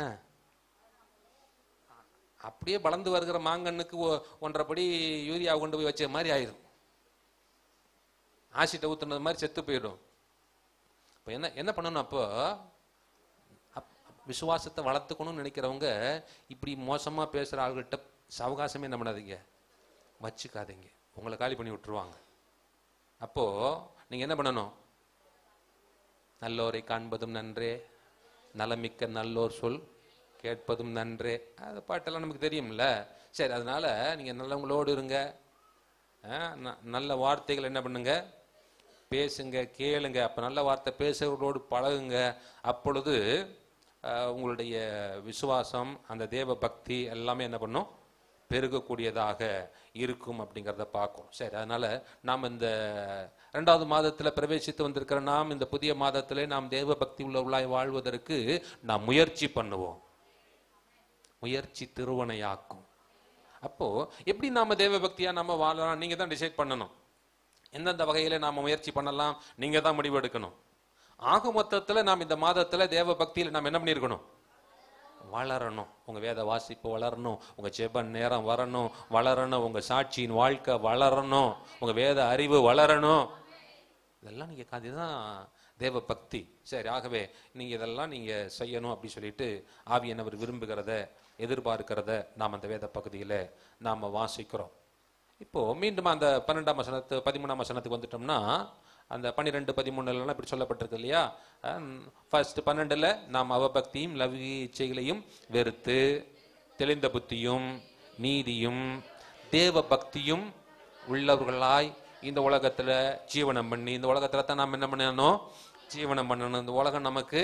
அப்படியே வளர்ந்து வருகிற மாங்கன்னுக்கு ஒ- ஒன்றரைப்படி யூரியா கொண்டு போய் வச்ச மாதிரி ஆயிரும் ஆசிட்டை ஊத்துனது மாதிரி செத்து போயிடும் இப்போ என்ன என்ன பண்ணணும் அப்போ அப்- விசுவாசத்தை வளர்த்துக்கணும்னு நினைக்கிறவங்க இப்படி மோசமா பேசுற ஆள்கிட்ட சவகாசமே என்ன பண்ணாதீங்க வச்சுக்காதீங்க உங்களை காலி பண்ணி விட்டுருவாங்க அப்போ நீங்க என்ன பண்ணணும் நல்லோரை காண்பதும் நன்றே நலமிக்க நல்லோர் சொல் கேட்பதும் நன்றே அது பாட்டெல்லாம் நமக்கு தெரியும்ல சரி அதனால நீங்க நல்லவங்களோடு இருங்க ஆ, ந- நல்ல வார்த்தைகள் என்ன பண்ணுங்க பேசுங்க கேளுங்க அப்ப நல்ல வார்த்தை பேசுறவர்களோடு பழகுங்க அப்பொழுது ஆ, உங்களுடைய விசுவாசம் அந்த தேவ பக்தி எல்லாமே என்ன பண்ணும் பெருகக்கூடியதாக இருக்கும் அப்படிங்கிறத பார்க்கும் சரி அதனால நாம் இந்த ரெண்டாவது மாதத்துல பிரவேசித்து வந்திருக்கிற நாம் இந்த புதிய மாதத்திலே நாம் தேவ பக்தி உள்ளவர்களாய் வாழ்வதற்கு நாம் முயற்சி பண்ணுவோம் முயற்சி திருவனையாக்கும் அப்போ எப்படி நாம தேவ பக்தியா நாம வாழலாம் நீங்க தான் டிசைட் பண்ணணும் எந்தெந்த வகையில நாம முயற்சி பண்ணலாம் நீங்க தான் முடிவு எடுக்கணும் ஆக மொத்தத்துல நாம் இந்த மாதத்துல தேவ பக்தியில நாம் என்ன பண்ணியிருக்கணும் வளரணும் உங்க வேத வாசிப்பு வளரணும் உங்க ஜெப நேரம் வரணும் வளரணும் உங்க சாட்சியின் வாழ்க்கை வளரணும் உங்க வேத அறிவு வளரணும் இதெல்லாம் நீங்க அதுதான் தேவ பக்தி சரி ஆகவே நீங்க இதெல்லாம் நீங்க செய்யணும் அப்படி சொல்லிட்டு ஆவியானவர் விரும்புகிறத எதிர்பார்க்கிறத நாம் அந்த வேத பகுதியில நாம வாசிக்கிறோம் இப்போ மீண்டும் அந்த பன்னெண்டாம் வசனத்து பதிமூணாம் வசனத்துக்கு வந்துட்டோம்னா அந்த பன்னிரெண்டு பதிமூணுலாம் இப்படி சொல்லப்பட்டிருக்கு இல்லையா ஃபர்ஸ்ட் பன்னெண்டுல நாம் அவபக்தியும் லவ்கி இச்சைகளையும் வெறுத்து தெளிந்த புத்தியும் நீதியும் தேவ பக்தியும் உள்ளவர்களாய் இந்த உலகத்துல ஜீவனம் பண்ணி இந்த உலகத்துல தான் நாம் என்ன பண்ணணும் ஜீவனம் பண்ணணும் இந்த உலகம் நமக்கு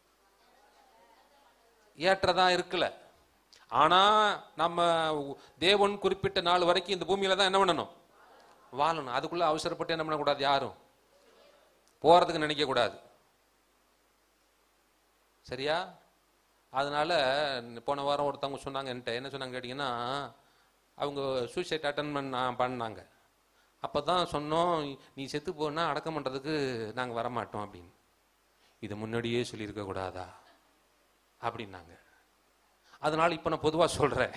ஏற்றதா இருக்கல ஆனா நம்ம தேவன் குறிப்பிட்ட நாள் வரைக்கும் இந்த பூமியில தான் என்ன பண்ணணும் வாழணும் அதுக்குள்ள அவசரப்பட்டு என்ன பண்ணக்கூடாது யாரும் போறதுக்கு நினைக்க கூடாது சரியா அதனால போன வாரம் ஒருத்தவங்க சொன்னாங்க என்கிட்ட என்ன சொன்னாங்க கேட்டிங்கன்னா அவங்க சூசைட் அட்டன் பண்ண பண்ணாங்க அப்போ தான் சொன்னோம் நீ செத்து போனா அடக்கம் பண்ணுறதுக்கு நாங்கள் வரமாட்டோம் அப்படின்னு இது முன்னாடியே சொல்லியிருக்க கூடாதா அப்படின்னாங்க அதனால இப்போ நான் பொதுவாக சொல்கிறேன்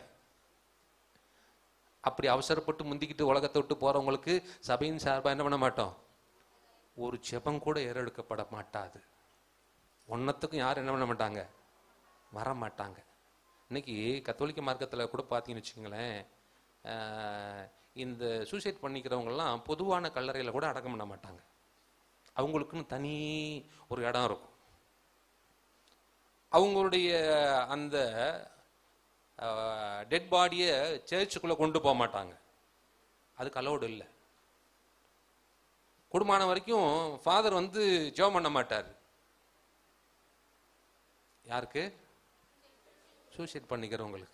அப்படி அவசரப்பட்டு முந்திக்கிட்டு உலகத்தை விட்டு போகிறவங்களுக்கு சபையின் சார்பாக என்ன பண்ண மாட்டோம் ஒரு ஜெபம் கூட ஏறெடுக்கப்பட மாட்டாது ஒன்னத்துக்கும் யாரும் என்ன பண்ண மாட்டாங்க வர மாட்டாங்க இன்னைக்கு கத்தோலிக்க மார்க்கத்தில் கூட பார்த்தீங்கன்னு வச்சுக்கோங்களேன் ஆஹ், இந்த சூசைட் பண்ணிக்கிறவங்கலாம் பொதுவான கல்லறையில் கூட அடக்கம் பண்ண மாட்டாங்க அவங்களுக்குன்னு தனி ஒரு இடம் இருக்கும் அவங்களுடைய அந்த டெட் பாடியை சர்ச்சுக்குள்ளே கொண்டு போக மாட்டாங்க அதுக்கு அலோடு இல்லை குடும்பமான வரைக்கும் ஃபாதர் வந்து ஜெபம் பண்ண மாட்டார் யாருக்கு சூசைட் பண்ணிக்கிறவங்களுக்கு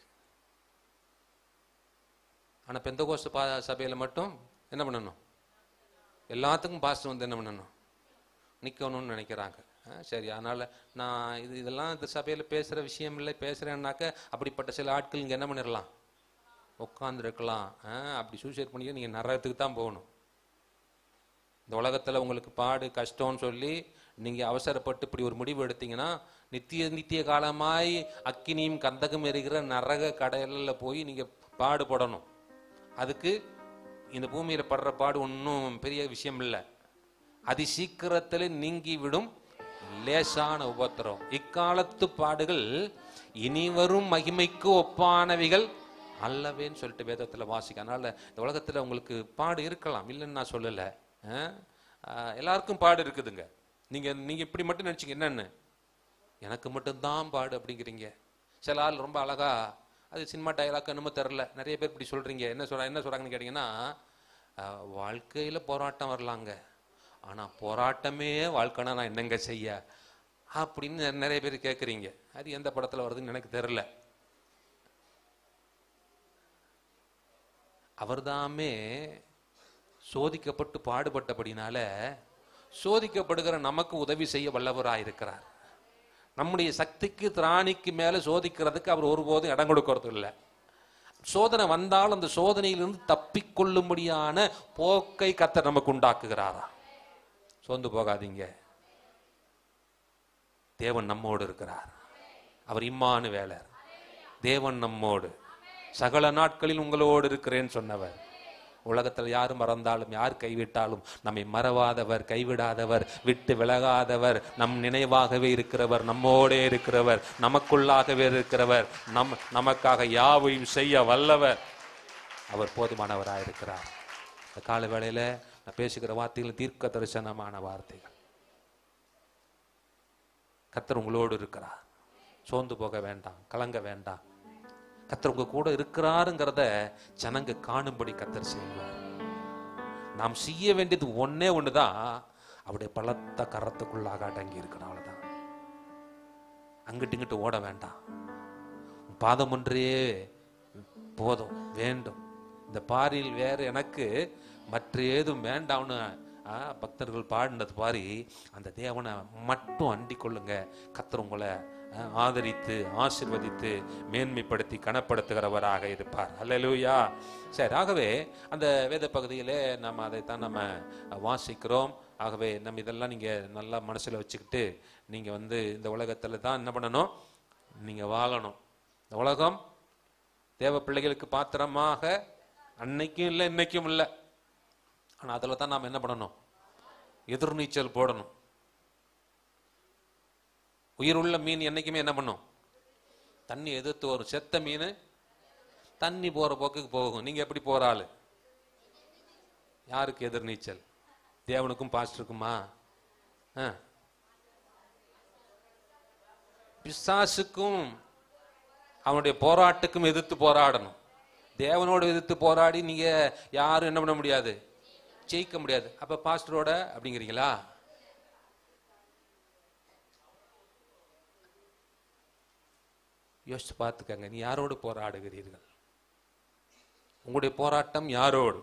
ஆனா பெந்தகோஸ்து பா சபையில மட்டும் என்ன பண்ணணும் எல்லாத்துக்கும் பாஸ்டர் வந்து என்ன பண்ணணும் நிக்கணும்னு நினைக்கிறாங்க ஆ, சரி அதனால நான் இது இதெல்லாம் இந்த சபையில பேசுற விஷயம் இல்லை பேசுறேன்னாக்க அப்படிப்பட்ட சில ஆட்கள் இங்க என்ன பண்ணிடலாம் உட்காந்துருக்கலாம் அப்படி சூசைட் பண்ணிக்க நீங்க நரகத்துக்கு தான் போகணும் இந்த உலகத்துல உங்களுக்கு பாடு கஷ்டம்னு சொல்லி நீங்க அவசரப்பட்டு இப்படி ஒரு முடிவு எடுத்தீங்கன்னா நித்திய நித்திய காலமாய் அக்கினியும் கந்தகம் எரிகிற நரக கடலில் போய் நீங்க பாடுபடணும் அதுக்கு இந்த பூமியில படுற பாடு ஒன்றும் பெரிய விஷயம் இல்லை அதி சீக்கிரத்தில் நீங்கி விடும் லேசான உபத்திரம் இக்காலத்து பாடுகள் இனி வரும் மகிமைக்கு ஒப்பானவைகள் அல்லவேன்னு சொல்லிட்டு வேதத்துல வாசிக்க அதனால இந்த உலகத்துல உங்களுக்கு பாடு இருக்கலாம் இல்லைன்னு நான் சொல்லலை அஹ், ஆஹ், எல்லாருக்கும் பாடு இருக்குதுங்க நீங்க நீங்க இப்படி மட்டும் நினைச்சீங்க என்னன்னு எனக்கு மட்டும்தான் பாடு அப்படிங்கிறீங்க சில ஆள் ரொம்ப அழகா அது சினிமா டயலாக் என்னமோ தெரில நிறைய பேர் இப்படி சொல்றீங்க என்ன சொல்ற என்ன சொல்றாங்கன்னு கேட்டீங்கன்னா ஆஹ், வாழ்க்கையில போராட்டம் வரலாங்க ஆனா போராட்டமே வாழ்க்கைனா நான் என்னங்க செய்ய அப்படின்னு நிற- நிறைய பேர் கேட்குறீங்க அது எந்த படத்துல வருதுன்னு எனக்கு தெரில அவர்தாமே சோதிக்கப்பட்டு பாடுபட்டபடினால சோதிக்கப்படுகிற நமக்கு உதவி செய்ய வல்லவராயிருக்கிறார் நம்முடைய சக்திக்கு திராணிக்கு மேல சோதிக்கிறதுக்கு அவர் ஒருபோதும் இடம் கொடுக்கறது இல்லை சோதனை வந்தால் அந்த சோதனையிலிருந்து தப்பிக்கொள்ளும்படியான போக்கை கத்தர் நமக்கு உண்டாக்குகிறாரா சோர்ந்து போகாதீங்க தேவன் நம்மோடு இருக்கிறார் அவர் இம்மானு வேலர் தேவன் நம்மோடு சகல நாட்களில் உங்களோடு இருக்கிறேன்னு சொன்னவர் உலகத்தில் யார் மறந்தாலும் யார் கைவிட்டாலும் நம்மை மறவாதவர் கைவிடாதவர் விட்டு விலகாதவர் நம் நினைவாகவே இருக்கிறவர் நம்மோடே இருக்கிறவர் நமக்குள்ளாகவே இருக்கிறவர் நம் நமக்காக யாவையும் செய்ய வல்லவர் அவர் போதுமானவராக இருக்கிறார் இந்த கால வேளையில நான் பேசுகிற வார்த்தைகள் தீர்க்க தரிசனமான வார்த்தைகள் கத்தர் உங்களோடு இருக்கிறார் சோர்ந்து போக வேண்டாம் கலங்க வேண்டாம் கத்தர் உங்க கூட இருக்கிறாருங்கிறத ஜனங்க காணும்படி கத்தர் செய்வார் நாம் செய்ய வேண்டியது ஒண்ணே ஒண்ணுதான் அவருடைய பலத்த கரத்துக்குள்ளாக அடங்கி இருக்கணும் அவ்வளவுதான் அங்கிட்டு இங்கிட்டு ஓட வேண்டாம் உன் பாதம் ஒன்றே போதும் வேண்டும் இந்த பாரில் வேற எனக்கு மற்ற ஏதும் வேண்டாம்னு ஆ, பக்தர்கள் பாடினது பாரி அந்த தேவனை மட்டும் அண்டிக் கொள்ளுங்க கத்தர் உங்களை ஆ, ஆதரித்து ஆசிர்வதித்து மேன்மைப்படுத்தி கனப்படுத்துகிறவராக இருப்பார் அல்லேலூயா சரி ஆகவே அந்த வேத பகுதியிலே நம்ம அதைத்தான் நம்ம வாசிக்கிறோம் ஆகவே நம்ம இதெல்லாம் நீங்க நல்லா மனசுல வச்சுக்கிட்டு நீங்க வந்து இந்த உலகத்துல தான் என்ன பண்ணணும் நீங்க வாழணும் இந்த உலகம் தேவ பிள்ளைகளுக்கு பாத்திரமாக அன்னைக்கும் இல்லை இன்னைக்கும் இல்லை ஆனா அதுல தான் நாம் என்ன பண்ணணும் எதிர்நீச்சல் போடணும் உயிருள்ள மீன் என்னைக்குமே என்ன பண்ணும் தண்ணி எதிர்த்து வரும் செத்த மீன் தண்ணி போற போக்குக்கு போகும் நீங்க எப்படி போற ஆளு யாருக்கு எதிர்நீச்சல் தேவனுக்கும் பாஸ்டருக்குமா ஆ. பிசாசுக்கும் அவனுடைய போராட்டுக்கும் எதிர்த்து போராடணும் தேவனோடு எதிர்த்து போராடி நீங்க யாரும் என்ன பண்ண முடியாது ஜெயிக்க முடியாது அப்ப பாஸ்டரோட அப்படிங்கிறீங்களா யோசிச்சு பார்த்துக்கங்க நீ யாரோடு போராடுகிறீர்கள் உங்களுடைய போராட்டம் யாரோடு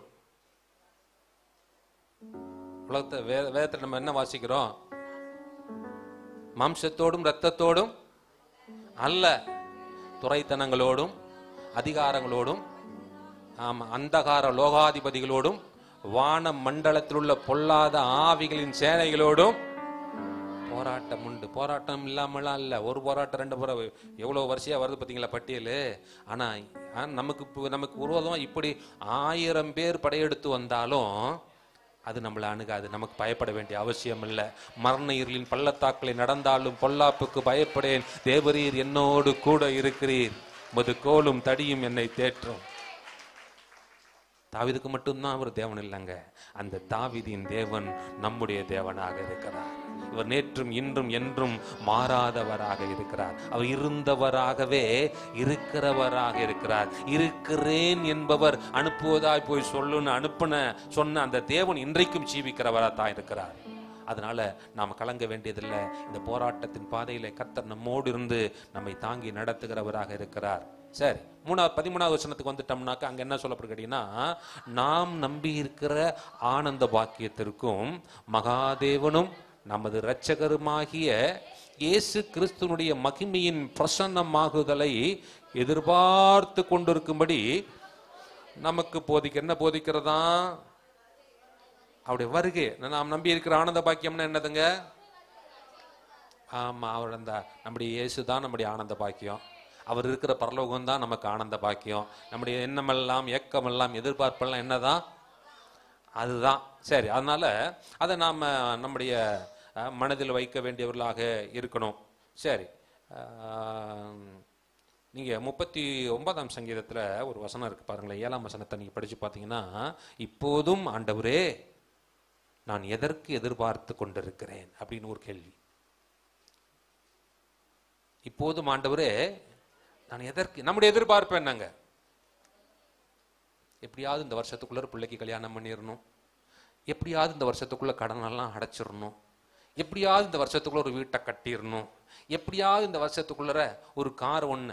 உலகத்தை வேத வேதத்தில் நம்ம என்ன வாசிக்கிறோம் மாம்சத்தோடும் இரத்தத்தோடும் அல்ல துறைத்தனங்களோடும் அதிகாரங்களோடும் ஆமா அந்தகார லோகாதிபதிகளோடும் வான மண்டலத்தில் உள்ள பொல்லாத ஆவிகளின் சேனைகளோடும் போராட்டம் உண்டு போராட்டம் இல்லாமலாம் இல்லை ஒரு போராட்டம் ரெண்டு போரா எவ்வளோ வரிசையா வருது பார்த்தீங்களா பட்டியல் ஆனா ஆ, நமக்கு இப்போ நமக்கு விரோதம் இப்படி ஆயிரம் பேர் படையெடுத்து வந்தாலும் அது நம்மளை அணுகாது நமக்கு பயப்பட வேண்டிய அவசியம் இல்லை மரண இருளின் பள்ளத்தாக்களை நடந்தாலும் பொல்லாப்புக்கு பயப்படேன் தேவரீர் என்னோடு கூட இருக்கிறீர் உமது கோலும் தடியும் என்னை தேற்றும் தாவீதுக்கு மட்டும்தான் அவர் தேவன் இல்லைங்க அந்த தாவீதின் தேவன் நம்முடைய தேவனாக இருக்கிறார் இவர் நேற்றும் இன்றும் என்றும் மாறாதவராக இருக்கிறார் அவர் இருந்தவராகவே இருக்கிறவராக இருக்கிறார் இருக்கிறேன் என்பவர் அனுப்புவதாய் போய் சொல்லுன்னு அனுப்புன சொன்ன அந்த தேவன் இன்றைக்கும் ஜீவிக்கிறவராக தான் இருக்கிறார் அதனால நாம் கலங்க வேண்டியதில்லை இந்த போராட்டத்தின் பாதையில கர்த்தர் நம்மோடு இருந்து நம்மை தாங்கி நடத்துகிறவராக இருக்கிறார் சரி மூணாவது பதிமூணாவது வசனத்துக்கு வந்துட்டோம்னாக்கா அங்க என்ன சொல்லப்பட்டு கேட்டீங்கன்னா நாம் நம்பி இருக்கிற ஆனந்த பாக்கியத்திற்கும் மகாதேவனும் நமது இரட்சகருமாகிய இயேசு கிறிஸ்துனுடைய மகிமையின் பிரசன்னமாகுதலை எதிர்பார்த்து கொண்டிருக்கும்படி நமக்கு போதிக்க என்ன போதிக்கிறதா அவருடைய வருகை நாம் நம்பி இருக்கிற ஆனந்த பாக்கியம்னா என்னதுங்க ஆமா அவர் அந்த நம்முடைய இயேசு தான் நம்முடைய ஆனந்த பாக்கியம் அவர் இருக்கிற பரலோகம் தான் நமக்கு ஆனந்த பாக்கியம் நம்முடைய எண்ணமெல்லாம் ஏக்கமெல்லாம் எதிர்பார்ப்பெல்லாம் என்னதான் அதுதான் சரி அதனால அதை நாம் நம்முடைய அஹ், மனதில் வைக்க வேண்டியவர்களாக இருக்கணும் சரி ஆஹ், நீங்க முப்பத்தி ஒன்பதாம் சங்கீதத்துல ஒரு வசனம் இருக்கு பாருங்களேன் ஏழாம் வசனத்தை நீங்க படிச்சு பார்த்தீங்கன்னா இப்போதும் ஆண்டவரே நான் எதற்கு எதிர்பார்த்து கொண்டிருக்கிறேன் அப்படின்னு ஒரு கேள்வி இப்போதும் ஆண்டவரே நான் எதற்கு நம்முடைய எதிர்பார்ப்பு என்னங்க எப்படியாவது இந்த வருஷத்துக்குள்ள ஒரு பிள்ளைக்கு கல்யாணம் பண்ணிடணும் எப்படியாவது இந்த வருஷத்துக்குள்ள கடனெல்லாம் அடைச்சிடணும் எப்படியாவது இந்த வருஷத்துக்குள்ள ஒரு வீட்டை கட்டிடணும் எப்படியாவது இந்த வருஷத்துக்குள்ள ஒரு கார் ஒன்று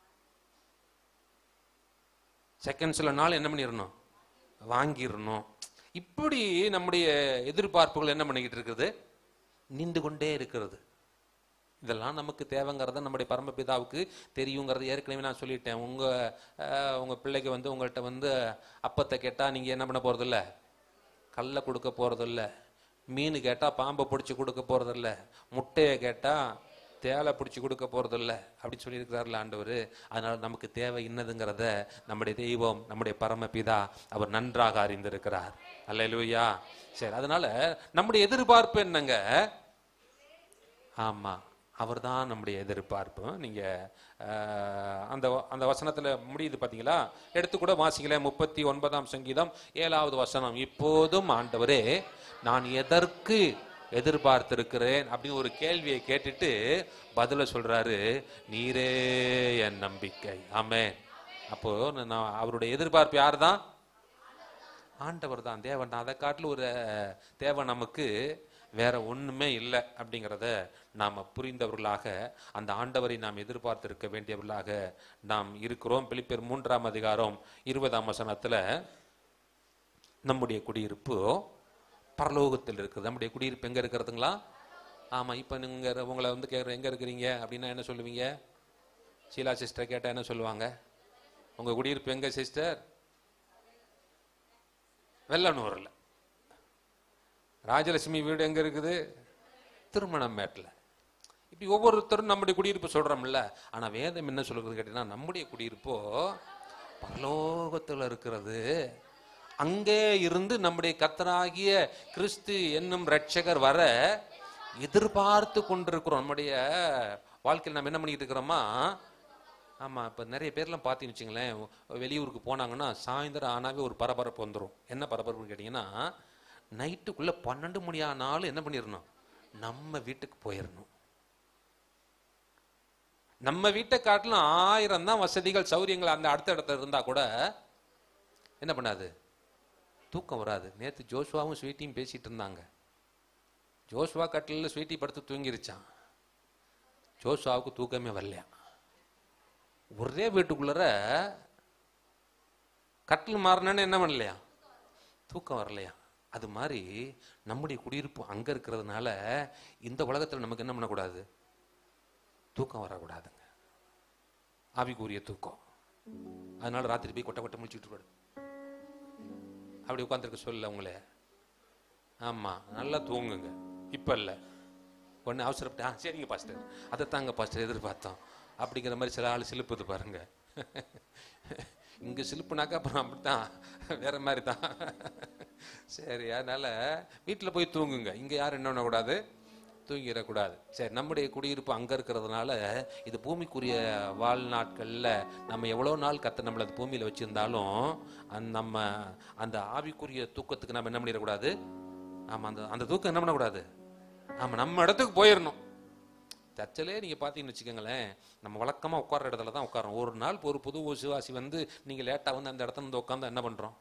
செகண்ட்ஸில் நாள் என்ன பண்ணிடணும் வாங்கிடணும் இப்படி நம்முடைய எதிர்பார்ப்புகள் என்ன பண்ணிக்கிட்டு இருக்குது நீண்டு கொண்டே இருக்கிறது இதெல்லாம் நமக்கு தேவைங்கிறத நம்முடைய பரமபிதாவுக்கு தெரியுங்கிறத ஏற்கனவே நான் சொல்லிட்டேன் உங்க அஹ், உங்க பிள்ளைக்கு வந்து உங்கள்கிட்ட வந்து அப்பத்தை கேட்டா நீங்க என்ன பண்ண போறதில்ல கல்லை கொடுக்க போறதில்ல மீன் கேட்டா பாம்பை பிடிச்சி கொடுக்க போறதில்ல முட்டையை கேட்டா தேலை பிடிச்சி கொடுக்க போறதில்ல அப்படி சொல்லியிருக்கிறார்ல ஆண்டவர் அதனால நமக்கு தேவை என்னதுங்கிறத நம்முடைய தெய்வம் நம்முடைய பரமபிதா அவர் நன்றாக அறிந்திருக்கிறார் அல்லேலூயா சரி அதனால நம்முடைய எதிர்பார்ப்பு என்னங்க ஆமா அவர்தான் நம்முடைய எதிர்பார்ப்பு நீங்க அஹ், அந்த வ- அந்த வசனத்துல முடியுது பாத்தீங்களா எடுத்து கூட வாசிங்களேன் முப்பத்தி ஒன்பதாம் சங்கீதம் ஏழாவது வசனம் இப்போதும் ஆண்டவரே நான் எதற்கு எதிர்பார்த்திருக்கிறேன் அப்படின்னு ஒரு கேள்வியை கேட்டுட்டு பதில சொல்றாரு நீரே என் நம்பிக்கை ஆமே அப்போ நான் அவருடைய எதிர்பார்ப்பு யார் தான் ஆண்டவர் தான் தேவன் தான் அதை காட்டிலும் ஒரு தேவை நமக்கு வேற ஒண்ணுமே இல்லை அப்படிங்கிறத நாம் புரிந்தவர்களாக அந்த ஆண்டவரை நாம் எதிர்பார்த்திருக்க வேண்டியவர்களாக நாம் இருக்கிறோம் பிலிப்பியர் மூன்றாம் அதிகாரம் இருபதாம் வசனத்துல நம்முடைய குடியிருப்பு பரலோகத்தில் இருக்குது நம்முடைய குடியிருப்பு எங்க இருக்கிறதுங்களா ஆமா இப்போ நீங்க உங்களை வந்து கேட்குற எங்க இருக்கிறீங்க அப்படின்னா என்ன சொல்லுவீங்க ஷீலா சிஸ்டர் கேட்டா என்ன சொல்லுவாங்க உங்க குடியிருப்பு எங்க சிஸ்டர் வெள்ளனூரில் ராஜலட்சுமி வீடு எங்க இருக்குது திருமணம் மேட்டில் இப்படி ஒவ்வொருத்தரும் நம்முடைய குடியிருப்பு சொல்றோம்ல ஆனா வேதம் என்ன சொல்லுறது கேட்டீங்கன்னா நம்முடைய குடியிருப்போ பரலோகத்தில் இருக்கிறது அங்கே இருந்து நம்முடைய கர்த்தராகிய கிறிஸ்து என்னும் ரட்சகர் வர எதிர்பார்த்து கொண்டிருக்கிறோம் நம்முடைய வாழ்க்கையில் நம்ம என்ன பண்ணிட்டு இருக்கிறோமா ஆமா இப்ப நிறைய பேர்லாம் பார்த்தீங்கன்னு வச்சுங்களேன் வெளியூருக்கு போனாங்கன்னா சாயந்தரம் ஆனாவே ஒரு பரபரப்பு வந்துடும் என்ன பரபரப்புன்னு கேட்டிங்கன்னா நைட்டுக்குள்ள பன்னெண்டு மணி ஆனாலும் என்ன பண்ணிடணும் நம்ம வீட்டுக்கு போயிடணும் நம்ம வீட்டை காட்டிலும் ஆயிரம் தான் வசதிகள் சௌரியங்கள் அந்த அடுத்த இடத்துல இருந்தா கூட என்ன பண்ணாது தூக்கம் வராது நேற்று ஜோஷுவாவும் ஸ்வீட்டியும் பேசிட்டு இருந்தாங்க ஜோஷுவா கட்டிலில் ஸ்வீட்டி படுத்து தூங்கிருச்சான் ஜோஷுவாவுக்கு தூக்கமே வரலையா ஒரே வீட்டுக்குள்ளர கட்டில் மாறினேன்னு என்ன பண்ணலையா தூக்கம் வரலையா அது மாதிரி நம்முடைய குடியிருப்பு அங்க இருக்கிறதுனால இந்த உலகத்துல நமக்கு என்ன பண்ணக்கூடாது தூக்கம் வரக்கூடாதுங்க ஆவிக்குரிய தூக்கம் அதனால ராத்திரி போய் கொட்டை கொட்டை முடிச்சுட்டு படு அப்படி உட்காந்துருக்க சொல்ல உங்களே ஆமா நல்லா தூங்குங்க இப்ப இல்ல ஒன்று அவசரப்பட்டு ஆ சரிங்க பாஸ்டர் அதை தாங்க பாஸ்டர் எதிர்பார்த்தோம் அப்படிங்கிற மாதிரி சில ஆள் சிலுப்புது பாருங்க இங்க சிலுப்புனாக்கா அப்புறம் அப்படித்தான் வேற மாதிரி தான் சரி அதனால வீட்டில் போய் தூங்குங்க இங்க யாரும் என்ன பண்ணக்கூடாது தூங்கிடக்கூடாது சரி நம்முடைய குடியிருப்பு அங்க இருக்கிறதுனால இது பூமிக்குரிய வாழ்நாட்கள்ல நம்ம எவ்வளோ நாள் கத்த நம்மள அந்த பூமியில வச்சிருந்தாலும் அந்த நம்ம அந்த ஆவிக்குரிய தூக்கத்துக்கு நம்ம என்ன பண்ணிடக்கூடாது ஆமா அந்த அந்த தூக்கம் என்ன பண்ணக்கூடாது ஆமா நம்ம இடத்துக்கு போயிடணும் தச்சலே நீங்க பாத்தீங்கன்னு வச்சுக்கோங்களேன் நம்ம வழக்கமா உட்கார்ற இடத்துல தான் உட்காரோம் ஒரு நாள் ஒரு புது விசுவாசி வந்து நீங்க லேட்டா வந்து அந்த இடத்துல வந்து உட்காந்து என்ன பண்றோம்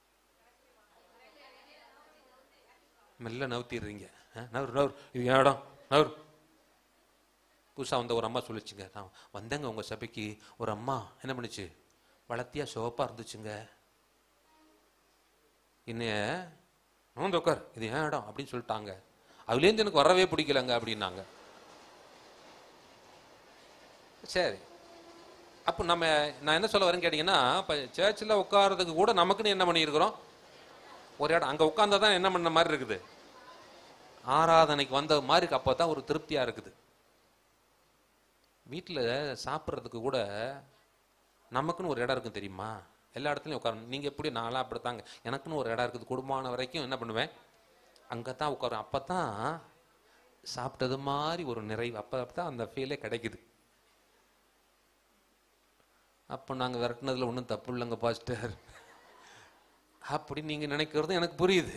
மெல்ல நவுத்திடுறீங்க ஆ, நவுறு நவுறு இது என் இடம் நவுறு புதுசா வந்த ஒரு அம்மா சொல்லிச்சுங்க நான் வந்தேங்க உங்க சபைக்கு ஒரு அம்மா என்ன பண்ணுச்சு வளர்த்தியா சிவப்பா இருந்துச்சுங்க என்னைய நோந்து உட்கார் இது ஏன் இடம் அப்படின்னு சொல்லிட்டாங்க அதுலேருந்து எனக்கு வரவே பிடிக்கலங்க அப்படின்னாங்க சரி அப்போ நம்ம நான் என்ன சொல்ல வரேன்னு கேட்டிங்கன்னா இப்போ சர்ச்சில் உட்கார்றதுக்கு கூட நமக்குன்னு என்ன பண்ணியிருக்கிறோம் ஒரு இடம் அங்கே உட்கார்ந்தா தான் என்ன பண்ண மாதிரி இருக்குது ஆராதனைக்கு வந்த மாதிரி அப்போ தான் ஒரு திருப்தியாக இருக்குது வீட்டில் சாப்பிட்றதுக்கு கூட நமக்குன்னு ஒரு இடம் இருக்கும் தெரியுமா எல்லா இடத்துலையும் உட்காரணும் நீங்கள் எப்படி நான்லாம் அப்படித்தாங்க எனக்குன்னு ஒரு இடம் இருக்குது குடும்பமான வரைக்கும் என்ன பண்ணுவேன் அங்கே தான் உட்காரும் அப்போ தான் சாப்பிட்டது மாதிரி ஒரு நிறைவு அப்போ தான் அந்த ஃபீலே கிடைக்குது அப்போ நாங்கள் விரட்டினதுல ஒன்றும் தப்பு இல்லைங்க பாஸ்டர் அப்படி நீங்கள் நினைக்கிறதும் எனக்கு புரியுது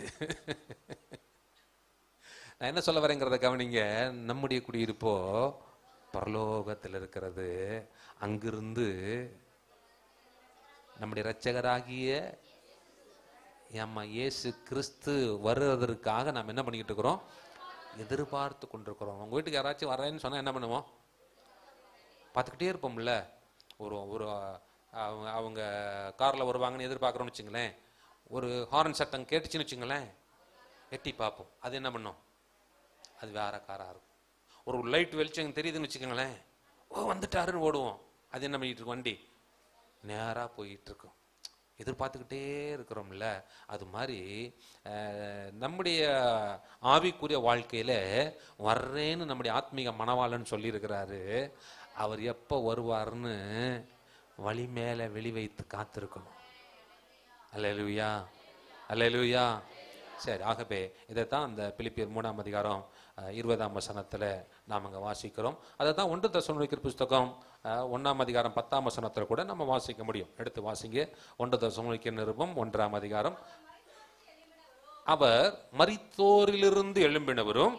நான் என்ன சொல்ல வரேங்கிறத கவனிங்க நம்முடைய குடியிருப்போ பரலோகத்தில் இருக்கிறது அங்கிருந்து நம்முடைய இரட்சகராகிய ஏம்மா இயேசு கிறிஸ்து வருவதற்காக நாம் என்ன பண்ணிக்கிட்டு இருக்கிறோம் எதிர்பார்த்து கொண்டிருக்கிறோம் உங்க வீட்டுக்கு யாராச்சும் வரேன்னு சொன்னா என்ன பண்ணுவோம் பார்த்துக்கிட்டே இருப்போம்ல ஒரு ஒரு அவங்க அவங்க காரில் வருவாங்கன்னு எதிர்பார்க்குறோம்னு வச்சுங்களேன் ஒரு ஹாரன் சட்டம் கேட்டுச்சுன்னு வச்சுங்களேன் எட்டி பார்ப்போம் அது என்ன பண்ணும் அது வேற காராக இருக்கும் ஒரு லைட் வெளிச்சம் தெரியுதுன்னு வச்சுக்கோங்களேன் ஓ வந்துட்டாருன்னு ஓடுவோம் அது என்ன பண்ணிட்டு இருக்கு வண்டி நேராக போயிட்டு இருக்கும் எதிர்பார்த்துக்கிட்டே இருக்கிறோம்ல அது மாதிரி அஹ், நம்முடைய ஆவிக்குரிய வாழ்க்கையில வர்றேன்னு நம்முடைய ஆத்மீக மனவாளன் சொல்லியிருக்கிறாரு அவர் எப்போ வருவார்னு வழி மேலே வெளி வைத்து காத்திருக்கணும் அல்லேலூயா அல்லேலூயா சரி ஆகவே இதைத்தான் அந்த பிலிப்பியர் மூணாம் அதிகாரம் அஹ், இருபதாம் வசனத்தில் நாம் அங்கே வாசிக்கிறோம் அதை தான் ஒன்று தசனுக்கிற புஸ்தகம் அஹ், ஒண்ணாம் அதிகாரம் பத்தாம் வசனத்தில் கூட நம்ம வாசிக்க முடியும் எடுத்து வாசிங்க ஒன்று தசனுக்கிற நிருபம் ஒன்றாம் அதிகாரம் அவர் மரித்தோரிலிருந்து எழும்பினவரும்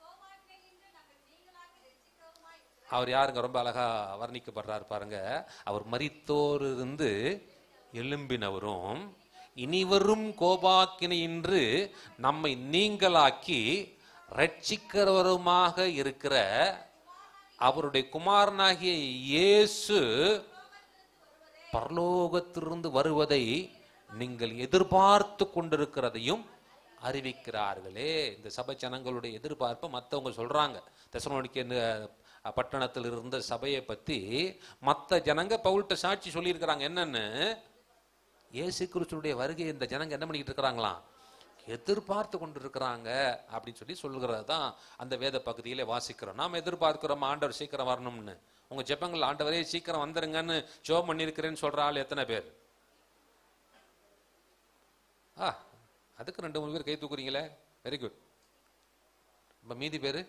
அவர் யாருங்க ரொம்ப அழகா வர்ணிக்கப்படுறாரு பாருங்க அவர் மரித்தோரிலிருந்து எழும்பினவரும் இனிவரும் கோபாக்கினையின்று நம்மை நீங்களாக்கி ரட்சிக்கிறவருமாக இருக்கிற அவருடைய குமாரனாகிய இயேசு பரலோகத்திலிருந்து வருவதை நீங்கள் எதிர்பார்த்து கொண்டிருக்கிறதையும் அறிவிக்கிறார்களே இந்த சபை ஜனங்களுடைய எதிர்பார்ப்பை மற்றவங்க சொல்றாங்க தெசலோனிக்க பட்டணத்தில் இருந்த சபையை பத்தி மற்ற ஜனங்க பவுல்கிட்ட சாட்சி சொல்லியிருக்கிறாங்க என்னன்னு இயேசு கிறிஸ்துடைய வருகை இந்த ஜனங்க என்ன பண்ணிக்கிட்டு இருக்கிறாங்களாம் எதிர்பார்த்து கொண்டு இருக்கிறாங்க அப்படின்னு சொல்லி சொல்லுகிறது தான் அந்த வேத பகுதியிலே வாசிக்கிறோம் நாம் எதிர்பார்க்கிறோம் ஆண்டவர் சீக்கிரம் வரணும்னு உங்க ஜெபங்கள் ஆண்டவரே சீக்கிரம் வந்துருங்கன்னு ஜோம் பண்ணியிருக்கிறேன்னு சொல்ற ஆள் எத்தனை பேர் ஆ அதுக்கு ரெண்டு மூணு பேர் கை தூக்குறீங்களே வெரி குட் இப்போ மீதி பேர்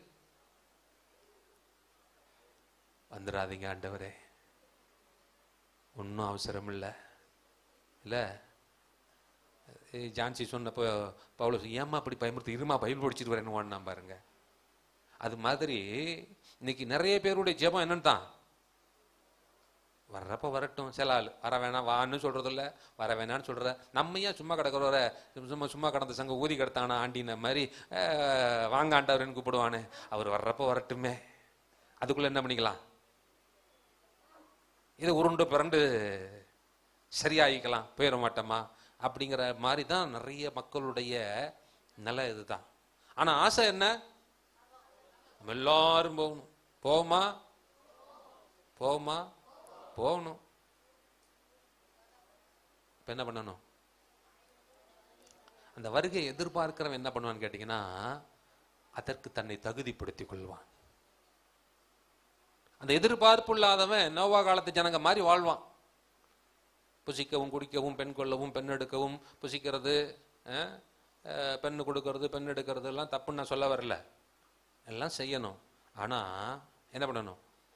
வந்துடாதீங்க ஆண்டவரே ஒன்றும் அவசரம் இல்லை இல்லை ஜான்சி சொன்னப்போ பவுலஸ் ஏம்மா அப்படி பயமுறுத்தி இருமா பைபிள் படிச்சுட்டு வரேன்னு ஓடினா பாருங்க அது மாதிரி இன்னைக்கு நிறைய பேருடைய ஜெபம் என்னன்னு தான் வர்றப்ப வரட்டும் சில ஆள் வர வேணாம் வான்னு சொல்றது இல்ல வர வேணான்னு சொல்ற நம்ம ஏன் சும்மா கிடக்கிறவர சும்மா சும்மா கடந்த சங்க ஊதி கிடத்தானா ஆண்டின மாதிரி அஹ், வாங்க ஆண்டவர்னு கூப்பிடுவானே அவர் வர்றப்ப வரட்டுமே அதுக்குள்ள என்ன பண்ணிக்கலாம் இதை உருண்டு பிறண்டு சரியாயிக்கலாம் போயிட மாட்டோமா அப்படிங்கிற மாதிரி தான் நிறைய மக்களுடைய நிலை இதுதான் ஆனா ஆசை என்ன நம்ம எல்லாரும் போகணும் போவோமா போவோமா போகணும் இப்ப என்ன பண்ணணும் அந்த வருகையை எதிர்பார்க்கிறவன் என்ன பண்ணுவான்னு கேட்டீங்கன்னா அதற்கு தன்னை தகுதிப்படுத்திக் கொள்வான் அந்த எதிர்பார்ப்பு இல்லாதவன் நோவா காலத்து ஜனங்க மாதிரி வாழ்வான் புசிக்கவும் குடிக்கவும் பெண் கொள்ளவும் பெண் எடுக்கவும் புசிக்கிறது அஹ், அஹ், பெண்ணு கொடுக்கறது பெண் எடுக்கிறது எல்லாம் தப்புன்னு நான் சொல்ல வரல எல்லாம் செய்யணும் ஆனா என்ன பண்ணணும்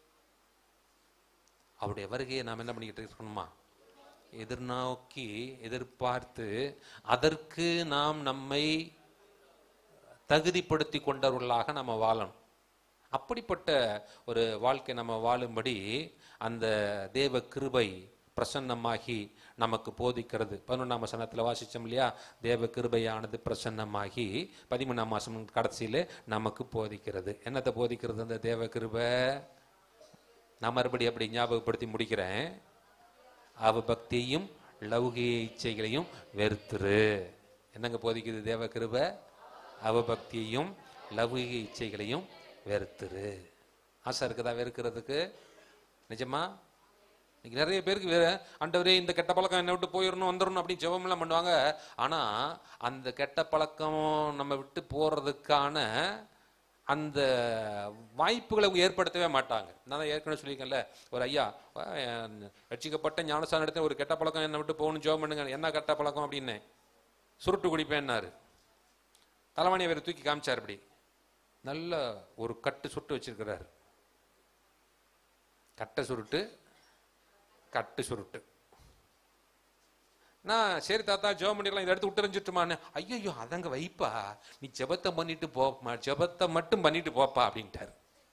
அவருடைய வருகையை நாம் என்ன பண்ணிக்கிட்டு இருக்கணுமா எதிர்நோக்கி எதிர்பார்த்து அதற்கு நாம் நம்மை தகுதிப்படுத்தி கொண்டவர்களாக நம்ம வாழணும் அப்படிப்பட்ட ஒரு வாழ்க்கை நம்ம வாழும்படி அந்த தேவ கிருபை பிரசன்னமாகி நமக்கு போதிக்கிறது பதினொன்றாம் வசனத்தில் வாசிச்சோம் இல்லையா தேவ கிருபையானது பிரசன்னமாகி பதிமூணாம் மாசம் கடைசியில நமக்கு போதிக்கிறது என்னத்தை போதிக்கிறது அந்த தேவ கிருபை நான் மறுபடியும் அப்படி ஞாபகப்படுத்தி முடிக்கிறேன் அவபக்தியையும் லௌகிக இச்சைகளையும் வெறுத்துரு என்னங்க போதிக்குது தேவ கிருபை அவபக்தியையும் லௌகிக இச்சைகளையும் வெறுத்துரு ஆசை இருக்குதா வெறுக்கிறதுக்கு நிஜமா இன்னைக்கு நிறைய பேருக்கு வேற ஆண்டவரே இந்த கெட்ட பழக்கம் என்னை விட்டு போயிடணும் வந்துடணும் அப்படின்னு ஜெபம்லாம் பண்ணுவாங்க ஆனா அந்த கெட்ட பழக்கம் நம்ம விட்டு போறதுக்கான அந்த வாய்ப்புகளை அவங்க ஏற்படுத்தவே மாட்டாங்க நான் தான் ஏற்கனவே சொல்லியிருக்கேன்ல ஒரு ஐயா அஹ், ரட்சிக்கப்பட்ட ஞானஸ்தான இடத்துல ஒரு கெட்ட பழக்கம் என்னை விட்டு போகணும் ஜெபம் பண்ணுங்க என்ன கெட்ட பழக்கம் அப்படின்னு சுருட்டு குடிப்பேன்னாரு தலைவாணியை வேற தூக்கி காமிச்சார் அப்படி நல்ல ஒரு கட்டு சுட்டு வச்சிருக்கிறாரு கட்டை சுருட்டு கட்டு சுருட்டு நான் சரி தாத்தா ஜெபம் பண்ணிடலாம் இதை எடுத்து விட்டுறிஞ்சிட்டுமான்னு ஐயோ அதங்க வைப்பா நீ ஜெபத்தை பண்ணிட்டு போப்பா ஜெபத்தை மட்டும் பண்ணிட்டு போப்பா அப்படின்ட்டாரு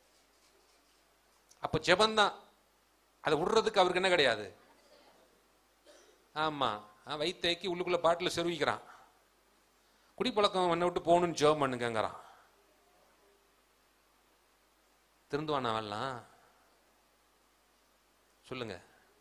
அப்ப ஜெபந்தான் அதை விடுறதுக்கு அவருக்கு என்ன கிடையாது ஆமா ஆ, வயித்தேக்கி உள்ளுக்குள்ள பாட்டில் செருவிக்கிறான் குடிப்பழக்கம் என்னை விட்டு போகணும்னு ஜெபம் பண்ணுங்கங்கிறான் திருந்துவானா அவன்லாம் சொல்லுங்க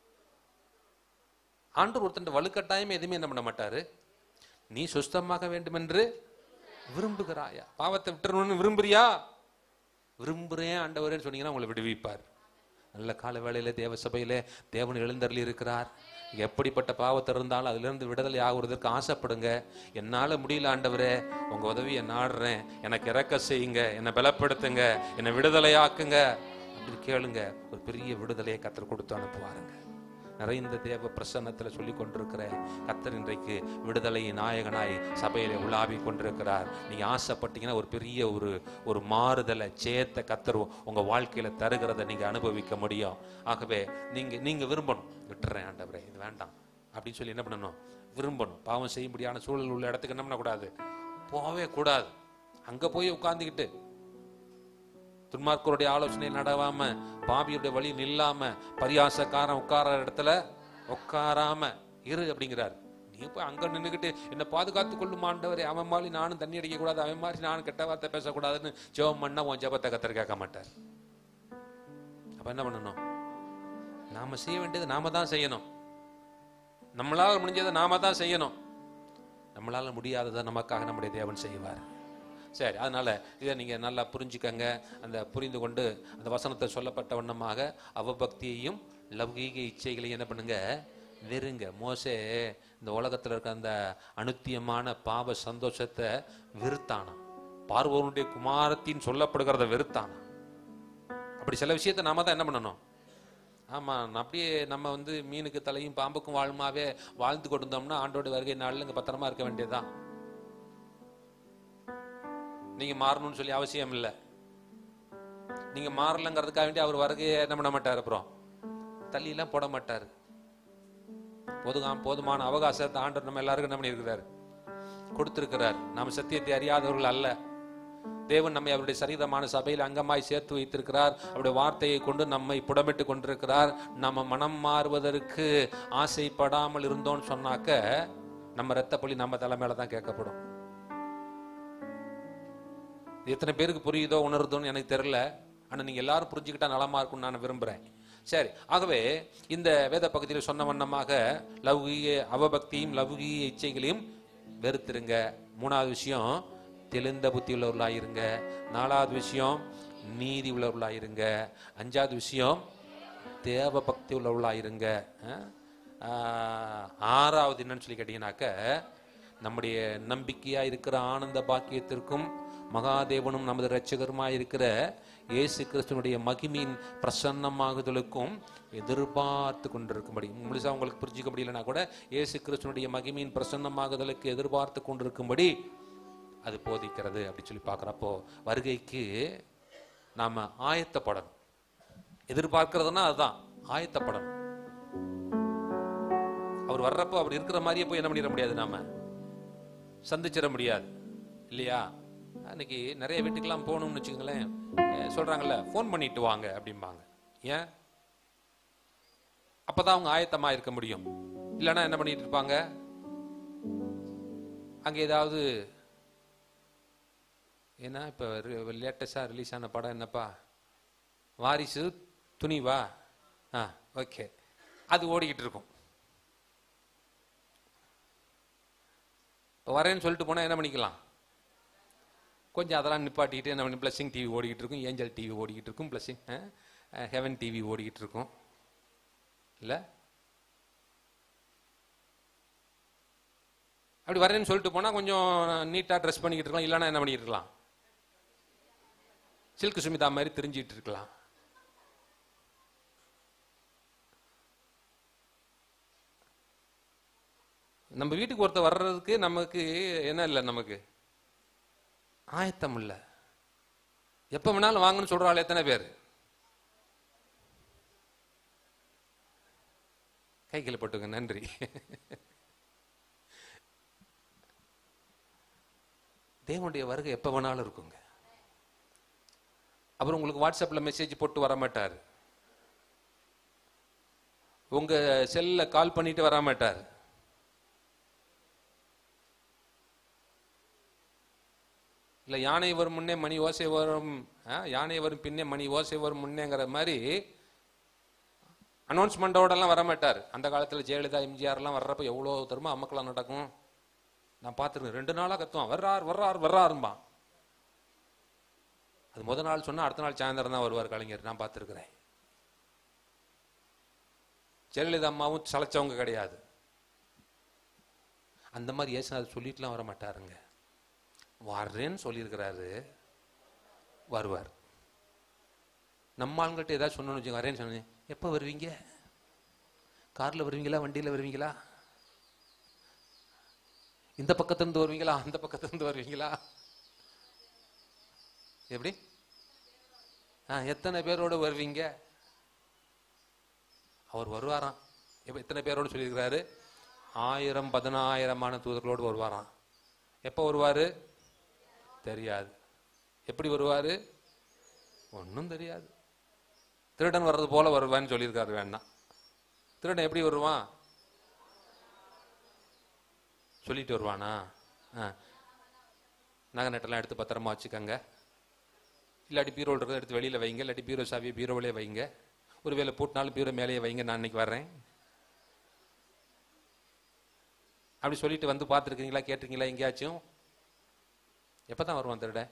ஆண்டவர் ஒருத்தன் வலுக்கட்டாயமே எதுவுமே என்ன பண்ண மாட்டாரு நீ சுஸ்தமாக வேண்டும் என்று விரும்புகிறாயா பாவத்தை விட்டுறணும்னு விரும்புறியா விரும்புறேன் ஆண்டவரேன்னு சொன்னீங்கன்னா உங்களை விடுவிப்பார் நல்ல கால வேளையில தேவ சபையில தேவன் எழுந்தருளி இருக்கிறார் எப்படிப்பட்ட பாவத்தை இருந்தாலும் அதுல இருந்து விடுதலை ஆகுறதுக்கு ஆசைப்படுங்க என்னால முடியல ஆண்டவரே உங்க உதவியை நாடுறேன் எனக்கு இறக்க செய்யுங்க என்னை பலப்படுத்துங்க என்னை விடுதலையாக்குங்க அப்படின்னு கேளுங்க ஒரு பெரிய விடுதலையை கத்தர் கொடுத்து அனுப்புவாருங்க நிறைந்த தேவ பிரசன்னத்தில் சொல்லி கொண்டிருக்கிற கத்தர் இன்றைக்கு விடுதலை நாயகனாய் சபையில உலாவி கொண்டிருக்கிறார் நீங்க ஆசைப்பட்டீங்கன்னா ஒரு பெரிய ஒரு ஒரு மாறுதலை ஜெயத்தை கத்தர் உங்க வாழ்க்கையில தருகிறத நீங்க அனுபவிக்க முடியும் ஆகவே நீங்க நீங்க விரும்பணும் விட்டுறேன் ஆண்டவரே இது வேண்டாம் அப்படின்னு சொல்லி என்ன பண்ணணும் விரும்பணும் பாவம் செய்ய முடியாத சூழல் உள்ள இடத்துக்கு என்ன பண்ணக்கூடாது போகவே கூடாது அங்க போய் உட்கார்ந்துக்கிட்டு துன்மார்க்கருடைய ஆலோசனை நடவாம பாவியுடைய வழி நில்லாம பரியாசக்காரன் உட்கார இடத்துல உட்காராம இரு அப்படிங்கிறார் நீ போய் அங்க நின்னுக்கிட்டு என்ன பாதுகாத்து கொள்ளும் ஆண்டவரே அவன் மாதிரி நானும் தண்ணி அடிக்க கூடாது அவன் மாதிரி நானும் கெட்ட வார்த்தை பேசக்கூடாதுன்னு ஜெபம் பண்ணா உன் ஜெபத்தை கத்தர் கேட்க மாட்டார் அப்ப என்ன பண்ணணும் நாம செய்ய வேண்டியது நாம தான் செய்யணும் நம்மளால முடிஞ்சதை நாம தான் செய்யணும் நம்மளால முடியாததை நமக்காக நம்முடைய தேவன் செய்வார் சரி அதனால இதை நீங்க நல்லா புரிஞ்சுக்கங்க அந்த புரிந்து கொண்டு அந்த வசனத்தை சொல்லப்பட்ட வண்ணமாக அவபக்தியையும் லௌகீக இச்சைகளையும் என்ன பண்ணுங்க வெறுங்க மோசே இந்த உலகத்துல இருக்க அந்த அனுத்தியமான பாவ சந்தோஷத்தை வெறுத்தானாம் பார்வோனுடைய குமாரத்தின் சொல்லப்படுகிறத வெறுத்தானாம் அப்படி சில விஷயத்தை நாம தான் என்ன பண்ணணும் ஆமா நான் அப்படியே நம்ம வந்து மீனுக்கு தலையும் பாம்புக்கும் வாழுமாவே வாழ்ந்து கொண்டிருந்தோம்னா ஆண்டோட வருகை நாளில் இங்க பத்திரமா இருக்க வேண்டியதுதான் நீங்க மாறணும்னு சொல்லி அவசியம் இல்லை நீங்க மாறலங்கிறதுக்காக வேண்டி அவர் வருகையை என்ன பண்ண மாட்டார் அப்புறம் தள்ளியெல்லாம் போட மாட்டார் போதுகாம் போதுமான அவகாசத்தை ஆண்டவர் நம்ம எல்லாருக்கும் என்ன பண்ணியிருக்கிறார் கொடுத்திருக்கிறார் நாம் சத்தியத்தை அறியாதவர்கள் அல்ல தேவன் நம்மை அவருடைய சரீரமான சபையில் அங்கமாய் சேர்த்து வைத்திருக்கிறார் அவருடைய வார்த்தையை கொண்டு நம்மை புடமிட்டு கொண்டிருக்கிறார் நம்ம மனம் மாறுவதற்கு ஆசைப்படாமல் இருந்தோம்னு சொன்னாக்க நம்ம ரத்த பலி நம்ம தலைமையில தான் கேட்கப்படும் இது எத்தனை பேருக்கு புரியுதோ உணருதோன்னு எனக்கு தெரியல ஆனா நீங்க எல்லாரும் புரிஞ்சுக்கிட்டா நலமா இருக்கும்னு நான் விரும்புறேன் சரி ஆகவே இந்த வேத பகுதியில் சொன்ன வண்ணமாக லௌகீக அவபக்தியும் லௌகீக இச்சைகளையும் வெறுத்துருங்க மூணாவது விஷயம் தெளிந்த புத்தி உள்ளவர்களாயிருங்க நாலாவது விஷயம் நீதி உள்ளவர்களாயிருங்க அஞ்சாவது விஷயம் தேவ பக்தி உள்ளவர்களாயிருங்க அஹ்? ஆஹ், ஆறாவது என்னன்னு சொல்லி கேட்டீங்கன்னாக்க நம்முடைய நம்பிக்கையா இருக்கிற ஆனந்த பாக்கியத்திற்கும் மகாதேவனும் நமது இரட்சகருமாய் இருக்கிற இயேசு கிறிஸ்துவனுடைய மகிமையின் பிரசன்னமாகுதலுக்கும் எதிர்பார்த்து கொண்டிருக்கும்படி முழுசா உங்களுக்கு புரிஞ்சுக்க முடியலனா கூட இயேசு கிறிஸ்துவனுடைய மகிமையின் பிரசன்னமாகுதலுக்கு எதிர்பார்த்து கொண்டிருக்கும்படி அது போதிக்கிறது அப்படி சொல்லி பார்க்குறப்போ வருகைக்கு நாம ஆயத்தப்படணும் எதிர்பார்க்கிறதுனா அதுதான் ஆயத்தப்படணும் அவர் வர்றப்போ அவர் இருக்கிற மாதிரியே போய் என்ன பண்ணிட முடியாது நாம சந்திச்சிட முடியாது இல்லையா அன்னைக்கு நிறைய வீட்டுக்கெல்லாம் போகணும்னு வச்சுக்கோங்களேன் அஹ் சொல்றாங்கல்ல ஃபோன் பண்ணிட்டு வாங்க அப்படிம்பாங்க ஏன் அப்பதான் அவங்க ஆயத்தமா இருக்க முடியும் இல்லைன்னா என்ன பண்ணிட்டு இருப்பாங்க அங்க ஏதாவது ஏன்னா இப்போ லேட்டஸ்டாக ரிலீஸ் ஆன படம் என்னப்பா வாரிசு துணிவா ஆ ஓகே அது ஓடிக்கிட்டு இருக்கும் இப்போ வரேன்னு சொல்லிட்டு போனால் என்ன பண்ணிக்கலாம் கொஞ்சம் அதெல்லாம் நிப்பாட்டிக்கிட்டு என்ன பண்ணி பிளஸிங் டிவி ஓடிக்கிட்டு இருக்கும் ஏஞ்சல் டிவி ஓடிக்கிட்டு இருக்கும் பிளஸிங் ஹெவன் டிவி ஓடிக்கிட்டு இருக்கும் இல்லை அப்படி வரேன்னு சொல்லிட்டு போனால் கொஞ்சம் நீட்டாக ட்ரெஸ் பண்ணிக்கிட்டு இருக்கலாம் இல்லைன்னா என்ன பண்ணிட்டு இருக்கலாம் சில்க் சுமிதா மாதிரி தெரிஞ்சிட்டு இருக்கலாம் நம்ம வீட்டுக்கு ஒருத்தர் வர்றதுக்கு நமக்கு என்ன இல்லை நமக்கு ஆயத்தம் இல்லை எப்ப வேணாலும் வாங்கன்னு சொல்ற ஆள் எத்தனை பேர் கைகளை போட்டுங்க நன்றி தேவனுடைய வருகை எப்ப வேணாலும் இருக்குங்க அப்புறம் உங்களுக்கு வாட்ஸ்அப்ல மெசேஜ் போட்டு வர மாட்டார் உங்க செல்ல கால் பண்ணிட்டு வர மாட்டார் இல்ல யானை வரும் முன்னே மணி ஓசை வரும் ஆ, யானை வரும் பின்னே மணி ஓசை வரும் முன்னேங்கிற மாதிரி அனௌன்ஸ்மெண்ட்டோடலாம் வர மாட்டார் அந்த காலத்துல ஜெயலலிதா எம்ஜிஆர்லாம் வர்றப்ப எவ்வளோ தருமா அம்மக்கெல்லாம் நடக்கும் நான் பார்த்துருக்கேன் ரெண்டு நாளா கத்துவான் வர்றார் வர்றார் வர்றாரும்பான் அது முத நாள் சொன்னா அடுத்த நாள் சாயந்தரம் தான் வருவார் கலைஞர் நான் பார்த்துருக்கிறேன் ஜெயலலிதா அம்மாவும் சளைச்சவங்க கிடையாது அந்த மாதிரி ஏசுநாதர் சொல்லிட்டுலாம் வர மாட்டாருங்க வர்றேன்னு சொல்லியிருக்கிறாரு வருவார் நம்ம ஆளுங்கள்ட்ட ஏதாவது சொன்னோன்னு வச்சுக்கோங்க வரேன்னு சொன்னேன் எப்போ வருவீங்க கார்ல வருவீங்களா வண்டியில வருவீங்களா இந்த பக்கத்திலிருந்து வருவீங்களா அந்த பக்கத்திலிருந்து வருவீங்களா எப்படி ஆ எத்தனை பேரோட வருவீங்க அவர் வருவாராம் எப்ப எத்தனை பேரோட சொல்லியிருக்கிறாரு ஆயிரம் பதினாயிரமான தூதர்களோடு வருவாராம் எப்போ வருவாரு தெரியாது எப்படி வருவாரு ஒன்றும் தெரியாது திருடன் வர்றது போல வருவான்னு சொல்லியிருக்காரு வேணா திருடன் எப்படி வருவான் சொல்லிட்டு வருவானா ஆ நகை நட்டெல்லாம் எடுத்து பத்திரமா வச்சுக்கோங்க இல்லாட்டி பீரோல் இருக்கிறத எடுத்து வெளியில வைங்க இல்லாட்டி பீரோ சாவியை பீரோவிலே வைங்க ஒருவேளை போட்டினாலும் பீரோ மேலேயே வைங்க நான் இன்னைக்கு வர்றேன் அப்படி சொல்லிட்டு வந்து பார்த்துருக்கீங்களா கேட்டிருக்கீங்களா எங்கேயாச்சும் எப்பதான் வருவான் திருட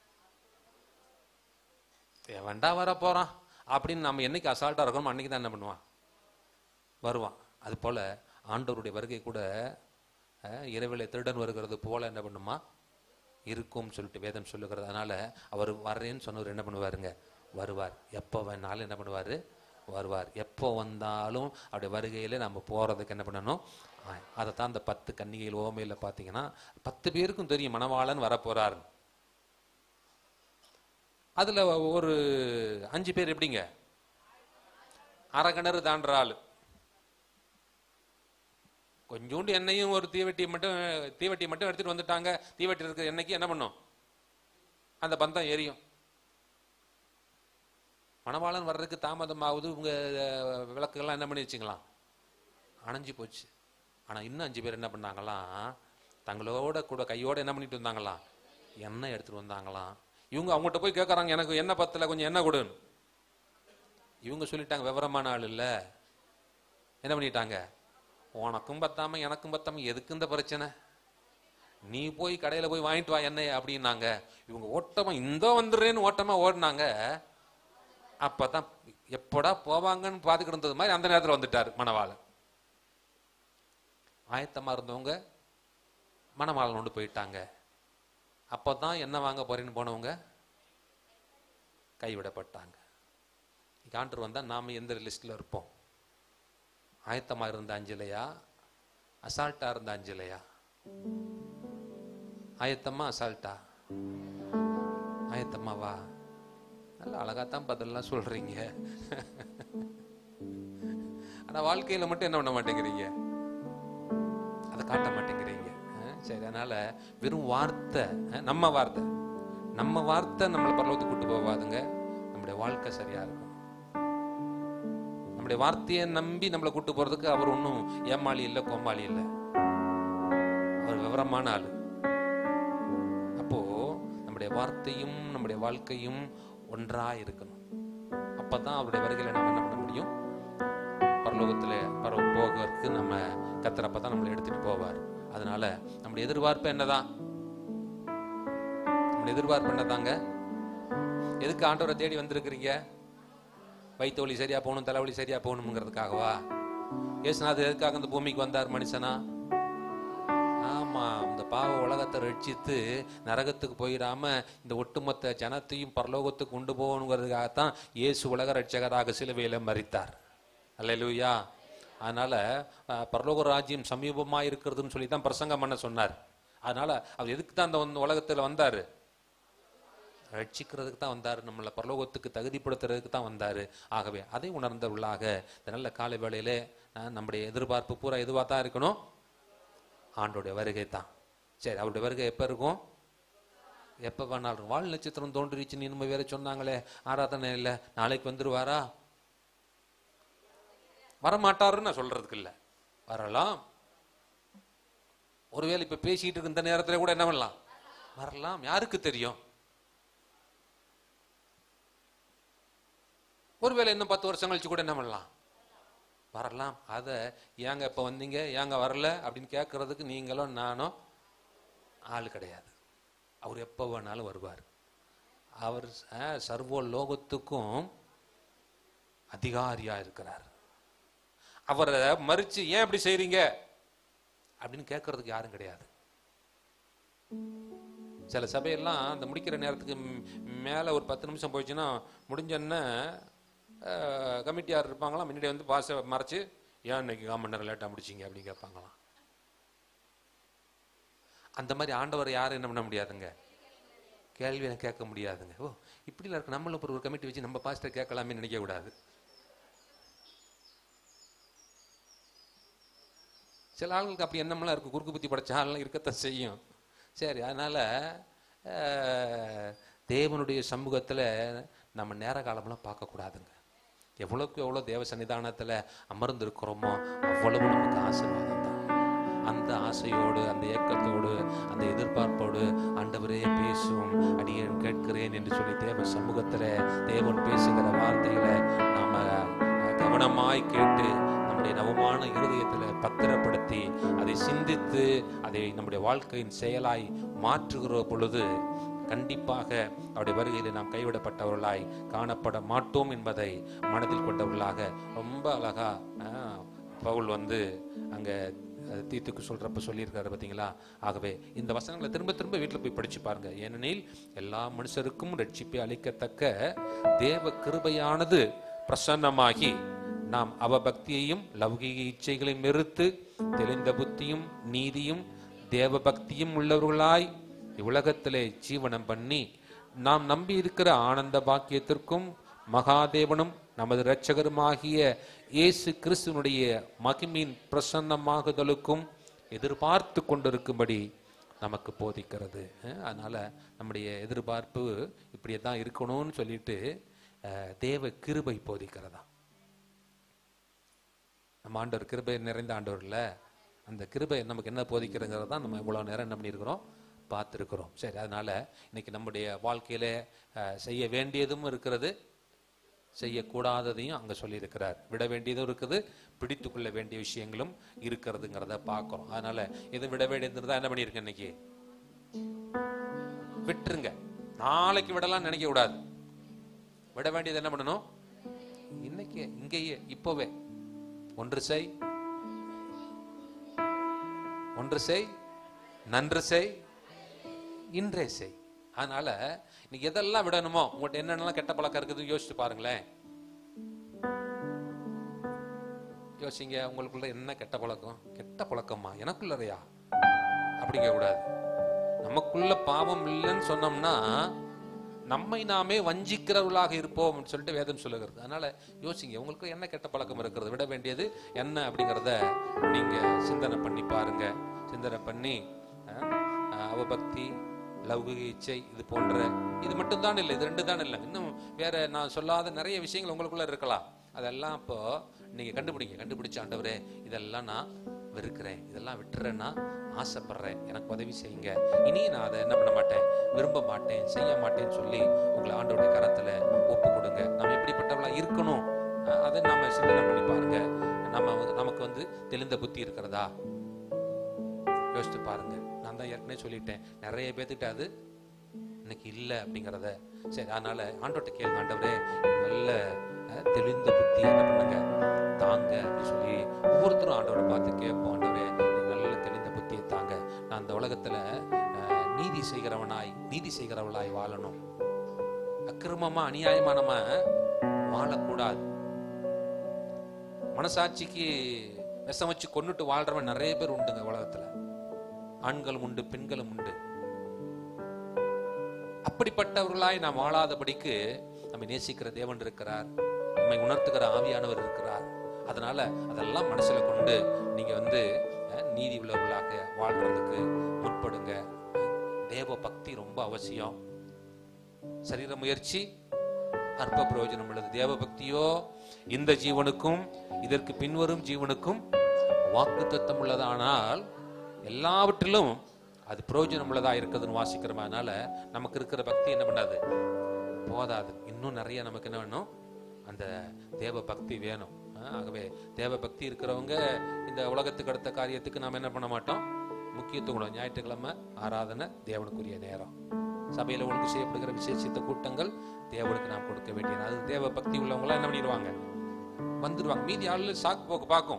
வேண்டா வர போறான் அப்படின்னு நம்ம என்னைக்கு அசால்ட்டா இருக்கணும் அன்னைக்கு தான் என்ன பண்ணுவான் வருவான் அது போல ஆண்டவருடைய வருகை கூட அஹ், இரவிலே திருடன் வருகிறது போல என்ன பண்ணுமா இருக்கும் சொல்லிட்டு வேதம் சொல்லுகிறது அதனால அவர் வர்றேன்னு சொன்னவர் என்ன பண்ணுவாருங்க வருவார் எப்போ வேணாலும் என்ன பண்ணுவாரு வருவார் எப்போ வந்தாலும் அவருடைய வருகையில நம்ம போறதுக்கு என்ன பண்ணணும் அதை தான் அந்த பத்து கன்னிகைகள் ஓமையில் பார்த்தீங்கன்னா பத்து பேருக்கும் தெரியும் மணவாளன் வரப்போறார் அதுல ஒரு அஞ்சு பேர் எப்படிங்க அரை கிணறு தாண்டுற ஆளு கொஞ்சோண்டு எண்ணெயும் ஒரு தீவெட்டியை மட்டும் தீவெட்டியை மட்டும் எடுத்துட்டு வந்துட்டாங்க தீவெட்டி இருக்கிற எண்ணெய்க்கு என்ன பண்ணும் அந்த பந்தம் எரியும் மணவாளன் வர்றதுக்கு தாமதமாகுது உங்க அஹ், விளக்குகள்லாம் என்ன பண்ணி வச்சுக்கலாம் அணைஞ்சு போச்சு ஆனா இன்னும் அஞ்சு பேர் என்ன பண்ணாங்களாம் தங்களோட கூட கையோட என்ன பண்ணிட்டு வந்தாங்களாம் எண்ணெய் எடுத்துட்டு வந்தாங்களாம் இவங்க அவங்ககிட்ட போய் கேட்கறாங்க எனக்கு எண்ணெய் பத்தல கொஞ்சம் எண்ணெய் கொடுன்னு இவங்க சொல்லிட்டாங்க விவரமான ஆள் இல்ல என்ன பண்ணிட்டாங்க உனக்கும் பத்தாம எனக்கும் பத்தாம எதுக்கு இந்த பிரச்சனை நீ போய் கடையில போய் வாங்கிட்டு வா எண்ணெய் அப்படின்னாங்க இவங்க ஓட்டமா இந்த வந்துடுறேன்னு ஓட்டமா ஓடினாங்க அப்பதான் எப்படா போவாங்கன்னு பார்த்துக்கிட்டு இருந்தது மாதிரி அந்த நேரத்துல வந்துட்டார் மணவாளன் ஆயத்தமா இருந்தவங்க மணவாளன் கொண்டு போயிட்டாங்க அப்பதான் என்ன வாங்க போறேன்னு போனவங்க கைவிடப்பட்டாங்க காண்டர் வந்தா நாம எந்த லிஸ்ட்ல இருப்போம் ஆயத்தமா இருந்த அஞ்சலையா அசால்ட்டா இருந்த அஞ்சலையா ஆயத்தமா அசால்ட்டா ஆயத்தமாவா நல்லா அழகாத்தான் பதிலெல்லாம் சொல்றீங்க ஆனா வாழ்க்கையில மட்டும் என்ன பண்ண மாட்டேங்கிறீங்க அதை காட்ட மாட்டேங்கிறீங்க அஹ் சரி அதனால வெறும் வார்த்தை அஹ் நம்ம வார்த்தை நம்ம வார்த்தை நம்மளை பரலோகத்துக்கு கூட்டு போவாதுங்க நம்முடைய வாழ்க்கை சரியா இருக்கும் நம்முடைய வார்த்தையை நம்பி நம்மளை கூட்டு போறதுக்கு அவர் ஒன்றும் ஏமாளி இல்லை கோமாளி இல்லை அவர் விவரமான ஆளு அப்போ நம்முடைய வார்த்தையும் நம்முடைய வாழ்க்கையும் ஒன்றா இருக்கணும் அப்பதான் அவருடைய வருகையில நம்ம என்ன பண்ண முடியும் பரலோகத்துல பரவ போகிறதுக்கு நம்ம கத்துறப்ப தான் நம்மளை எடுத்துட்டு போவார் அதனால நம்முடைய எதிர்பார்ப்பு என்னதான் நம்முடைய எதிர்பார்ப்பு என்னதாங்க எதுக்கு ஆண்டவரை தேடி வந்திருக்கிறீங்க வயிற்று வலி சரியா போகணும் தலைவலி சரியா போகணுங்கிறதுக்காகவா ஏசுநாதர் எதுக்காக இந்த பூமிக்கு வந்தார் மனுஷனா ஆமா இந்த பாவ உலகத்தை ரட்சித்து நரகத்துக்கு போயிடாம இந்த ஒட்டுமொத்த ஜனத்தையும் பரலோகத்துக்கு கொண்டு போகணுங்கிறதுக்காகத்தான் இயேசு உலக ரட்சகராக சிலுவையில மறித்தார் அல்லேலூயா அதனால அஹ், பரலோக ராஜ்யம் சமீபமா இருக்கிறதுன்னு சொல்லி தான் பிரசங்கம் பண்ண சொன்னார் அதனால அவர் எதுக்கு தான் அந்த வந்து உலகத்துல வந்தாரு ரட்சிக்கிறதுக்கு தான் வந்தாரு நம்மளை பரலோகத்துக்கு தகுதிப்படுத்துறதுக்கு தான் வந்தாரு ஆகவே அதை உணர்ந்தவர்களாக இந்த நல்ல காலை வேளையிலே அஹ், நம்முடைய எதிர்பார்ப்பு பூரா எதுவாக தான் இருக்கணும் ஆண்டோடைய வருகை தான் சரி அவருடைய வருகை எப்போ இருக்கும் எப்போ வேணாலும் வால் நட்சத்திரம் தோன்றிருச்சுன்னு இனிமே வேற சொன்னாங்களே ஆராதனை இல்லை நாளைக்கு வந்துருவாரா வரமாட்டாருன்னு நான் சொல்றதுக்கு இல்லை வரலாம் ஒருவேளை இப்ப பேசிட்டு இருக்க இந்த நேரத்துல கூட என்ன பண்ணலாம் வரலாம் யாருக்கு தெரியும் ஒருவேளை இன்னும் பத்து வருஷம் கழிச்சு கூட என்ன பண்ணலாம் வரலாம் அதை ஏங்க இப்ப வந்தீங்க ஏங்க வரல அப்படின்னு கேட்கறதுக்கு நீங்களும் நானும் ஆள் கிடையாது அவர் எப்போ வேணாலும் வருவார் அவர் அஹ், சர்வ லோகத்துக்கும் அதிகாரியா இருக்கிறார் அவரை மறிச்சு ஏன் இப்படி செய்றீங்க அப்படின்னு கேட்கறதுக்கு யாரும் கிடையாது சில சபையெல்லாம் அந்த முடிக்கிற நேரத்துக்கு ம்- மேல ஒரு பத்து நிமிஷம் போயிடுச்சுன்னா முடிஞ்சோன்னே கமிட்டியார் இருப்பாங்களாம் முன்னாடி வந்து பாச மறைச்சு ஏன் இன்னைக்கு கால் மணி நேரம் லேட்டாக முடிச்சிங்க அப்படின்னு கேட்பாங்களாம் அந்த மாதிரி ஆண்டவர் யாரும் என்ன பண்ண முடியாதுங்க கேள்வி எனக்கு கேட்க முடியாதுங்க ஓ இப்படிலாம் இருக்கு நம்மளும் ஒரு கமிட்டி வச்சு நம்ம பாஸ்டர் கேட்கலாமே நினைக்க கூடாது சில ஆளுங்களுக்கு அப்படி எண்ணமெல்லாம் இருக்கும் குறுக்கு புத்தி படைச்ச ஆள்லாம் இருக்கத்தான் செய்யும் சரி அதனால அஹ், தேவனுடைய சமூகத்துல நம்ம நேர காலமெல்லாம் பார்க்கக்கூடாதுங்க எவ்வளவுக்கு எவ்வளோ தேவ சன்னிதானத்துல அமர்ந்து இருக்கிறோமோ அவ்வளவு நமக்கு ஆசீர்வாதம் தான் அந்த ஆசையோடு அந்த ஏக்கத்தோடு அந்த எதிர்பார்ப்போடு ஆண்டவரே பேசும் அடியேன் கேட்கிறேன் என்று சொல்லி தேவ சமூகத்துல தேவன் பேசுகிற வார்த்தைகளை நாம அஹ், கவனமாய் கேட்டு நம்முடைய நவமான இருதயத்துல பத்திரப்படுத்தி அதை சிந்தித்து அதை நம்முடைய வாழ்க்கையின் செயலாய் மாற்றுகிற பொழுது கண்டிப்பாக அவருடைய வருகையில் நாம் கைவிடப்பட்டவர்களாய் காணப்பட மாட்டோம் என்பதை மனதில் கொண்டவர்களாக ரொம்ப அழகா ஆஹ், பவுல் வந்து அங்க அஹ், தீத்துக்கு சொல்றப்ப சொல்லியிருக்காரு பார்த்தீங்களா ஆகவே இந்த வசனங்களை திரும்ப திரும்ப வீட்டில் போய் படிச்சு பாருங்க ஏனெனில் எல்லா மனுஷருக்கும் ரட்சிப்பை அளிக்கத்தக்க தேவ கிருபையானது பிரசன்னமாகி நாம் அவபக்தியையும் லௌகிக இச்சைகளையும் வெறுத்து தெளிந்த புத்தியும் நீதியும் தேவ பக்தியும் உள்ளவர்களாய் இவ்வுலகத்திலே ஜீவனம் பண்ணி நாம் நம்பி இருக்கிற ஆனந்த பாக்கியத்திற்கும் மகாதேவனும் நமது இரட்சகருமாகிய இயேசு கிறிஸ்துவனுடைய மகிமின் பிரசன்னமாகுதலுக்கும் எதிர்பார்த்து கொண்டிருக்கும்படி நமக்கு போதிக்கிறது அஹ், அதனால நம்முடைய எதிர்பார்ப்பு இப்படியே தான் இருக்கணும்னு சொல்லிட்டு அஹ், தேவ கிருபை போதிக்கிறதா நம்ம ஆண்டவர் கிருபை நிறைந்த ஆண்டவர்ல அந்த கிருபை நமக்கு என்ன போதிக்கிறதுங்கிறது தான் நம்ம இவ்வளோ நேரம் என்ன பண்ணியிருக்கிறோம் பார்த்துருக்குறோம் சரி அதனால இன்னைக்கு நம்முடைய வாழ்க்கையில அஹ், செய்ய வேண்டியதும் இருக்கிறது செய்யக்கூடாததையும் அங்க சொல்லியிருக்கிறார் விட வேண்டியதும் இருக்குது பிடித்து கொள்ள வேண்டிய விஷயங்களும் இருக்கிறதுங்கிறத பார்க்கிறோம் அதனால எது விட வேண்டியது என்ன பண்ணியிருக்கேன் இன்னைக்கு விட்டுருங்க நாளைக்கு விடலாம் நினைக்க கூடாது விட வேண்டியது என்ன பண்ணணும் இன்னைக்கு இங்கேயே இப்போவே ஒன்று செய் ஒன்று செய் நன்று செய் இன்றே செய் அதனால இன்னைக்கு எதெல்லாம் விடணுமோ உங்கள்கிட்ட என்னென்னலாம் கெட்ட பழக்கம் இருக்குதுன்னு யோசிச்சு பாருங்களேன் யோசிங்க உங்களுக்குள்ள என்ன கெட்ட பழக்கம் கெட்ட பழக்கமா எனக்குள்ளறையா அப்படிங்க கூடாது நமக்குள்ள பாவம் இல்லைன்னு சொன்னோம்னா நம்மை நாமே வஞ்சிக்கிறவர்களாக இருப்போம் சொல்லிட்டு வேதம் சொல்லுகிறது அதனால யோசிங்க உங்களுக்கு என்ன கெட்ட பழக்கம் இருக்கிறது விட வேண்டியது என்ன அப்படிங்கிறத நீங்க சிந்தனை பண்ணி பாருங்க சிந்தனை பண்ணி அஹ், அஹ், அவபக்தி லௌகிக இச்சை இது போன்ற இது மட்டும் தான் இல்லை இது ரெண்டு தான் இல்லை இன்னும் வேற நான் சொல்லாத நிறைய விஷயங்கள் உங்களுக்குள்ள இருக்கலாம் அதெல்லாம் இப்போ நீங்க கண்டுபிடிங்க கண்டுபிடிச்ச ஆண்டவரே இதெல்லாம் நான் வெறுக்கிறேன் இதெல்லாம் விட்டுறேன்னா ஆசைப்படுறேன் எனக்கு உதவி செய்யுங்க இனி நான் அதை என்ன பண்ண மாட்டேன் விரும்ப மாட்டேன் செய்ய மாட்டேன்னு சொல்லி உங்களை ஆண்டோடைய கரத்துல ஒப்பு கொடுங்க நம்ம எப்படிப்பட்டவளா இருக்கணும் அஹ் அதை நாம சிந்தனை பண்ணி பாருங்க நம்ம வந்து- நமக்கு வந்து தெளிந்த புத்தி இருக்கிறதா யோசித்து பாருங்க நான் தான் ஏற்கனவே சொல்லிட்டேன் நிறைய பேர்த்துக்கிட்ட அது இன்னைக்கு இல்லை அப்படிங்கிறத சரி அதனால ஆண்டோட்ட கேளுங்க ஆண்டவரே நல்ல அஹ், தெளிந்த புத்தி என்ன பண்ணுங்க தாங்க அப்படின்னு சொல்லி ஒவ்வொருத்தரும் ஆண்டவரை பார்த்து கேட்போம் ஆண்டவரே எனக்கு நல்ல தெளிந்த புத்தியை தாங்க நான் அந்த உலகத்துல அஹ், நீதி செய்கிறவனாய் நீதி செய்கிறவளாய் வாழணும் அக்கிரமமா அநியாயமா நம்ம வாழக்கூடாது மனசாட்சிக்கு விஷம் வச்சு கொன்னுட்டு வாழ்றவன் நிறைய பேர் உண்டுங்க உலகத்துல ஆண்களும் உண்டு பெண்களும் உண்டு அப்படிப்பட்டவர்களாய் நாம் வாழாதபடிக்கு நம்ம நேசிக்கிற தேவன் இருக்கிறார் நம்மை உணர்த்துகிற ஆவியானவர் இருக்கிறார் அதனால அதெல்லாம் மனசுல கொண்டு நீங்க வந்து அஹ், நீதி உள்ளவர்களாக வாழ்றதுக்கு முற்படுங்க தேவ பக்தி ரொம்ப அவசியம் சரீர முயற்சி அற்ப பிரயோஜனம் உள்ளது தேவ பக்தியோ இந்த ஜீவனுக்கும் இதற்கு பின்வரும் ஜீவனுக்கும் வாக்கு தத்தம் உள்ளதானால் எல்லாவற்றிலும் அது பிரயோஜனம் உள்ளதா இருக்குதுன்னு வாசிக்கிறோம் அதனால நமக்கு இருக்கிற பக்தி என்ன பண்ணாது போதாது இன்னும் நிறைய நமக்கு என்ன வேணும் அந்த தேவ பக்தி வேணும் ஆஹ் ஆகவே தேவ பக்தி இருக்கிறவங்க இந்த உலகத்துக்கு அடுத்த காரியத்துக்கு நாம என்ன பண்ண மாட்டோம் முக்கியத்துவம் கொடுப்போம். ஞாயிற்றுக்கிழமை ஆராதனை தேவனுக்குரிய நேரம் சபையில ஒழுங்கு செய்யப்படுகிற விசேஷித்த கூட்டங்கள் தேவனுக்கு நாம் கொடுக்க வேண்டியது அது தேவ பக்தி உள்ளவங்களாம் என்ன பண்ணிடுவாங்க வந்துருவாங்க மீதி ஆளு சாக்கு போக்கு பார்க்கும்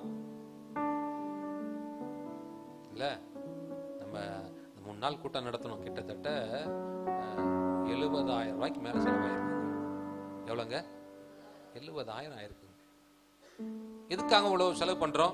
இல்ல நம்ம இந்த மூணு நாள் கூட்டம் நடத்தணும் கிட்டத்தட்ட எழுபதாயிரம் ரூபாய்க்கு மேல செலவாயிருக்கு எவ்வளோங்க எழுபதாயிரம் ஆயிருக்கு எதுக்காக இவ்வளவு செலவு பண்றோம்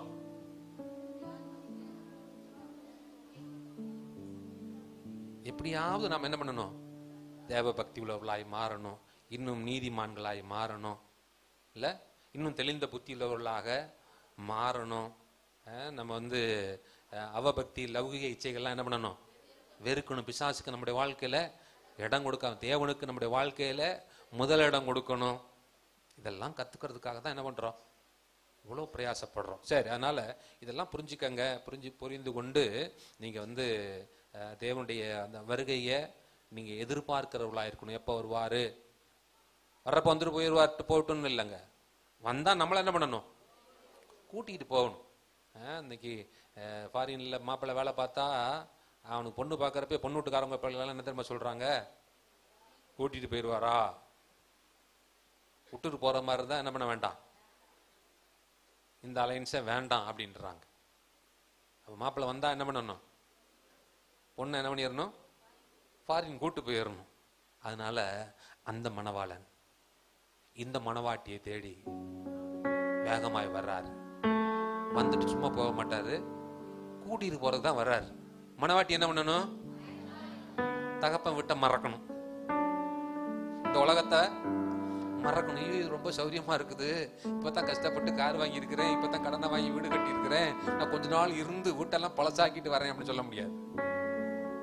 எப்படியாவது நாம் என்ன பண்ணணும் தேவ பக்தி உள்ளவர்களாய் மாறணும் இன்னும் நீதிமான்களாய் மாறணும் இல்ல இன்னும் தெளிந்த புத்தி உள்ளவர்களாக மாறணும் அஹ் நம்ம வந்து அஹ், அவபக்தி லௌகிக இச்சைகள்லாம் என்ன பண்ணணும் வெறுக்கணும் பிசாசுக்கு நம்முடைய வாழ்க்கையில இடம் கொடுக்காம தேவனுக்கு நம்முடைய வாழ்க்கையில முதல் இடம் கொடுக்கணும் இதெல்லாம் கத்துக்கிறதுக்காக தான் என்ன பண்றோம் இவ்வளோ பிரயாசப்படுறோம் சரி அதனால இதெல்லாம் புரிஞ்சுக்கங்க புரிஞ்சு புரிந்து கொண்டு நீங்க வந்து அஹ், தேவனுடைய அந்த வருகையை நீங்க எதிர்பார்க்கிறவர்களா இருக்கணும் எப்போ வருவாரு வர்றப்ப வந்துட்டு போயிடுவார்ட்டு போகட்டும்னு இல்லைங்க வந்தா நம்மள என்ன பண்ணணும் கூட்டிகிட்டு போகணும் அஹ், இன்னைக்கு ஃபாரின்ல மாப்பிள்ளை வேலை பார்த்தா அவனுக்கு பொண்ணு பார்க்கறப்ப பொண்ணு வீட்டுக்காரங்க பிள்ளைலாம் என்ன தெரியுமா சொல்றாங்க கூட்டிட்டு போயிடுவாரா விட்டுட்டு போற மாதிரி இருந்தா என்ன பண்ண வேண்டாம் இந்த அலைன்ஸே வேண்டாம் அப்படின்றாங்க அப்போ மாப்பிள்ளை வந்தா என்ன பண்ணணும் பொண்ணு என்ன பண்ணிடணும் ஃபாரின் கூட்டு போயிடணும் அதனால அந்த மணவாளன் இந்த மணவாட்டியை தேடி வேகமாய் வர்றாரு வந்துட்டு சும்மா போக மாட்டாரு கூட்டிட்டு போறதுக்கு தான் வர்றாரு மணவாட்டி என்ன பண்ணணும் தகப்பன் விட்ட மறக்கணும் இந்த உலகத்தை மறக்கணும் ஐயோ, இது ரொம்ப சௌரியமா இருக்குது இப்பதான் கஷ்டப்பட்டு கார் வாங்கி இருக்கிறேன் இப்பதான் கடனை வாங்கி வீடு கட்டி இருக்கிறேன் நான் கொஞ்ச நாள் இருந்து வீட்டெல்லாம் பழசாக்கிட்டு வரேன் அப்படின்னு சொல்ல முடியாது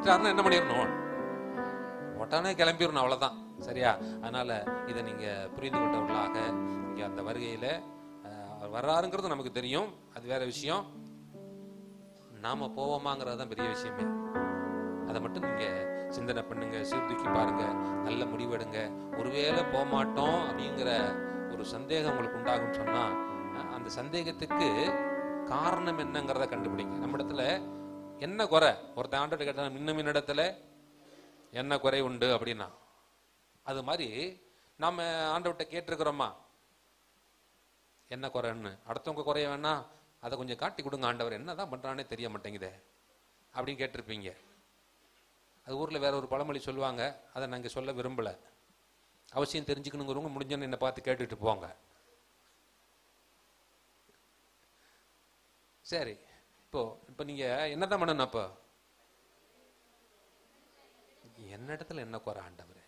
வந்துட்டாருன்னா என்ன பண்ணிடணும் உடனே கிளம்பிடணும் அவ்வளவுதான் சரியா அதனால இதை நீங்க புரிந்து கொண்டவர்களாக இங்க அந்த வருகையில அஹ், அவர் வர்றாருங்கிறது நமக்கு தெரியும் அது வேற விஷயம் நாம போவோமாங்கிறது தான் பெரிய விஷயமே அதை மட்டும் நீங்க சிந்தனை பண்ணுங்க சீர்தூக்கி பாருங்க நல்ல முடிவெடுங்க ஒருவேளை போக மாட்டோம் அப்படிங்கிற ஒரு சந்தேகம் உங்களுக்கு உண்டாகும் சொன்னா அஹ், அந்த சந்தேகத்துக்கு காரணம் என்னங்கிறத கண்டுபிடிங்க நம்ம இடத்துல என்ன குறை ஒருத்தன் ஆண்டோட கேட்டா இன்னும் இடத்துல என்ன குறை உண்டு அப்படின்னா அது மாதிரி நாம ஆண்டவர்கிட்ட கேட்டிருக்கிறோமா என்ன குறைன்னு அடுத்தவங்க குறைய வேணா அதை கொஞ்சம் காட்டி கொடுங்க ஆண்டவர் என்னதான் பண்றானே தெரிய மாட்டேங்குதே அப்படின்னு கேட்டிருப்பீங்க அது ஊர்ல வேற ஒரு பழமொழி சொல்லுவாங்க அதை நாங்க சொல்ல விரும்பல அவசியம் தெரிஞ்சுக்கணுங்கிறவங்க முடிஞ்சோன்னு என்னை பார்த்து கேட்டுட்டு போங்க சரி இப்போ இப்போ நீங்க என்னதான் பண்ணணும் அப்போ என்ன இடத்துல என்ன குறை ஆண்டவரே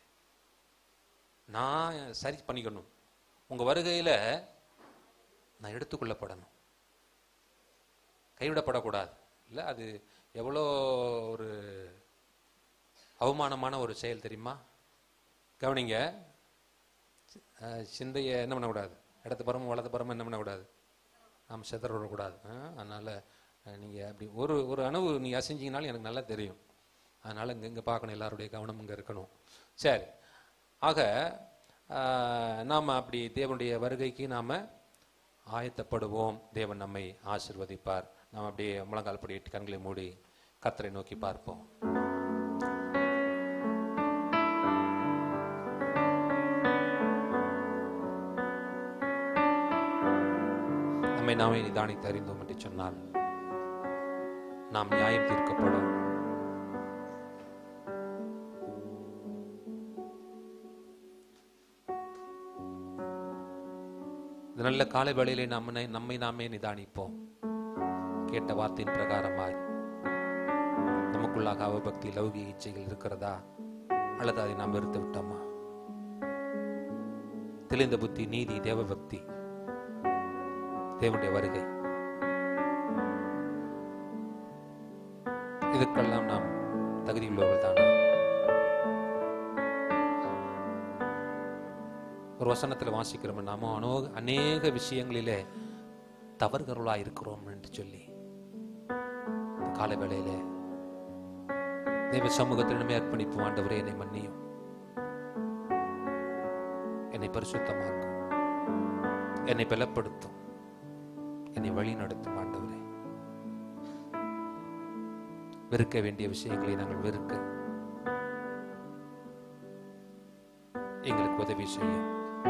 நான் சரி பண்ணிக்கணும் உங்க வருகையில நான் எடுத்துக்கொள்ளப்படணும் கைவிடப்படக்கூடாது இல்லை அது எவ்வளோ ஒரு அவமானமான ஒரு செயல் தெரியுமா கவனிங்க அஹ், சிந்தையை என்ன பண்ணக்கூடாது இடத்து பரமும் வலது பரமும் என்ன பண்ணக்கூடாது நாம் சிதற விடக்கூடாது அஹ், அதனால அஹ், நீங்க அப்படி ஒரு ஒரு அணுவு நீ அசைஞ்சிங்கனாலும் எனக்கு நல்லா தெரியும் அதனால இங்க இங்க பார்க்கணும் எல்லாருடைய கவனம் இங்க இருக்கணும் சரி ஆக ஆஹ், நாம அப்படி தேவனுடைய வருகைக்கு நாம ஆயத்தப்படுவோம் தேவன் நம்மை ஆசிர்வதிப்பார் நாம் அப்படியே முழங்கால் படிட்டு கண்களை மூடி கத்தரை நோக்கி பார்ப்போம் நம்மை நாமே நிதானித்து அறிந்தோம் என்று சொன்னால் நாம் நியாயம் தீர்க்கப்படும் இந்த நல்ல காலை வேளையிலே நம்மை நம்மை நாமே நிதானிப்போம் கேட்ட வார்த்தையின் பிரகாரமாய் நமக்குள்ளாக அவபக்தி லௌகிக இச்சைகள் இருக்கிறதா அல்லது அதை நாம் வெறுத்து விட்டோமா தெளிந்த புத்தி நீதி தேவபக்தி தேவனுடைய வருகை இதற்கெல்லாம் நாம் தகுதியுள்ளவர்கள் தானா ஒரு வசனத்தில் வாசிக்கிறோம் நாம அனோ அநேக விஷயங்களிலே தவறுகளா இருக்கிறோம் என்று சொல்லி இந்த கால வேளையிலே தேவ சமூகத்திடமே அர்ப்பணிப்பு ஆண்டவரே என்னை மன்னியும் என்னை பரிசுத்தமாக்கும் என்னை பலப்படுத்தும் என்னை வழி நடத்தும் ஆண்டவரே வெறுக்க வேண்டிய விஷயங்களை நாங்கள் வெறுக்க எங்களுக்கு உதவி செய்யும்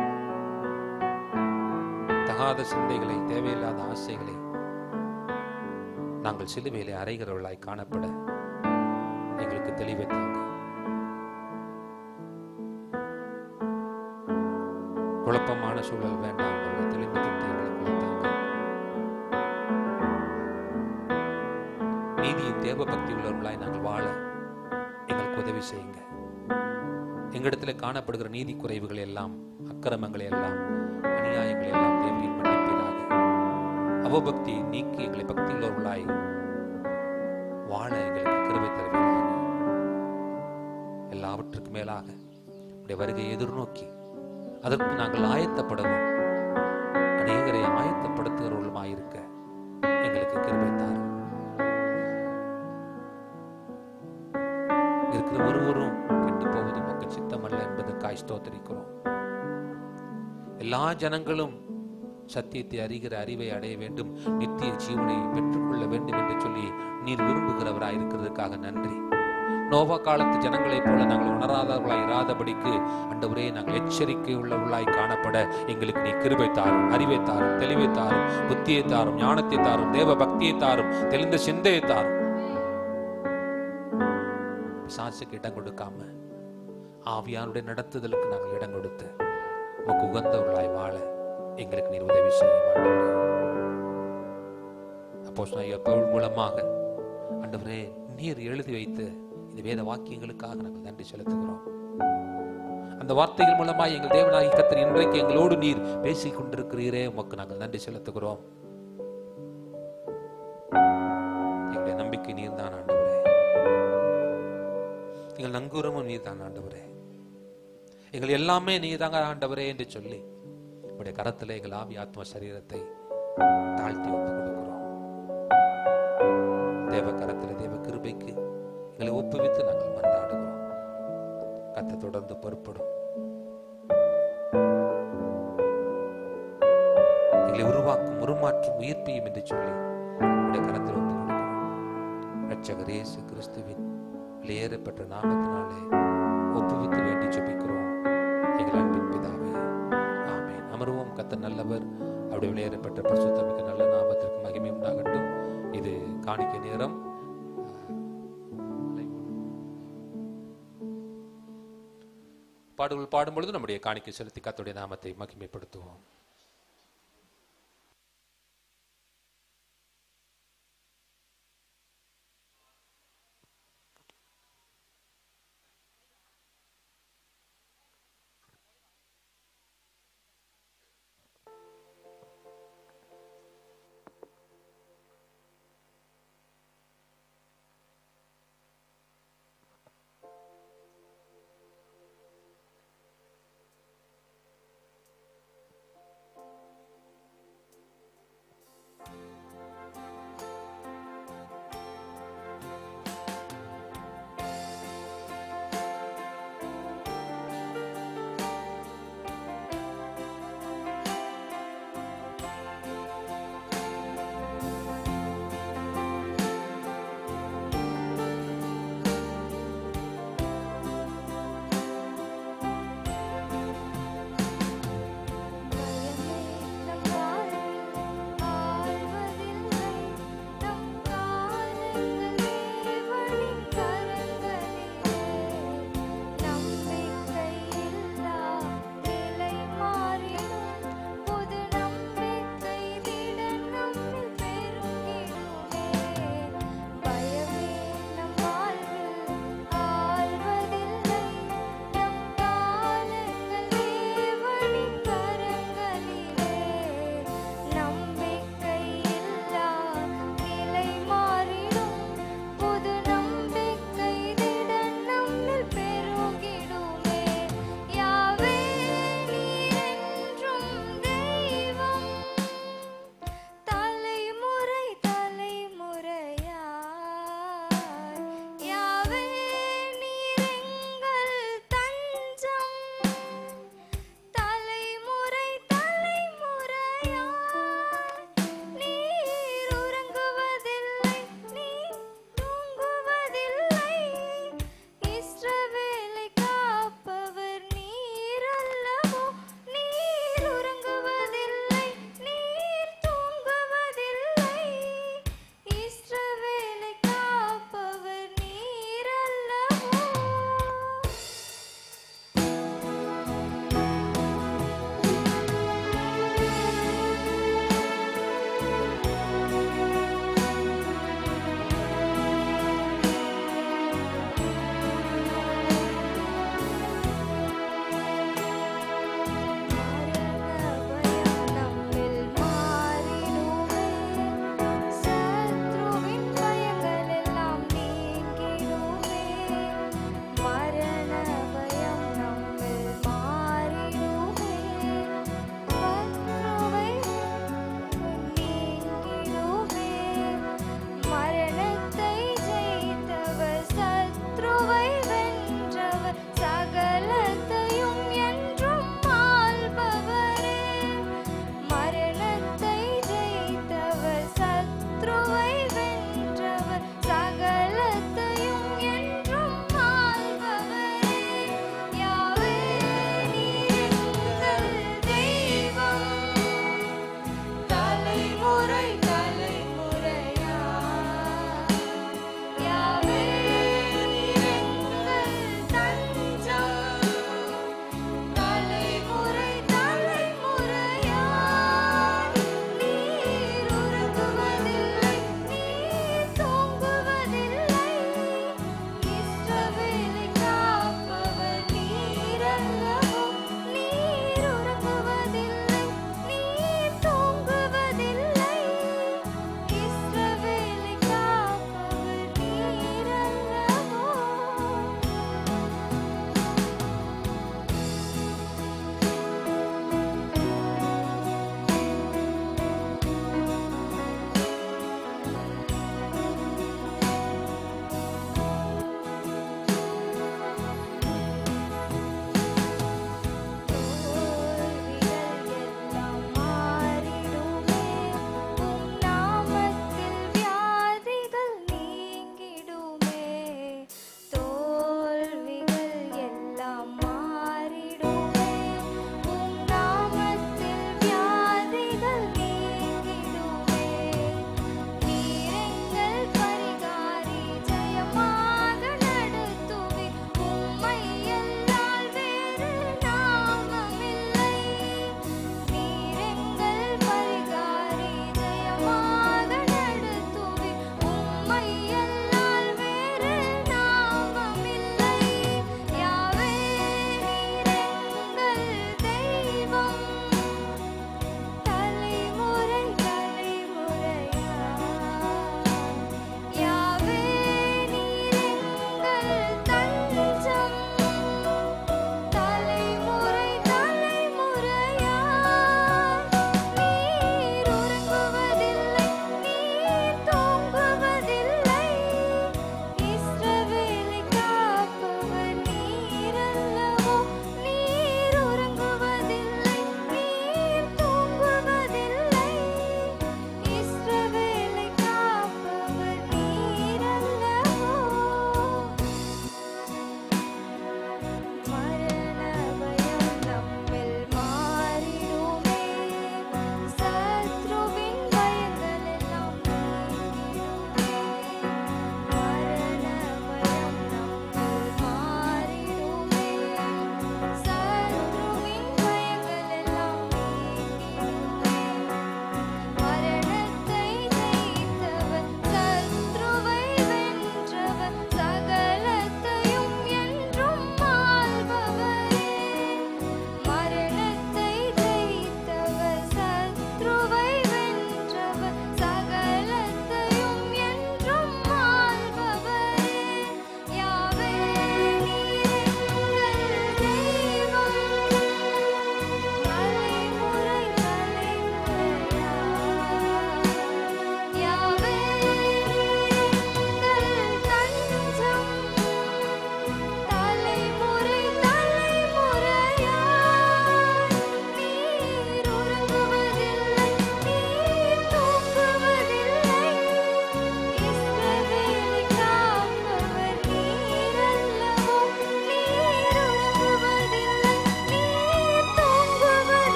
தகாத சிந்தைகளை தேவையில்லாத ஆசைகளை நாங்கள் சிலுவையிலே அறைகிறவர்களாய் காணப்பட எங்களுக்கு தெளிவை தாங்க குழப்பமான சூழல் வேண்டாம் ஆண்டவரே. தெளிந்த புத்தி எங்களுக்குள்ள தாங்க நீதியின் தேவ பக்தி உள்ளவர்களாய் நாங்கள் வாழ எங்களுக்கு உதவி செய்யுங்க எங்களிடத்துல காணப்படுகிற நீதி குறைவுகள் எல்லாம் அக்கிரமங்களை எல்லாம் அநியாயங்களை எல்லாம் தேவரின் மன்னிப்பீராக அவபக்தி நீக்கி எங்களை பக்தி உள்ளவர்களாய் வாழ எங்களுக்கு கிருபை தருவீராக எல்லாவற்றுக்கும் மேலாக உடைய வருகையை எதிர்நோக்கி அதற்கு நாங்கள் ஆயத்தப்படவும் அநேகரை ஆயத்தப்படுத்துகிறவர்களுமாயிருக்க எங்களுக்கு கிருபை தாரும் இருக்கிற ஒருவரும் கெட்டு போவது உமக்கு சித்தமல்ல என்பதற்காய் ஸ்தோத்திரிக்கிறோம் எல்லா ஜனங்களும் சத்தியத்தை அறிகிற அறிவை அடைய வேண்டும் நித்திய ஜீவனை பெற்றுக்கொள்ள வேண்டும் என்று சொல்லி நீர் விரும்புகிறவராய் இருக்கிறதுக்காக நன்றி நோவா காலத்து ஜனங்களைப் போல நாங்கள் உணராதவர்களாய் இராதபடிக்கு அண்டவரே நாங்கள் எச்சரிக்கை உள்ளவர்களாய் காணப்பட எங்களுக்கு நீ கிருபை தாரும் அறிவை தாரும் தெளிவை தாரும் புத்தியை தாரும் ஞானத்தை தாரும் தேவ பக்தியை தாரும் தெளிந்த சிந்தையை தாரும் பிசாசுக்கு இடம் கொடுக்காம ஆவியானுடைய நடத்துதலுக்கு நாங்கள் இடம் கொடுத்து உமக்கு உகந்தவர்களாய் வாழ எங்களுக்கு நீர் உதவி செய்யும் ஆண்டவரே அப்போஸ்தலனாகிய பவுல் மூலமாக ஆண்டவரே நீர் எழுதி வைத்து இந்த வேத வாக்கியங்களுக்காக நாங்கள் நன்றி செலுத்துகிறோம் அந்த வார்த்தைகள் மூலமாய் எங்கள் தேவனாகி கத்தர் இன்றைக்கு எங்களோடு நீர் பேசிக் கொண்டிருக்கிறீரே உமக்கு நாங்கள் நன்றி செலுத்துகிறோம் எங்களுடைய நம்பிக்கை நீர் தான் ஆண்டவரே எங்கள் நங்கூரமும் நீதான் ஆண்டவரே எங்கள் எல்லாமே நீதாங்க ஆண்டவரே என்று சொல்லி உடைய கரத்தில் எங்கள் ஆவி ஆத்ம சரீரத்தை தாழ்த்தி ஒப்பு கொடுக்கிறோம் தேவ கரத்தில் தேவ கிருபைக்கு எங்களை ஒப்புவித்து நாங்கள் மன்றாடுகிறோம் கத்தை தொடர்ந்து பொறுப்படும் எங்களை உருவாக்கும் உருமாற்றும் உயிர்ப்பையும் என்று சொல்லி உடைய கரத்தில் ஒப்பு கொடுக்கிறோம் ரட்சகர் இயேசு கிறிஸ்துவின் வெளியேறப்பட்ட நாமத்தினாலே ஒப்புவித்து வேண்டி ஜெபிக்கிறோம் எங்கள் அன்பின் பிதாவே ஆமென் அமர்வோம் கத்த நல்லவர் அப்படி வெளியேறப்பட்ட பரிசுத்தமிக்க நல்ல நாமத்திற்கு மகிமை உண்டாகட்டும் இது காணிக்கை நேரம் பாடுகள் பாடும் பொழுது நம்முடைய காணிக்கை செலுத்தி கத்துடைய நாமத்தை மகிமைப்படுத்துவோம்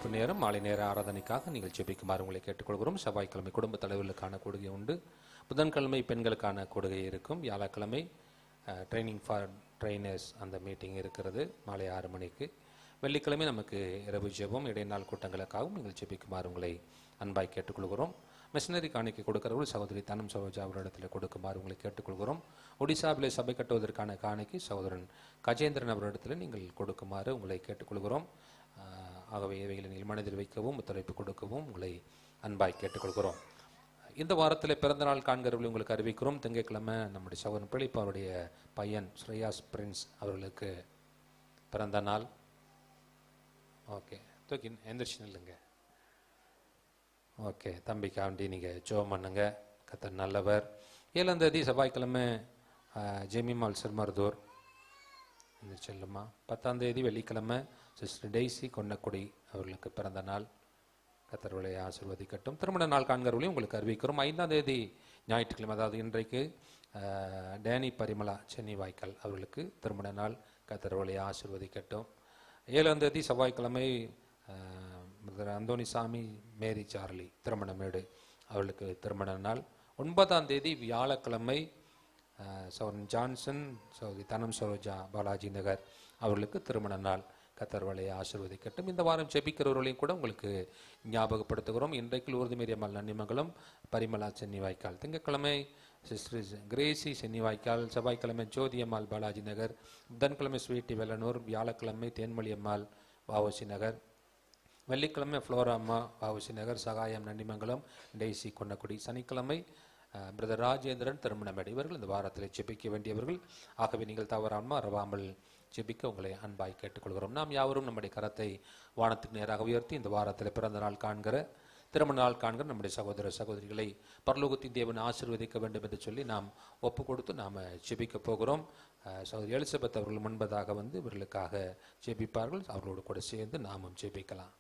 சிறப்பு நேரம் மாலை நேர ஆராதனைக்காக நீங்கள் ஜெபிக்குமாறு உங்களை கேட்டுக்கொள்கிறோம் செவ்வாய்க்கிழமை குடும்ப தலைவர்களுக்கான கொடுகை உண்டு புதன்கிழமை பெண்களுக்கான கொடுகை இருக்கும் வியாழக்கிழமை ட்ரைனிங் ஃபார் ட்ரைனர்ஸ் அந்த மீட்டிங் இருக்கிறது மாலை ஆறு மணிக்கு வெள்ளிக்கிழமை நமக்கு இரவு ஜெபம் இடைநாள் கூட்டங்களுக்காகவும் நீங்கள் ஜெபிக்குமாறு உங்களை அன்பாய் கேட்டுக்கொள்கிறோம் மிஷினரி காணிக்கை கொடுக்கிறவர்கள் சகோதரி தனம் சரோஜா அவரிடத்தில் கொடுக்குமாறு உங்களை கேட்டுக்கொள்கிறோம் ஒடிசாவிலே சபை கட்டுவதற்கான காணிக்கை சகோதரன் கஜேந்திரன் அவரிடத்தில் நீங்கள் கொடுக்குமாறு உங்களை கேட்டுக்கொள்கிறோம் ஆஹ் ஆகவே இவைகளை நீங்கள் மனதில் வைக்கவும் ஒத்துழைப்பு கொடுக்கவும் உங்களை அன்பாய் கேட்டுக்கொள்கிறோம் இந்த வாரத்தில் பிறந்த நாள் காண்கிறவர்களை உங்களுக்கு அறிவிக்கிறோம் திங்கட்கிழமை நம்முடைய சகோதரன் பிலிப் அவருடைய பையன் ஸ்ரேயாஸ் பிரின்ஸ் அவர்களுக்கு பிறந்த நாள் ஓகே தூக்கி எந்திரிச்சு நில்லுங்க ஓகே தம்பிக்காண்டி நீங்கள் ஜோம் பண்ணுங்க கத்தர் நல்லவர் ஏழாம் தேதி செவ்வாய்க்கிழமை ஆஹ், ஜெமிமால் சிறுமருதூர் இந்த செல்லுமா பத்தாம் தேதி வெள்ளிக்கிழமை சிஸ்டர் டெய்ஸி கொன்னக்குடி அவர்களுக்கு பிறந்த நாள் கத்தர்களை ஆசிர்வதிக்கட்டும் திருமண நாள் காண்கிறவர்களையும் உங்களுக்கு அறிவிக்கிறோம் ஐந்தாம் தேதி ஞாயிற்றுக்கிழமை அதாவது இன்றைக்கு ஆஹ், டேனி பரிமளா சென்னி வாய்க்கால் அவர்களுக்கு திருமண நாள் கத்தர்களை ஆசிர்வதிக்கட்டும் ஏழாம் தேதி செவ்வாய்க்கிழமை ஆஹ், brother Anthonisamy Mary Charlie Thirumanamedu அவர்களுக்கு திருமண நாள் ஒன்பதாம் தேதி வியாழக்கிழமை ஆஹ், சௌரன் ஜான்சன் சௌரி தனம் சரோஜா பாலாஜி நகர் அவர்களுக்கு திருமண நாள் கத்தர்வளையை ஆசிர்வதிக்கட்டும் இந்த வாரம் ஜெபிக்கிறவர்களையும் கூட உங்களுக்கு ஞாபகப்படுத்துகிறோம் இன்றைக்கு ஊர்திமேரியம்மாள் நன்னிமங்கலம் பரிமலா சென்னி வாய்க்கால் திங்கட்கிழமை சிஸ்டர் கிரேசி சென்னி வாய்க்கால் செவ்வாய்க்கிழமை ஜோதியம்மாள் பாலாஜி நகர் புதன்கிழமை ஸ்வீட்டி வெள்ளனூர் வியாழக்கிழமை தேன்மொழி அம்மாள் வாவசி நகர் வெள்ளிக்கிழமை ஃப்ளோரா அம்மா வாவுசி நகர் சகாயம் நன்னிமங்கலம் டெய்சி கொன்னக்குடி சனிக்கிழமை அஹ், பிரதர் ராஜேந்திரன் திருமணமேடு இவர்கள் இந்த வாரத்தில் ஜெபிக்க வேண்டியவர்கள் ஆகவே நீங்கள் தவறாமல் மறவாமல் ஜெபிக்க உங்களை அன்பாய் கேட்டுக்கொள்கிறோம் நாம் யாவரும் நம்முடைய கரத்தை வானத்துக்கு நேராக உயர்த்தி இந்த வாரத்தில் பிறந்த நாள் காண்கிற திருமண நாள் காண்கிற நம்முடைய சகோதர சகோதரிகளை பரலோகத்தின் தேவன் ஆசீர்வதிக்க வேண்டும் என்று சொல்லி நாம் ஒப்பு கொடுத்து நாம் ஜெபிக்க போகிறோம் அஹ், சகோதரி எலிசபெத் அவர்கள் முன்பதாக வந்து இவர்களுக்காக ஜெபிப்பார்கள் அவர்களோடு கூட சேர்ந்து நாமும் ஜெபிக்கலாம்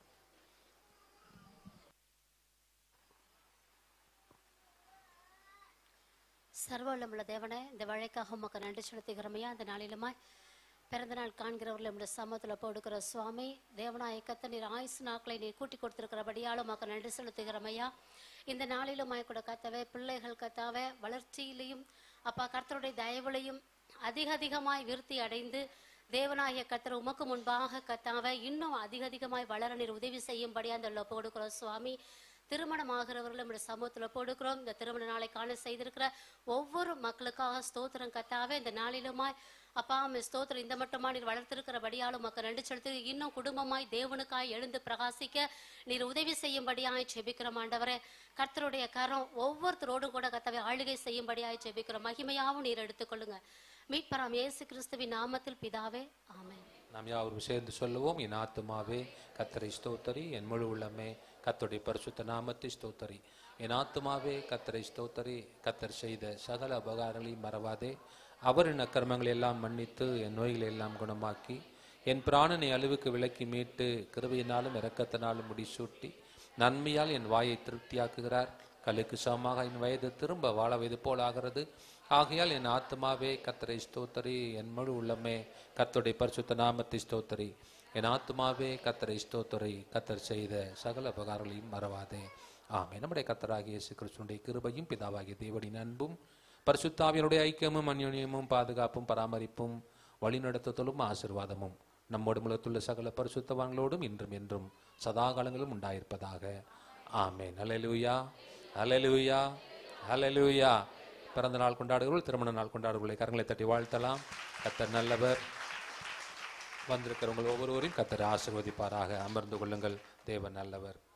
சர்வவல்லமுள்ள தேவனே இந்த வழைக்காக உமக்கு நன்றி செலுத்துகிறமையா இந்த நாளிலுமாய் பிறந்த நாள் காண்கிறவர்கள் நம்முடைய சமூகத்தில் போடுகிற சுவாமி தேவனாய கத்த நீர் ஆயுசு நாட்களை நீர் கூட்டி கொடுத்திருக்கிறபடியாலும் உமக்கு நன்றி செலுத்துகிறமையா இந்த நாளிலுமாய் கூட கத்தவே பிள்ளைகள் கத்தாவே வளர்ச்சியிலையும் அப்பா கர்த்தருடைய தயவுலையும் அதிக அதிகமாய் விருத்தி அடைந்து தேவனாய கத்தர் உமக்கு முன்பாக கத்தாவே இன்னும் அதிக அதிகமாய் வளர நீர் உதவி செய்யும்படி அந்த போடுகிறோம் சுவாமி திருமணமாகிறவர்கள் நம்முடைய சமூகத்தில் போடுக்கிறோம் இந்த திருமண நாளை காண செய்திருக்கிற ஒவ்வொரு மக்களுக்காக ஸ்தோத்திரம் கத்தாவே இந்த நாளிலுமாய் அப்பா அம்மா ஸ்தோத்திரம் இந்த மட்டுமா நீர் வளர்த்திருக்கிறபடியாலும் மக்கள் நன்றி செலுத்தி இன்னும் குடும்பமாய் தேவனுக்காய் எழுந்து பிரகாசிக்க நீர் உதவி செய்யும்படியாய் ஜெபிக்கிறோம் ஆண்டவரே கர்த்தருடைய கரம் ஒவ்வொருத்தரோடும் கூட கத்தவை ஆளுகை செய்யும்படியாய் ஜெபிக்கிறோம் மகிமையாவும் நீர் எடுத்துக்கொள்ளுங்க மீட்பராம் இயேசு கிறிஸ்துவின் நாமத்தில் பிதாவே ஆமென் நாம் யாவரும் சேர்ந்து சொல்லுவோம் என் ஆத்துமாவே கத்தரை ஸ்தோத்தரி என் முழு உள்ளமே கத்தருடைய பரிசுத்த நாமத்தை ஸ்தோத்தரி என் ஆத்துமாவே கத்தரை ஸ்தோத்தரி கத்தர் செய்த சகல உபகாரங்களையும் மறவாதே அவரின் அக்கிரமங்களை எல்லாம் மன்னித்து என் நோய்களை எல்லாம் குணமாக்கி என் பிராணனை அழிவுக்கு விலக்கி மீட்டு கிருபையினாலும் இரக்கத்தினாலும் முடிசூட்டி நன்மையால் என் வாயை திருப்தியாக்குகிறார் கல்லுக்கு சமமாக என் வயது திரும்ப வாழ வயது போல் ஆகிறது ஆகையால் என் ஆத்மாவே கத்தரை ஸ்தோத்தரி என் முழு உள்ளமே கத்தருடைய பரிசுத்த நாமத்தை ஸ்தோத்தரி என் ஆத்மாவே கத்தரை ஸ்தோத்தரி கத்தர் செய்த சகல உபகாரங்களையும் மறவாதே ஆமே நம்முடைய கத்தராகிய இயேசு கிறிஸ்துடைய கிருபையும் பிதாவாகிய தேவனின் அன்பும் பரிசுத்தாவியனுடைய ஐக்கியமும் அந்யோன்யமும் பாதுகாப்பும் பராமரிப்பும் வழிநடத்துதலும் ஆசிர்வாதமும் நம்மோடு முழத்துள்ள சகல பரிசுத்தவான்களோடும் இன்றும் என்றும் சதாகாலங்களும் உண்டாயிருப்பதாக ஆமென் ஹalleluya ஹalleluya ஹalleluya பிறந்த நாள் கொண்டாடுகிறவர்கள் திருமண நாள் கொண்டாடுகிறவர்களை கரங்களை தட்டி வாழ்த்தலாம் கத்தர் நல்லவர் வந்திருக்கிறவங்கள் ஒவ்வொருவரையும் கத்தர் ஆசிர்வதிப்பாராக அமர்ந்து கொள்ளுங்கள் தேவன் நல்லவர்